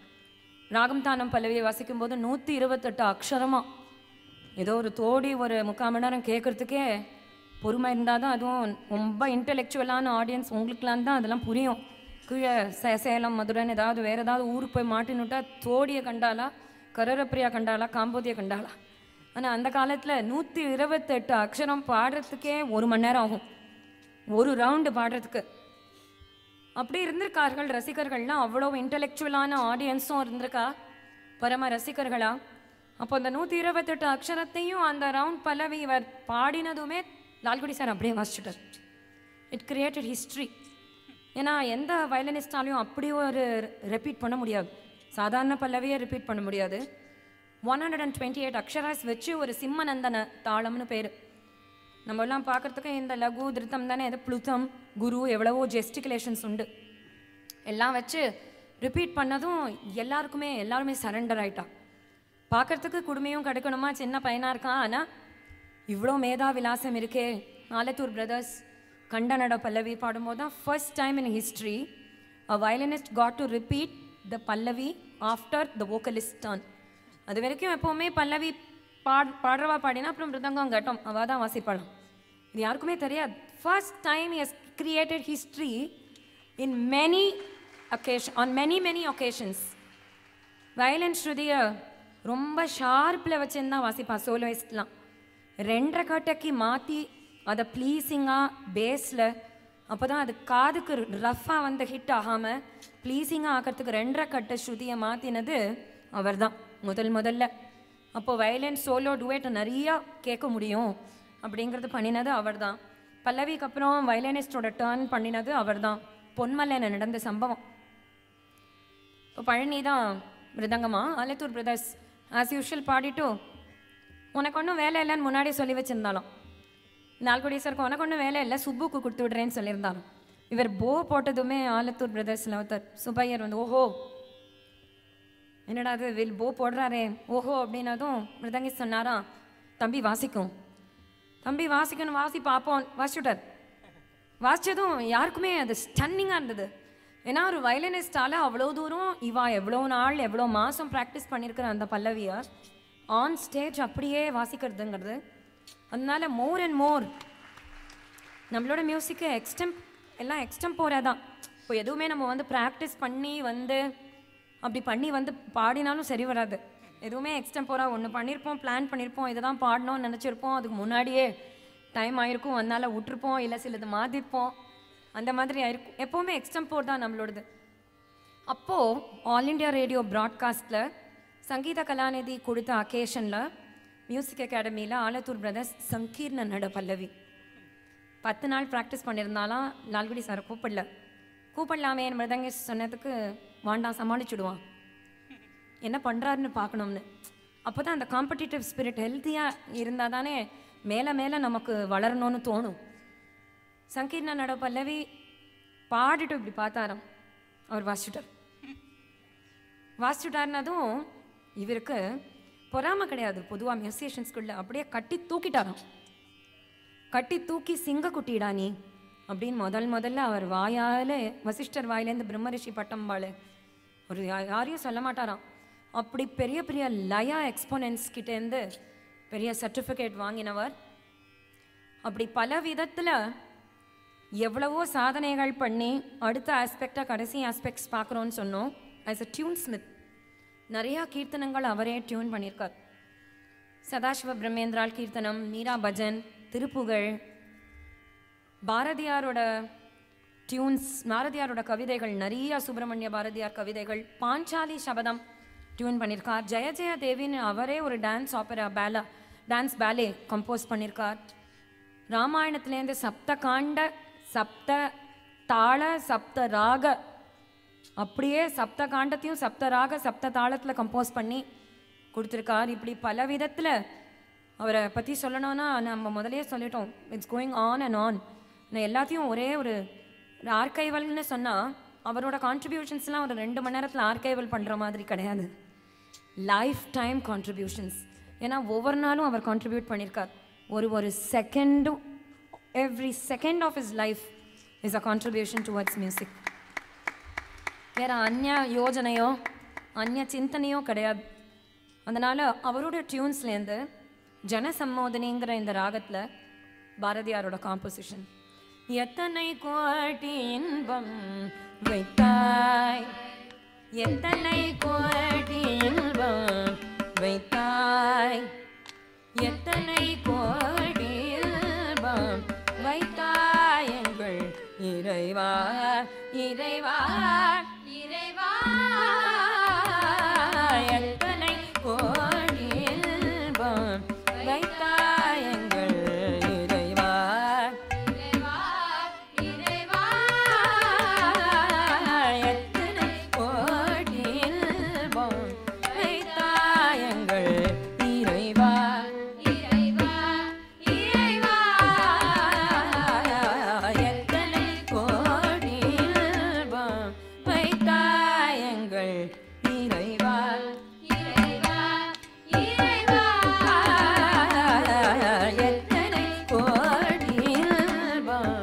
ராகம் தானம் பல்லவியை வாசிக்கும்போது நூற்றி இருபத்தெட்டு அக்ஷரமா ஏதோ ஒரு தோடி ஒரு முக்கால் மணி நேரம் கேட்குறதுக்கே பொறுமை இருந்தால் தான் அதுவும் ரொம்ப இன்டெலெக்சுவலான ஆடியன்ஸ் உங்களுக்குலாம் தான் அதெல்லாம் புரியும் கீழே சே சேலம் மதுரைன்னு ஏதாவது வேறு ஏதாவது ஊருக்கு போய் மாட்டினுட்டா தோடியை கண்டாலா கரரப்பிரியா கண்டாலா காம்போதியை கண்டாலா ஆனால் அந்த காலத்தில் நூற்றி இருபத்தெட்டு அக்ஷரம் பாடுறதுக்கே ஒரு மணி நேரம் ஆகும் ஒரு ரவுண்டு பாடுறதுக்கு அப்படி இருந்திருக்கார்கள் ரசிகர்கள்லாம் அவ்வளோ இன்டெலெக்சுவலான ஆடியன்ஸும் இருந்திருக்கா பரம ரசிகர்களா அப்போ அந்த நூற்றி இருபத்தெட்டு அக்ஷரத்தையும் அந்த ரவுண்ட் பல்லவி இவர் பாடினதுமே லால்குடி சார் அப்படியே வாசிச்சுட்டார் இட் கிரியேட்டட் ஹிஸ்ட்ரி ஏன்னா எந்த வயலினிஸ்டாலையும் அப்படி ஒரு ரெப்பீட் பண்ண முடியாது சாதாரண பல்லவியை ரிப்பீட் பண்ண முடியாது one hundred and twenty eight அக்ஷராஸ் வச்சு ஒரு சிம்மநந்தன தாளம்னு பேர் நம்ம எல்லாம் பார்க்கறதுக்கு இந்த லகு திருத்தம் தானே இது புளுத்தம் குரு எவ்வளவோ ஜெஸ்டிகுலேஷன்ஸ் உண்டு எல்லாம் வச்சு ரிப்பீட் பண்ணதும் எல்லாருக்குமே எல்லாருமே சரண்டர் ஆயிட்டா பார்க்கறதுக்கு குடுமையும் கிடைக்கணுமா சின்ன பையனாக இருக்கான் ஆனால் இவ்வளோ மேதா விலாசம் இருக்கே ஆலத்தூர் பிரதர்ஸ் கண்டனட பல்லவி பாடும்போது தான் first time in history a violinist got to repeat the pallavi after the vocalist turn அது வரைக்கும் எப்போவுமே பல்லவி பாட் பாடுறவா பாடினா அப்புறம் மிருதங்கம் கட்டம் அவள் தான் வாசிப்பாளாம் இது யாருக்குமே தெரியாது first time has created history in many occasion on many many occasions violin ஸ்ருதியை ரொம்ப ஷார்ப்பில் வச்சுருந்தா வாசிப்பா சோலோயிஸ்ட்லாம் ரெண்டரை கட்டைக்கு மாற்றி அதை ப்ளீஸிங்காக பேஸில் அப்போ தான் அது காதுக்கு ரஃப்பாக வந்து ஹிட் ஆகாமல் ப்ளீஸிங்காக ஆக்கிறதுக்கு ரெண்டரை கட்டை ஸ்ருதியை மாற்றினது அவர் தான் முதல் முதல்ல அப்போ வயலின் சோலோ டுவேட்டை நிறையா கேட்க முடியும் அப்படிங்கிறது பண்ணினது அவர் தான் பல்லவிக்கு அப்புறம் வயலினிஸ்டோட டேர்ன் பண்ணினது அவர் தான் பொன்மலையில் நடந்த சம்பவம் இப்போ பழனி தான் மிருதங்கமா ஆலத்தூர் பிரதர்ஸ் ஆஸ் யூஷுவல் பாடிட்டு உனக்கு ஒன்றும் வேலை இல்லைன்னு முன்னாடி சொல்லி வச்சிருந்தாலும் நால்குடி சாருக்கு உனக்கு ஒன்றும் வேலை இல்லை சுப்புக்கு கொடுத்து விடுறேன்னு சொல்லியிருந்தாலும் இவர் போ போட்டதுமே ஆலத்தூர் பிரதர்ஸில் ஒருத்தர் சுப்பையர் வந்து ஓஹோ என்னடா அது வில் போ போடுறாரே ஓஹோ அப்படின்னதும் மிருதங்கி சொன்னாராம் தம்பி வாசிக்கும் தம்பி வாசிக்கணும் வாசி பார்ப்போம் வாசிச்சுட்டார் வாசிச்சதும் யாருக்குமே அது ஸ்டன்னிங்காக இருந்தது ஏன்னா ஒரு வயலினிஸ்டால அவ்வளோ தூரம் இவா எவ்வளோ நாள் எவ்வளோ மாதம் ப்ராக்டிஸ் பண்ணியிருக்கிற அந்த பல்லவியை ஆன் ஸ்டேஜ் அப்படியே வாசிக்கிறதுங்கிறது அதனால மோர் அண்ட் மோர் நம்மளோட மியூசிக்கு எக்ஸ்டம் எல்லாம் எக்ஸ்டம் தான் இப்போ எதுவுமே நம்ம வந்து ப்ராக்டிஸ் பண்ணி வந்து அப்படி பண்ணி வந்து பாடினாலும் சரி வராது எதுவுமே எக்ஸ்டம்போரா ஒன்று பண்ணியிருப்போம் பிளான் பண்ணியிருப்போம் இதை தான் பாடணும்னு நினச்சிருப்போம் அதுக்கு முன்னாடியே டைம் ஆயிருக்கும் அதனால விட்டுருப்போம் இல்லை சிலது மாற்றிருப்போம் அந்த மாதிரி ஆயிருக்கும் எப்போவுமே எக்ஸ்டம்போர் தான் நம்மளோடது அப்போது ஆல் இண்டியா ரேடியோ ப்ராட்காஸ்ட்டில் சங்கீத கலாநிதி கொடுத்த அக்கேஷனில் மியூசிக் அகாடமியில் ஆலத்தூர் பிரதர்ஸ் சங்கீர்ண நட பல்லவி பத்து நாள் ப்ராக்டிஸ் பண்ணியிருந்தாலாம் லால்குடி சாரை கூப்பிடல கூப்பிடலாமே மிருதங்க சொன்னதுக்கு வாண்டாம் சமாளிச்சுடுவான் என்ன பண்ணுறாருன்னு பார்க்கணும்னு அப்போ தான் அந்த காம்படிட்டிவ் ஸ்பிரிட் ஹெல்த்தியாக இருந்தால் தானே மேலே மேலே நமக்கு வளரணும்னு தோணும் சங்கீர்ண நட பல்லவி பாடிட்டு இப்படி பார்த்தாராம் அவர் வாசிச்சுட்டார் வாசிச்சுட்டாருனதும் இவருக்கு பொறாமை கிடையாது பொதுவாக மியூசிஷியன்ஸ்குள்ள அப்படியே கட்டி தூக்கிட்டாராம் கட்டி தூக்கி சிங்க குட்டிடா நீ அப்படின்னு முதல் முதல்ல அவர் வாயால் வசிஷ்டர் வாயிலேருந்து பிரம்மரிஷி பட்டம்பாள் ஒரு யா- யாரையும் சொல்ல மாட்டாராம் அப்படி பெரிய பெரிய லயா எக்ஸ்போனன்ஸ் கிட்டேருந்து பெரிய சர்டிஃபிகேட் வாங்கினவர் அப்படி பல விதத்தில் எவ்வளவோ சாதனைகள் பண்ணி அடுத்த ஆஸ்பெக்டாக கடைசி ஆஸ்பெக்ட்ஸ் பார்க்குறோன்னு சொன்னோம் ஆஸ் அ டியூன் ஸ்மித் நிறையா கீர்த்தனங்கள் அவரே டியூன் பண்ணியிருக்கார் சதாசிவ பிரம்மேந்திரால் கீர்த்தனம் மீரா பஜன் திருப்புகழ் பாரதியாரோட டியூன்ஸ் பாரதியாரோட கவிதைகள் நிறைய சுப்பிரமணிய பாரதியார் கவிதைகள் பாஞ்சாலி சபதம் டியூன் பண்ணியிருக்கார் ஜெய ஜெய தேவின்னு அவரே ஒரு dance opera ballet dance ballet compose பண்ணியிருக்கார் ராமாயணத்துலேருந்து சப்த காண்ட சப்த தாள சப்த ராக அப்படியே சப்த காண்டத்தையும் சப்த ராக சப்த தாளத்தில் கம்போஸ் பண்ணி கொடுத்துருக்கார் இப்படி பல விதத்தில் அவரை பற்றி சொல்லணும்னா நம்ம முதல்லயே சொல்லிட்டோம் it's going on and on நான் எல்லாத்தையும் ஒரே ஒரு ஆர்கைவல்னு சொன்னால் அவரோட கான்ட்ரிபியூஷன்ஸ்லாம் ஒரு ரெண்டு மணி நேரத்தில் ஆர்கைவல் பண்ணுற மாதிரி கிடையாது லைஃப் டைம் கான்ட்ரிபியூஷன்ஸ் ஏன்னா ஒவ்வொரு நாளும் அவர் கான்ட்ரிபியூட் பண்ணியிருக்கார் ஒரு ஒரு செகண்டும் every second of is life is a contribution towards music வேற அந்நிய யோஜனையோ அந்நிய சிந்தனையோ கிடையாது அதனால் அவரோட டியூன்ஸ்லேருந்து ஜனசம்மோதனிங்கிற இந்த ராகத்தில் பாரதியாரோட காம்போசிஷன் எத்தனை கோடி இன்பம் வைத்தாய் எத்தனை கோடி இன்பம் வைத்தாய் எத்தனை கோடி இன்பம் வைத்தாய் எங்கள் இறைவா இறைவா இறைவா எத்தனை கோடி இன்பம் வைத்தாய் எங்கள் இறைவா இறைவா இறைவா எத்தனை கோடி இன்பம் வைத்தாய் எங்கள் இறைவா இறைவா இறைவா எத்தனை கோடி இன்பம் வைத்தாய் எங்கள் இறைவா இறைவா இறைவா எத்தனை கோடி இன்பம்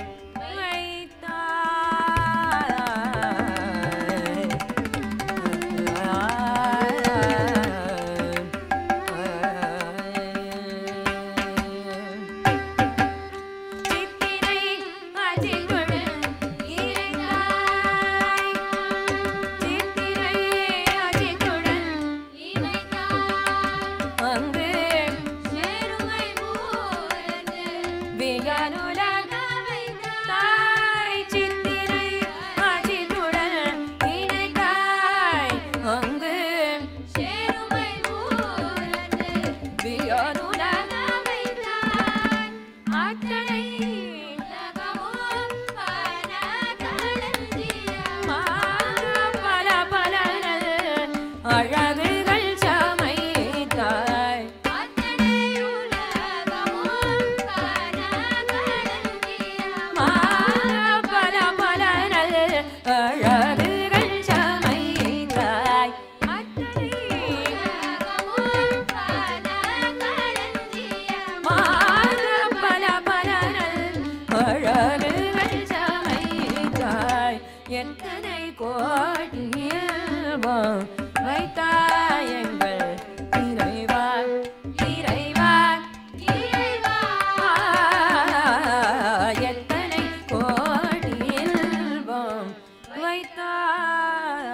வைத்தாய் சித்திரை அஜிகுடன் இறைத்தாய் சித்திரை அஜிகுடன் இணைத்தாய் அங்கு சேருமை மூரத்து வியனுலக தாய் சித்திரை அஜிகுடன் இணைத்தாய் அங்கு சேருமை மூரத்து வியனுலக வைத்தாய் அத்தனை உலகமும் பல களஞ்சியம் பல பல அழகுகள் சமைத்தாய் அத்தனை உலகமும் பல களஞ்சியம் பல பல அழகுகள் சமைத்தாய் அத்தனை உலகமும் பல களஞ்சியம் பல பல அழகுகள் சமைத்தாய் எத்தனை கோடி இன்பம் வைத்தாய் எங்கள் இறைவா இறைவா இறைவா எத்தனை கோடி இன்பம் வைத்தாய்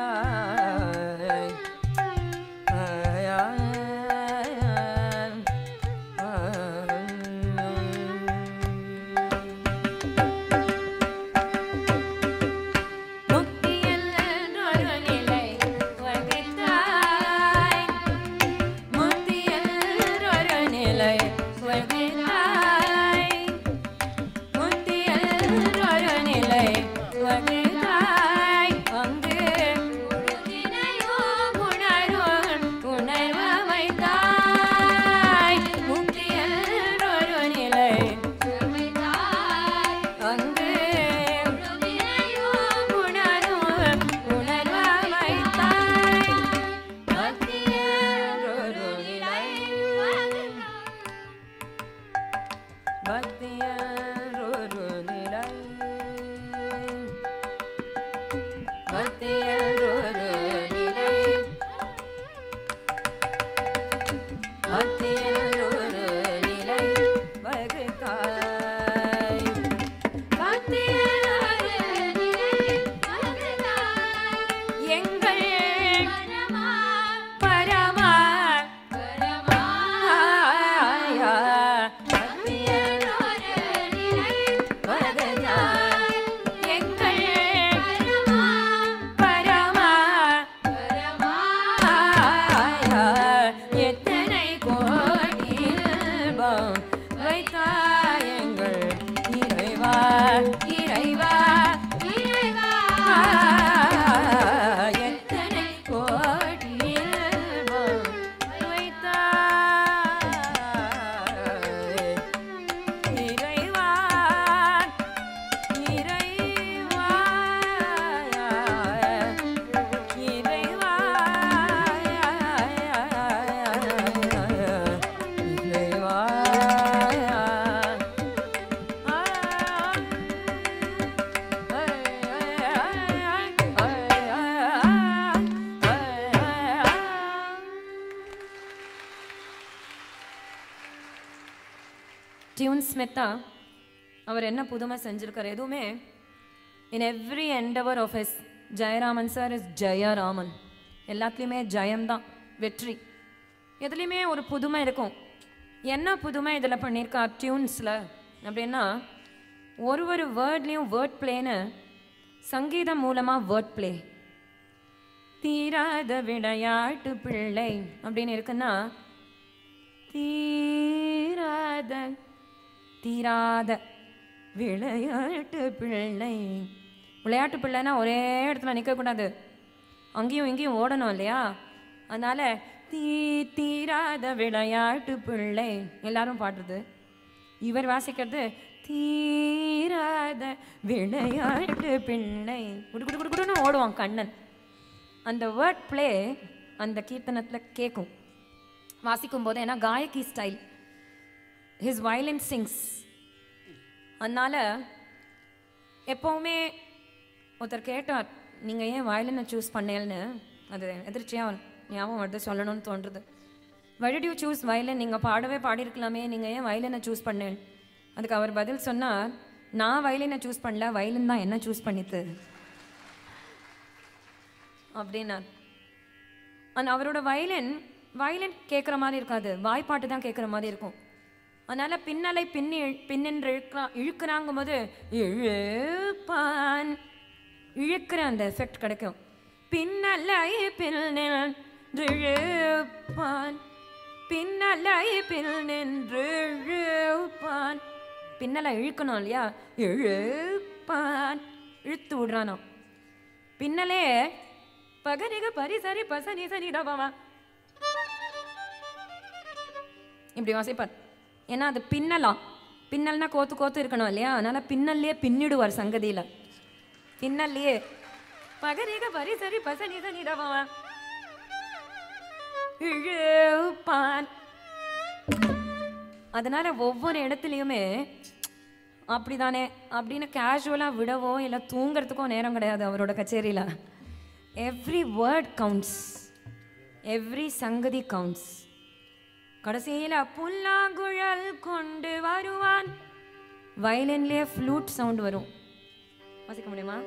முக்தியில் ஒரு நிலை வகித்தாய் முக்தியில் ஒரு நிலை வகித்தாய் முக்தியில் ஒரு நிலை வகித்தாய் அங்கு உறுதினையும் உணர்வும் உணர்வு வைத்தாய் முக்தியில் ஒரு நிலை வைத்தாய் அங்கு உறுதினையும் உணர்வும் உணர்வு வைத்தாய் பக்தியில் ஒரு நிலை பக்தியில் ஒரு நிலை பக்தியில் ஒரு நிலை பக்தியில் ஒரு நிலை வகுத்தாய் பக்தியில் டியூன் ஸ்மித்தா அவர் என்ன புதுமை செஞ்சிருக்காரு எதுவுமே in every endeavour of S Jayaraman sir is Jayaraman எல்லாத்துலேயுமே ஜெயம்தான் வெற்றி எதுலேயுமே ஒரு புதுமை இருக்கும் என்ன புதுமை இதில் பண்ணியிருக்கா டியூன்ஸில் அப்படின்னா ஒரு ஒரு வேர்ட்லேயும் வேர்ட் பிளேன்னு சங்கீதம் மூலமாக வேர்ட் பிளே தீராத விளையாட்டு பிள்ளை அப்படின்னு இருக்குன்னா தீராத தீராத விளையாட்டு பிள்ளை விளையாட்டு பிள்ளைன்னா ஒரே இடத்துல நிற்கக்கூடாது அங்கேயும் இங்கேயும் ஓடணும் இல்லையா அதனால தீ தீராத விளையாட்டு பிள்ளை எல்லாரும் பாடுறது இவர் வாசிக்கிறது தீராத விளையாட்டு பிள்ளை குடு குடு குடு குடுன்னு ஓடுவான் கண்ணன் அந்த வேர்ட் ப்ளே அந்த கீர்த்தனத்தில் கேட்கும் வாசிக்கும் போது ஏன்னா gayaki style his violin sings அதனால் எப்போவுமே ஒருத்தர் கேட்டார் நீங்கள் ஏன் வயலினை சூஸ் பண்ணேன்னு அது எதிர்ச்சியாக ஞாபகம் வருது சொல்லணும்னு தோன்றுது why யூ சூஸ் வயலின் நீங்கள் பாடவே பாடியிருக்கலாமே நீங்கள் ஏன் வயலினை சூஸ் பண்ணேன் அதுக்கு அவர் பதில் சொன்னார் நான் வயலினை சூஸ் பண்ணல வயலின் தான் என்ன சூஸ் பண்ணித்து அப்படின்னார் ஆனால் அவரோட வயலின் வயலின் கேட்குற மாதிரி இருக்காது வாய்ப்பாட்டு தான் கேட்குற மாதிரி இருக்கும் அதனால் பின்னலை பின்னி பின்னின்று இழுக்கிறா இழுக்கிறாங்கும் போது இழுப்பான் இழுக்கிற அந்த எஃபெக்ட் கிடைக்கும் பின்னலை பின்னின்று இழுப்பான் பின்னலை பின்னின்று இழுப்பான் பின்னலை இழுக்கணும் இல்லையா இழுப்பான் இழுத்து விடுறானோ பின்னலே பகனிக பரிசரி பசனி சனி டபாவா இப்படி வாசிப்பார் ஏன்னா அது பின்னலாம் பின்னல்னா கோத்து கோத்து இருக்கணும் இல்லையா அதனால பின்னல்லையே பின்னிடுவார் சங்கதியில பின்னல்லையே பகரிக பரிசரி பசனி சனி டபாவா இழுப்பான் அதனால ஒவ்வொரு இடத்துலையுமே அப்படிதானே அப்படின்னு கேஷுவலாக விடவோ இல்லை தூங்குறதுக்கோ நேரம் கிடையாது அவரோட கச்சேரியில் எவ்ரி வேர்ட் கவுண்ட்ஸ் எவ்ரி சங்கதி கவுண்ட்ஸ் கடைசியில் புல்லாங்குழல் கொண்டு வருவான் வயலின்லேயே ஃப்ளூட் சவுண்ட் வரும் வாசிக்க முடியுமா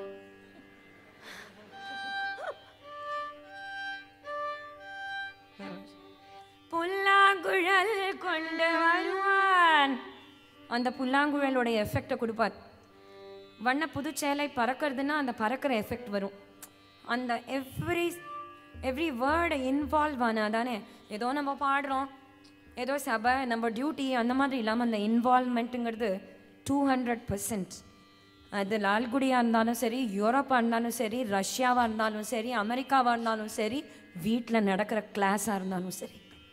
புல்லாங்குழல் கொண்டு வருவான் அந்த புல்லாங்குழலோட எஃபெக்டை கொடுப்பார் வண்ண புதுச்சேலை பறக்கிறதுனா அந்த பறக்கிற எஃபெக்ட் வரும் அந்த எவ்ரி எவ்ரி வேர்டை இன்வால்வ் ஆனா தானே ஏதோ நம்ம பாடுறோம் ஏதோ சபை நம்ம டியூட்டி அந்த மாதிரி இல்லாமல் அந்த இன்வால்மெண்ட்டுங்கிறது டூ ஹண்ட்ரட் பர்சன்ட் அது லால்குடியாக இருந்தாலும் சரி யூரோப்பாக இருந்தாலும் சரி ரஷ்யாவாக இருந்தாலும் சரி அமெரிக்காவாக இருந்தாலும் சரி வீட்டில் நடக்கிற கிளாஸாக இருந்தாலும் சரி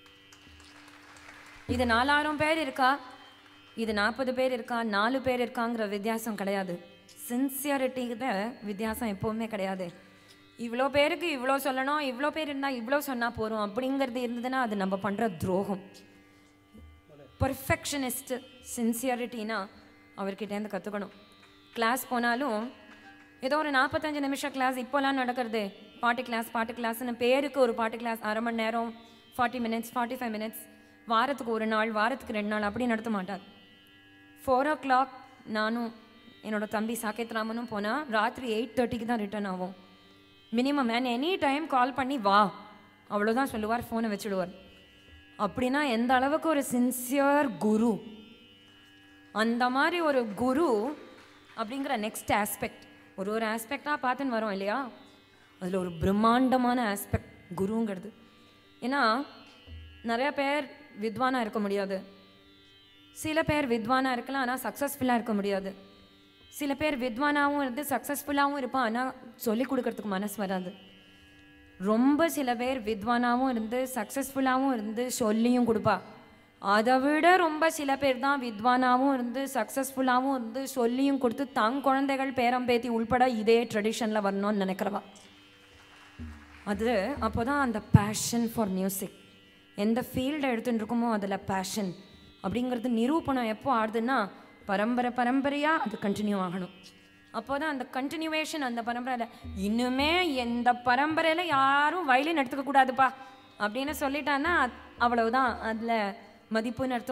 இது நாலாயிரம் பேர் இருக்கா இது நாற்பது பேர் இருக்கா நாலு பேர் இருக்காங்கிற வித்தியாசம் கிடையாது சின்சியரிட்டிக்கு வித்தியாசம் எப்போவுமே கிடையாது இவ்வளோ பேருக்கு இவ்வளோ சொல்லணும் இவ்வளோ பேர் இருந்தால் இவ்வளோ சொன்னால் போகிறோம் அப்படிங்கிறது இருந்ததுன்னா அது நம்ம பண்ணுற துரோகம் பர்ஃபெக்ஷனிஸ்ட் சின்சியரிட்டினா அவர்கிட்டேருந்து கற்றுக்கணும் கிளாஸ் போனாலும் ஏதோ ஒரு நாற்பத்தஞ்சு நிமிஷம் கிளாஸ் இப்போலாம் நடக்கிறது பாட்டு கிளாஸ் பாட்டு கிளாஸ்னு பேருக்கு ஒரு பாட்டு கிளாஸ் அரை மணி நேரம் forty minutes forty five minutes வாரத்துக்கு ஒரு நாள் வாரத்துக்கு ரெண்டு நாள் அப்படி நடத்த மாட்டார் ஃபோர் ஓ கிளாக் நானும் என்னோட தம்பி சாகேத் ராமனும் போனால் ராத்திரி எயிட் தேர்ட்டிக்கு தான் ரிட்டர்ன் ஆகும் minimum man any time call பண்ணி வா அவ்வளோதான் சொல்லுவார் ஃபோனை வச்சுடுவார் அப்படின்னா எந்த அளவுக்கு ஒரு சின்சியர் குரு அந்த மாதிரி ஒரு குரு அப்படிங்கிற நெக்ஸ்ட் ஆஸ்பெக்ட் ஒரு ஒரு ஆஸ்பெக்டாக பார்த்துன்னு வரோம் இல்லையா அதில் ஒரு பிரம்மாண்டமான ஆஸ்பெக்ட் குருங்கிறது ஏன்னா நிறைய பேர் வித்வானாக இருக்க முடியாது சில பேர் வித்வானாக இருக்கலாம் ஆனால் சக்ஸஸ்ஃபுல்லாக இருக்க முடியாது சில பேர் வித்வானாகவும் இருந்து சக்ஸஸ்ஃபுல்லாகவும் இருப்பான் ஆனால் சொல்லிக் கொடுக்கறதுக்கு மனசு வராது ரொம்ப சில பேர் வித்வானாகவும் இருந்து சக்ஸஸ்ஃபுல்லாகவும் இருந்து சொல்லியும் கொடுப்பா அதை விட ரொம்ப சில பேர் தான் வித்வானாகவும் இருந்து சக்ஸஸ்ஃபுல்லாகவும் இருந்து சொல்லியும் கொடுத்து தங் குழந்தைகள் பேரம்பேத்தி உள்பட இதே ட்ரெடிஷனில் வரணும்னு நினைக்கிறவா அது அப்போ தான் அந்த பேஷன் ஃபார் மியூசிக் எந்த ஃபீல்டை எடுத்துட்டு இருக்கோமோ அதில் பேஷன் அப்படிங்கிறது நிரூபணம் எப்போ ஆடுதுன்னா பரம்பரை பரம்பரையாக அது கண்டினியூ ஆகணும் அப்போ தான் அந்த கண்டினியூவேஷன் அந்த பரம்பரையில் இன்னுமே எந்த பரம்பரையில் யாரும் வயலின் எடுத்துக்க கூடாதுப்பா அப்படின்னு சொல்லிட்டான்னா அவ்வளவுதான் அதில் மதிப்புன்னு அர்த்தம்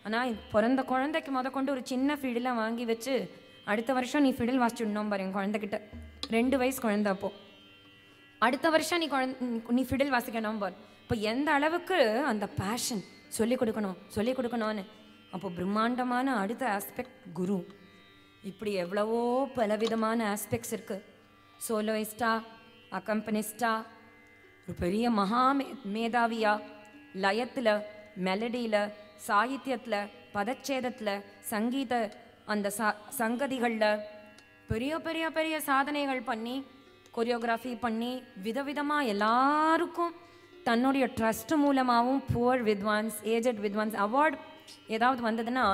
ஆனால் பிறந்த குழந்தைக்கு முத கொண்டு ஒரு சின்ன ஃபிடிலை வாங்கி வச்சு அடுத்த வருஷம் நீ ஃபிடில் வாசிச்சுடணும் பாரு என் குழந்தைகிட்ட ரெண்டு வயசு குழந்தை அப்போ அடுத்த வருஷம் நீ குழந்தை நீ ஃபிடில் வாசிக்கணும் பார் இப்போ எந்த அளவுக்கு அந்த பேஷன் சொல்லிக் கொடுக்கணும் சொல்லிக் கொடுக்கணும்னு அப்போ பிரம்மாண்டமான அடுத்த ஆஸ்பெக்ட் குரு இப்படி எவ்வளவோ பலவிதமான ஆஸ்பெக்ட்ஸ் இருக்கு சோலோயிஸ்டா அக்கம்பனிஸ்டா ஒரு பெரிய மகா மே மேதாவியா லயத்தில் மெலடியில் சாகித்யத்தில் பதச்சேதத்தில் சங்கீத அந்த ச சங்கதிகளில் பெரிய பெரிய பெரிய சாதனைகள் பண்ணி கொரியோகிராஃபி பண்ணி விதவிதமாக எல்லாருக்கும் தன்னுடைய ட்ரஸ்ட் மூலமாகவும் புவர் வித்வான்ஸ் ஏஜட் வித்வான்ஸ் அவார்ட் ஏதாவது வந்ததுன்னா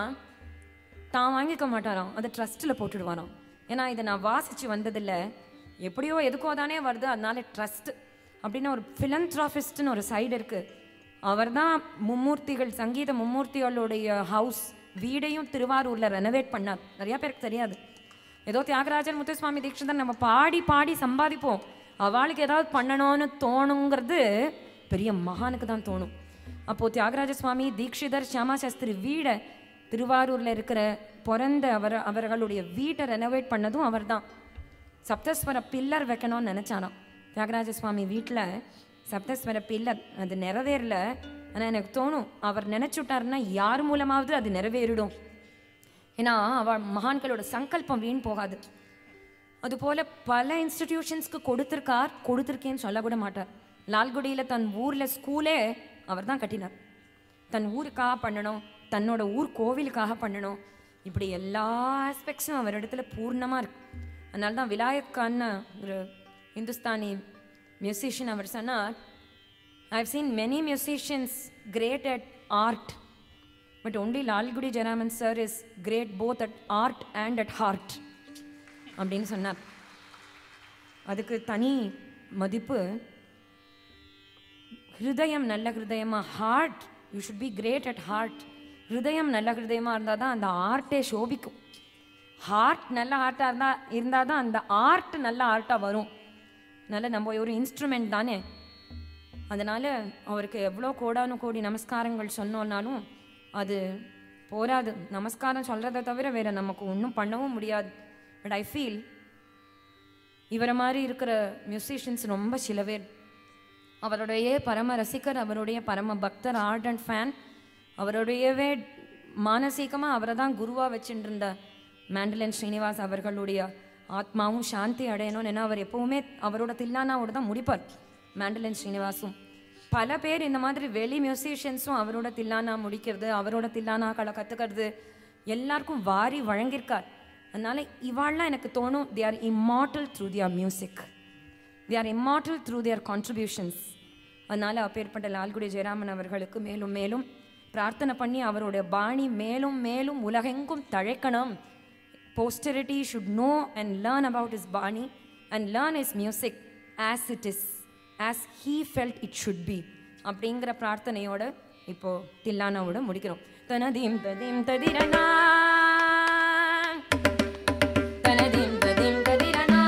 தான் வாங்கிக்க மாட்டாராம் அதை ட்ரஸ்ட்டில் போட்டுடுவாராம் ஏன்னா இதை நான் வாசித்து வந்ததில்ல எப்படியோ எதுக்கோ தானே வருது அதனால ட்ரஸ்ட் அப்படின்னு ஒரு ஃபிலந்த்ராஃபிஸ்ட்னு ஒரு சைடு இருக்குது அவர் தான் மும்மூர்த்திகள் சங்கீத மும்மூர்த்திகளுடைய ஹவுஸ் வீடையும் திருவாரூரில் ரெனோவேட் பண்ணார் நிறையா பேருக்கு தெரியாது ஏதோ தியாகராஜன் முத்துசுவாமி தீட்சிதர் நம்ம பாடி பாடி சம்பாதிப்போம் அவளுக்கு ஏதாவது பண்ணணும்னு தோணுங்கிறது பெரிய மகானுக்கு தான் தோணும் அப்போது தியாகராஜ சுவாமி தீக்ஷிதர் சியாமா சாஸ்திரி வீடை திருவாரூரில் இருக்கிற பிறந்த அவர் அவர்களுடைய வீட்டை ரெனோவேட் பண்ணதும் அவர்தான் சப்தஸ்வர பில்லர் வைக்கணும்னு நினச்சாராம் தியாகராஜ சுவாமி வீட்டில் சப்தஸ்வர பில்லர் அது நிறைவேறல ஆனால் எனக்கு தோணும் அவர் நினச்சுட்டாருன்னா யார் மூலமாவது அது நிறைவேறிடும் ஏன்னா அவள் மகான்களோட சங்கல்பம் வீண் போகாது அதுபோல் பல இன்ஸ்டிடியூஷன்ஸ்க்கு கொடுத்துருக்கார் கொடுத்துருக்கேன்னு சொல்ல கூட மாட்டார் லால்குடியில் தன் ஊரில் ஸ்கூலே அவர் தான் கட்டினார் தன் ஊருக்காக பண்ணணும் தன்னோட ஊர் கோவிலுக்காக பண்ணணும் இப்படி எல்லா ஆஸ்பெக்ட்ஸும் அவர் இடத்துல பூர்ணமாக இருக்கு அதனால தான் விலாயத் கான்னு ஒரு இந்துஸ்தானி மியூசிஷியன் அவர் சொன்னார் I have seen many musicians great at art but only Lalgudi Jayaraman sir is great both at art and at heart அப்படின்னு சொன்னார் அதுக்கு தனி மதிப்பு ஹிருதயம் நல்ல ஹிருதயமா heart you should be great at heart ஹிருதயம் நல்ல ஹிருதயமாக இருந்தால் தான் அந்த ஆர்ட்டே சோபிக்கும் ஹார்ட் நல்ல ஆர்ட்டாக இருந்தால் இருந்தால் தான் அந்த ஆர்ட் நல்ல ஆர்ட்டாக வரும் அதனால் நம்ம ஒரு இன்ஸ்ட்ருமெண்ட் தானே அதனால் அவருக்கு எவ்வளோ கோடானு கோடி நமஸ்காரங்கள் சொன்னோன்னாலும் அது போராது நமஸ்காரம் சொல்கிறத தவிர வேறு நமக்கு ஒன்றும் பண்ணவும் முடியாது பட் ஐ ஃபீல் இவரை மாதிரி இருக்கிற மியூசிஷியன்ஸ் ரொம்ப சில பேர் அவருடைய பரம ரசிகர் அவருடைய பரம பக்தர் ஆர்ட் அண்ட் ஃபேன் அவருடையவே மானசீகமாக அவரை தான் குருவாக வச்சுட்டு இருந்த மேண்டலன் ஸ்ரீனிவாஸ் அவர்களுடைய ஆத்மாவும் சாந்தி அடையணும்னு ஏன்னா அவர் எப்பவுமே அவரோட தில்லானாவோட தான் முடிப்பார் மேண்டலன் ஸ்ரீனிவாசும் பல பேர் இந்த மாதிரி வெளி மியூசிஷியன்ஸும் அவரோட தில்லானா முடிக்கிறது அவரோட தில்லானாக்களை கற்றுக்கிறது எல்லாருக்கும் வாரி வழங்கியிருக்கார் அதனால இவாள்லாம் எனக்கு தோணும் they are immortal through their music they are immortal through their contributions அதனால் அப்பேற்பட்ட லால்குடி ஜெயராமன் அவர்களுக்கு மேலும் மேலும் பிரார்த்தனை பண்ணி அவருடைய பாணி மேலும் மேலும் உலகெங்கும் தழைக்கணும் posterity should know and learn about his bani and learn his music as it is as he felt it should be அப்படிங்கிற பிரார்த்தனையோட இப்போ தில்லானாவோட முடிக்கிறோம் தனதீம் ததீம் ததிரனா தனதீம் ததீம் ததிரனா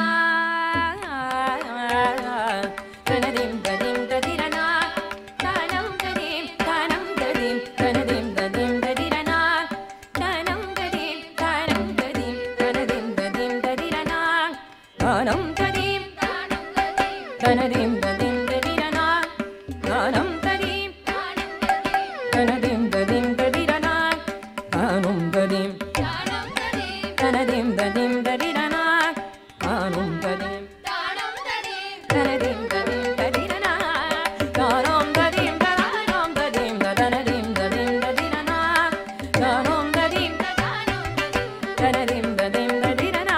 தனதீம் ததீம் ததிரனா தனம் ததீம் தனம் ததீம் தனதீம் ததீம் ததிரனா தனம் ததீம் தனம் ததீம் தனதீம் ததீம் ததிரனா தனம் ததீம் தனதீம் ததீம் ததிரனா தனம் ததீம் தனதீம் ததீம் ததிரனா தானும் ததீம் தனதீம் ததீம் ததிரனா தானும் ததீம் தனதீம் ததீம் ததிரனா தானும் ததீம் ததானும் ததீம் ததனதீம் ததீம் ததிரனா தானும் ததீம் தனதீம் ததீம் ததிரனா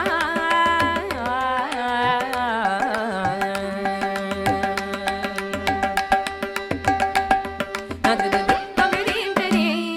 தனதீம் ததீம்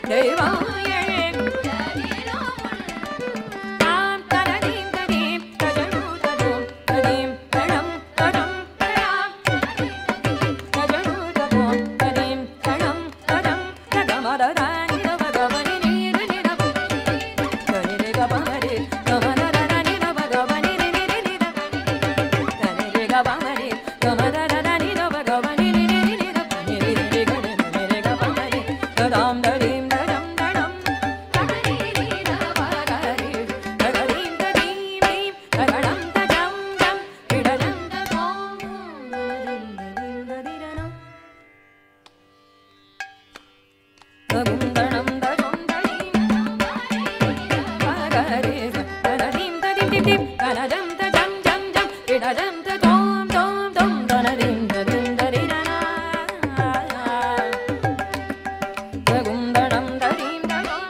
தெய்வம் ஏழே தாம் தனதீம் ததீம் தஜனு ததும் ததீம் தடம் தடம் தடாம் தஜனு ததும் ததீம் தடம் தடம் தகமதராணி நவகவனி நீரு நிரப தனிரே கபமரி கமதரரணி நவகவனி நிரி நிர தனிரே கபமரி கமதரரணி நவகவனி நிரி நிர நிரி நிரி கட நிரி கபமரி தடாம் தடீம் தடம் தடம் தகரி தகரீம் ததீம் தீம் தகடம் தஜம் ஜம் இடடம் ததோம் ததீம் ததீம் ததிரணம் தகுந்தணம் தஜம் தடீம் பகரே தனதீம் ததீம் தீம் தீம் தனதம் தஜம் ஜம் ஜம் இடடம் ததோம் தோம் தோம் தனதீம் ததீம் ததிரணா தகுந்தணம் ததீம் ததோம்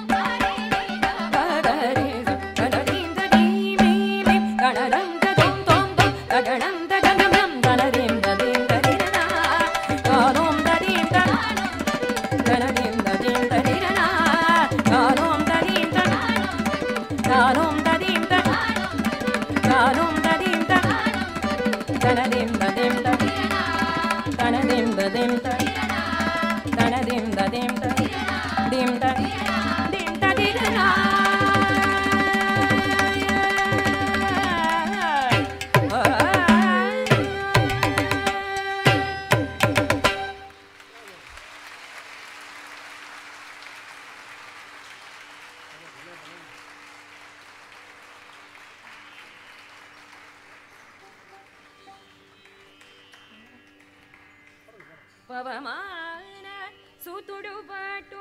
பகரே தனதீம் ததீம் தீம் தீம் தனதம் ததோம் தோம் தோம் தகடம் தஜம் ஜம் தனதீம் ததீம் ததிரணா தானோம் ததீம் ததானோம் தனதீம் ததீம் ததிரணா தானோம் ததீம் ததானோம் தானோம் ததீம் ததானோம் தானோம் ததீம் ததானோம் தனதீம் ததீம் ததிரணா தனதீம் ததீம் ததிரணா தனதீம் ததீம் ததிரணா தீம் ததிரணா தீம் ததிரணா పవమాన సుతుడు పట్టు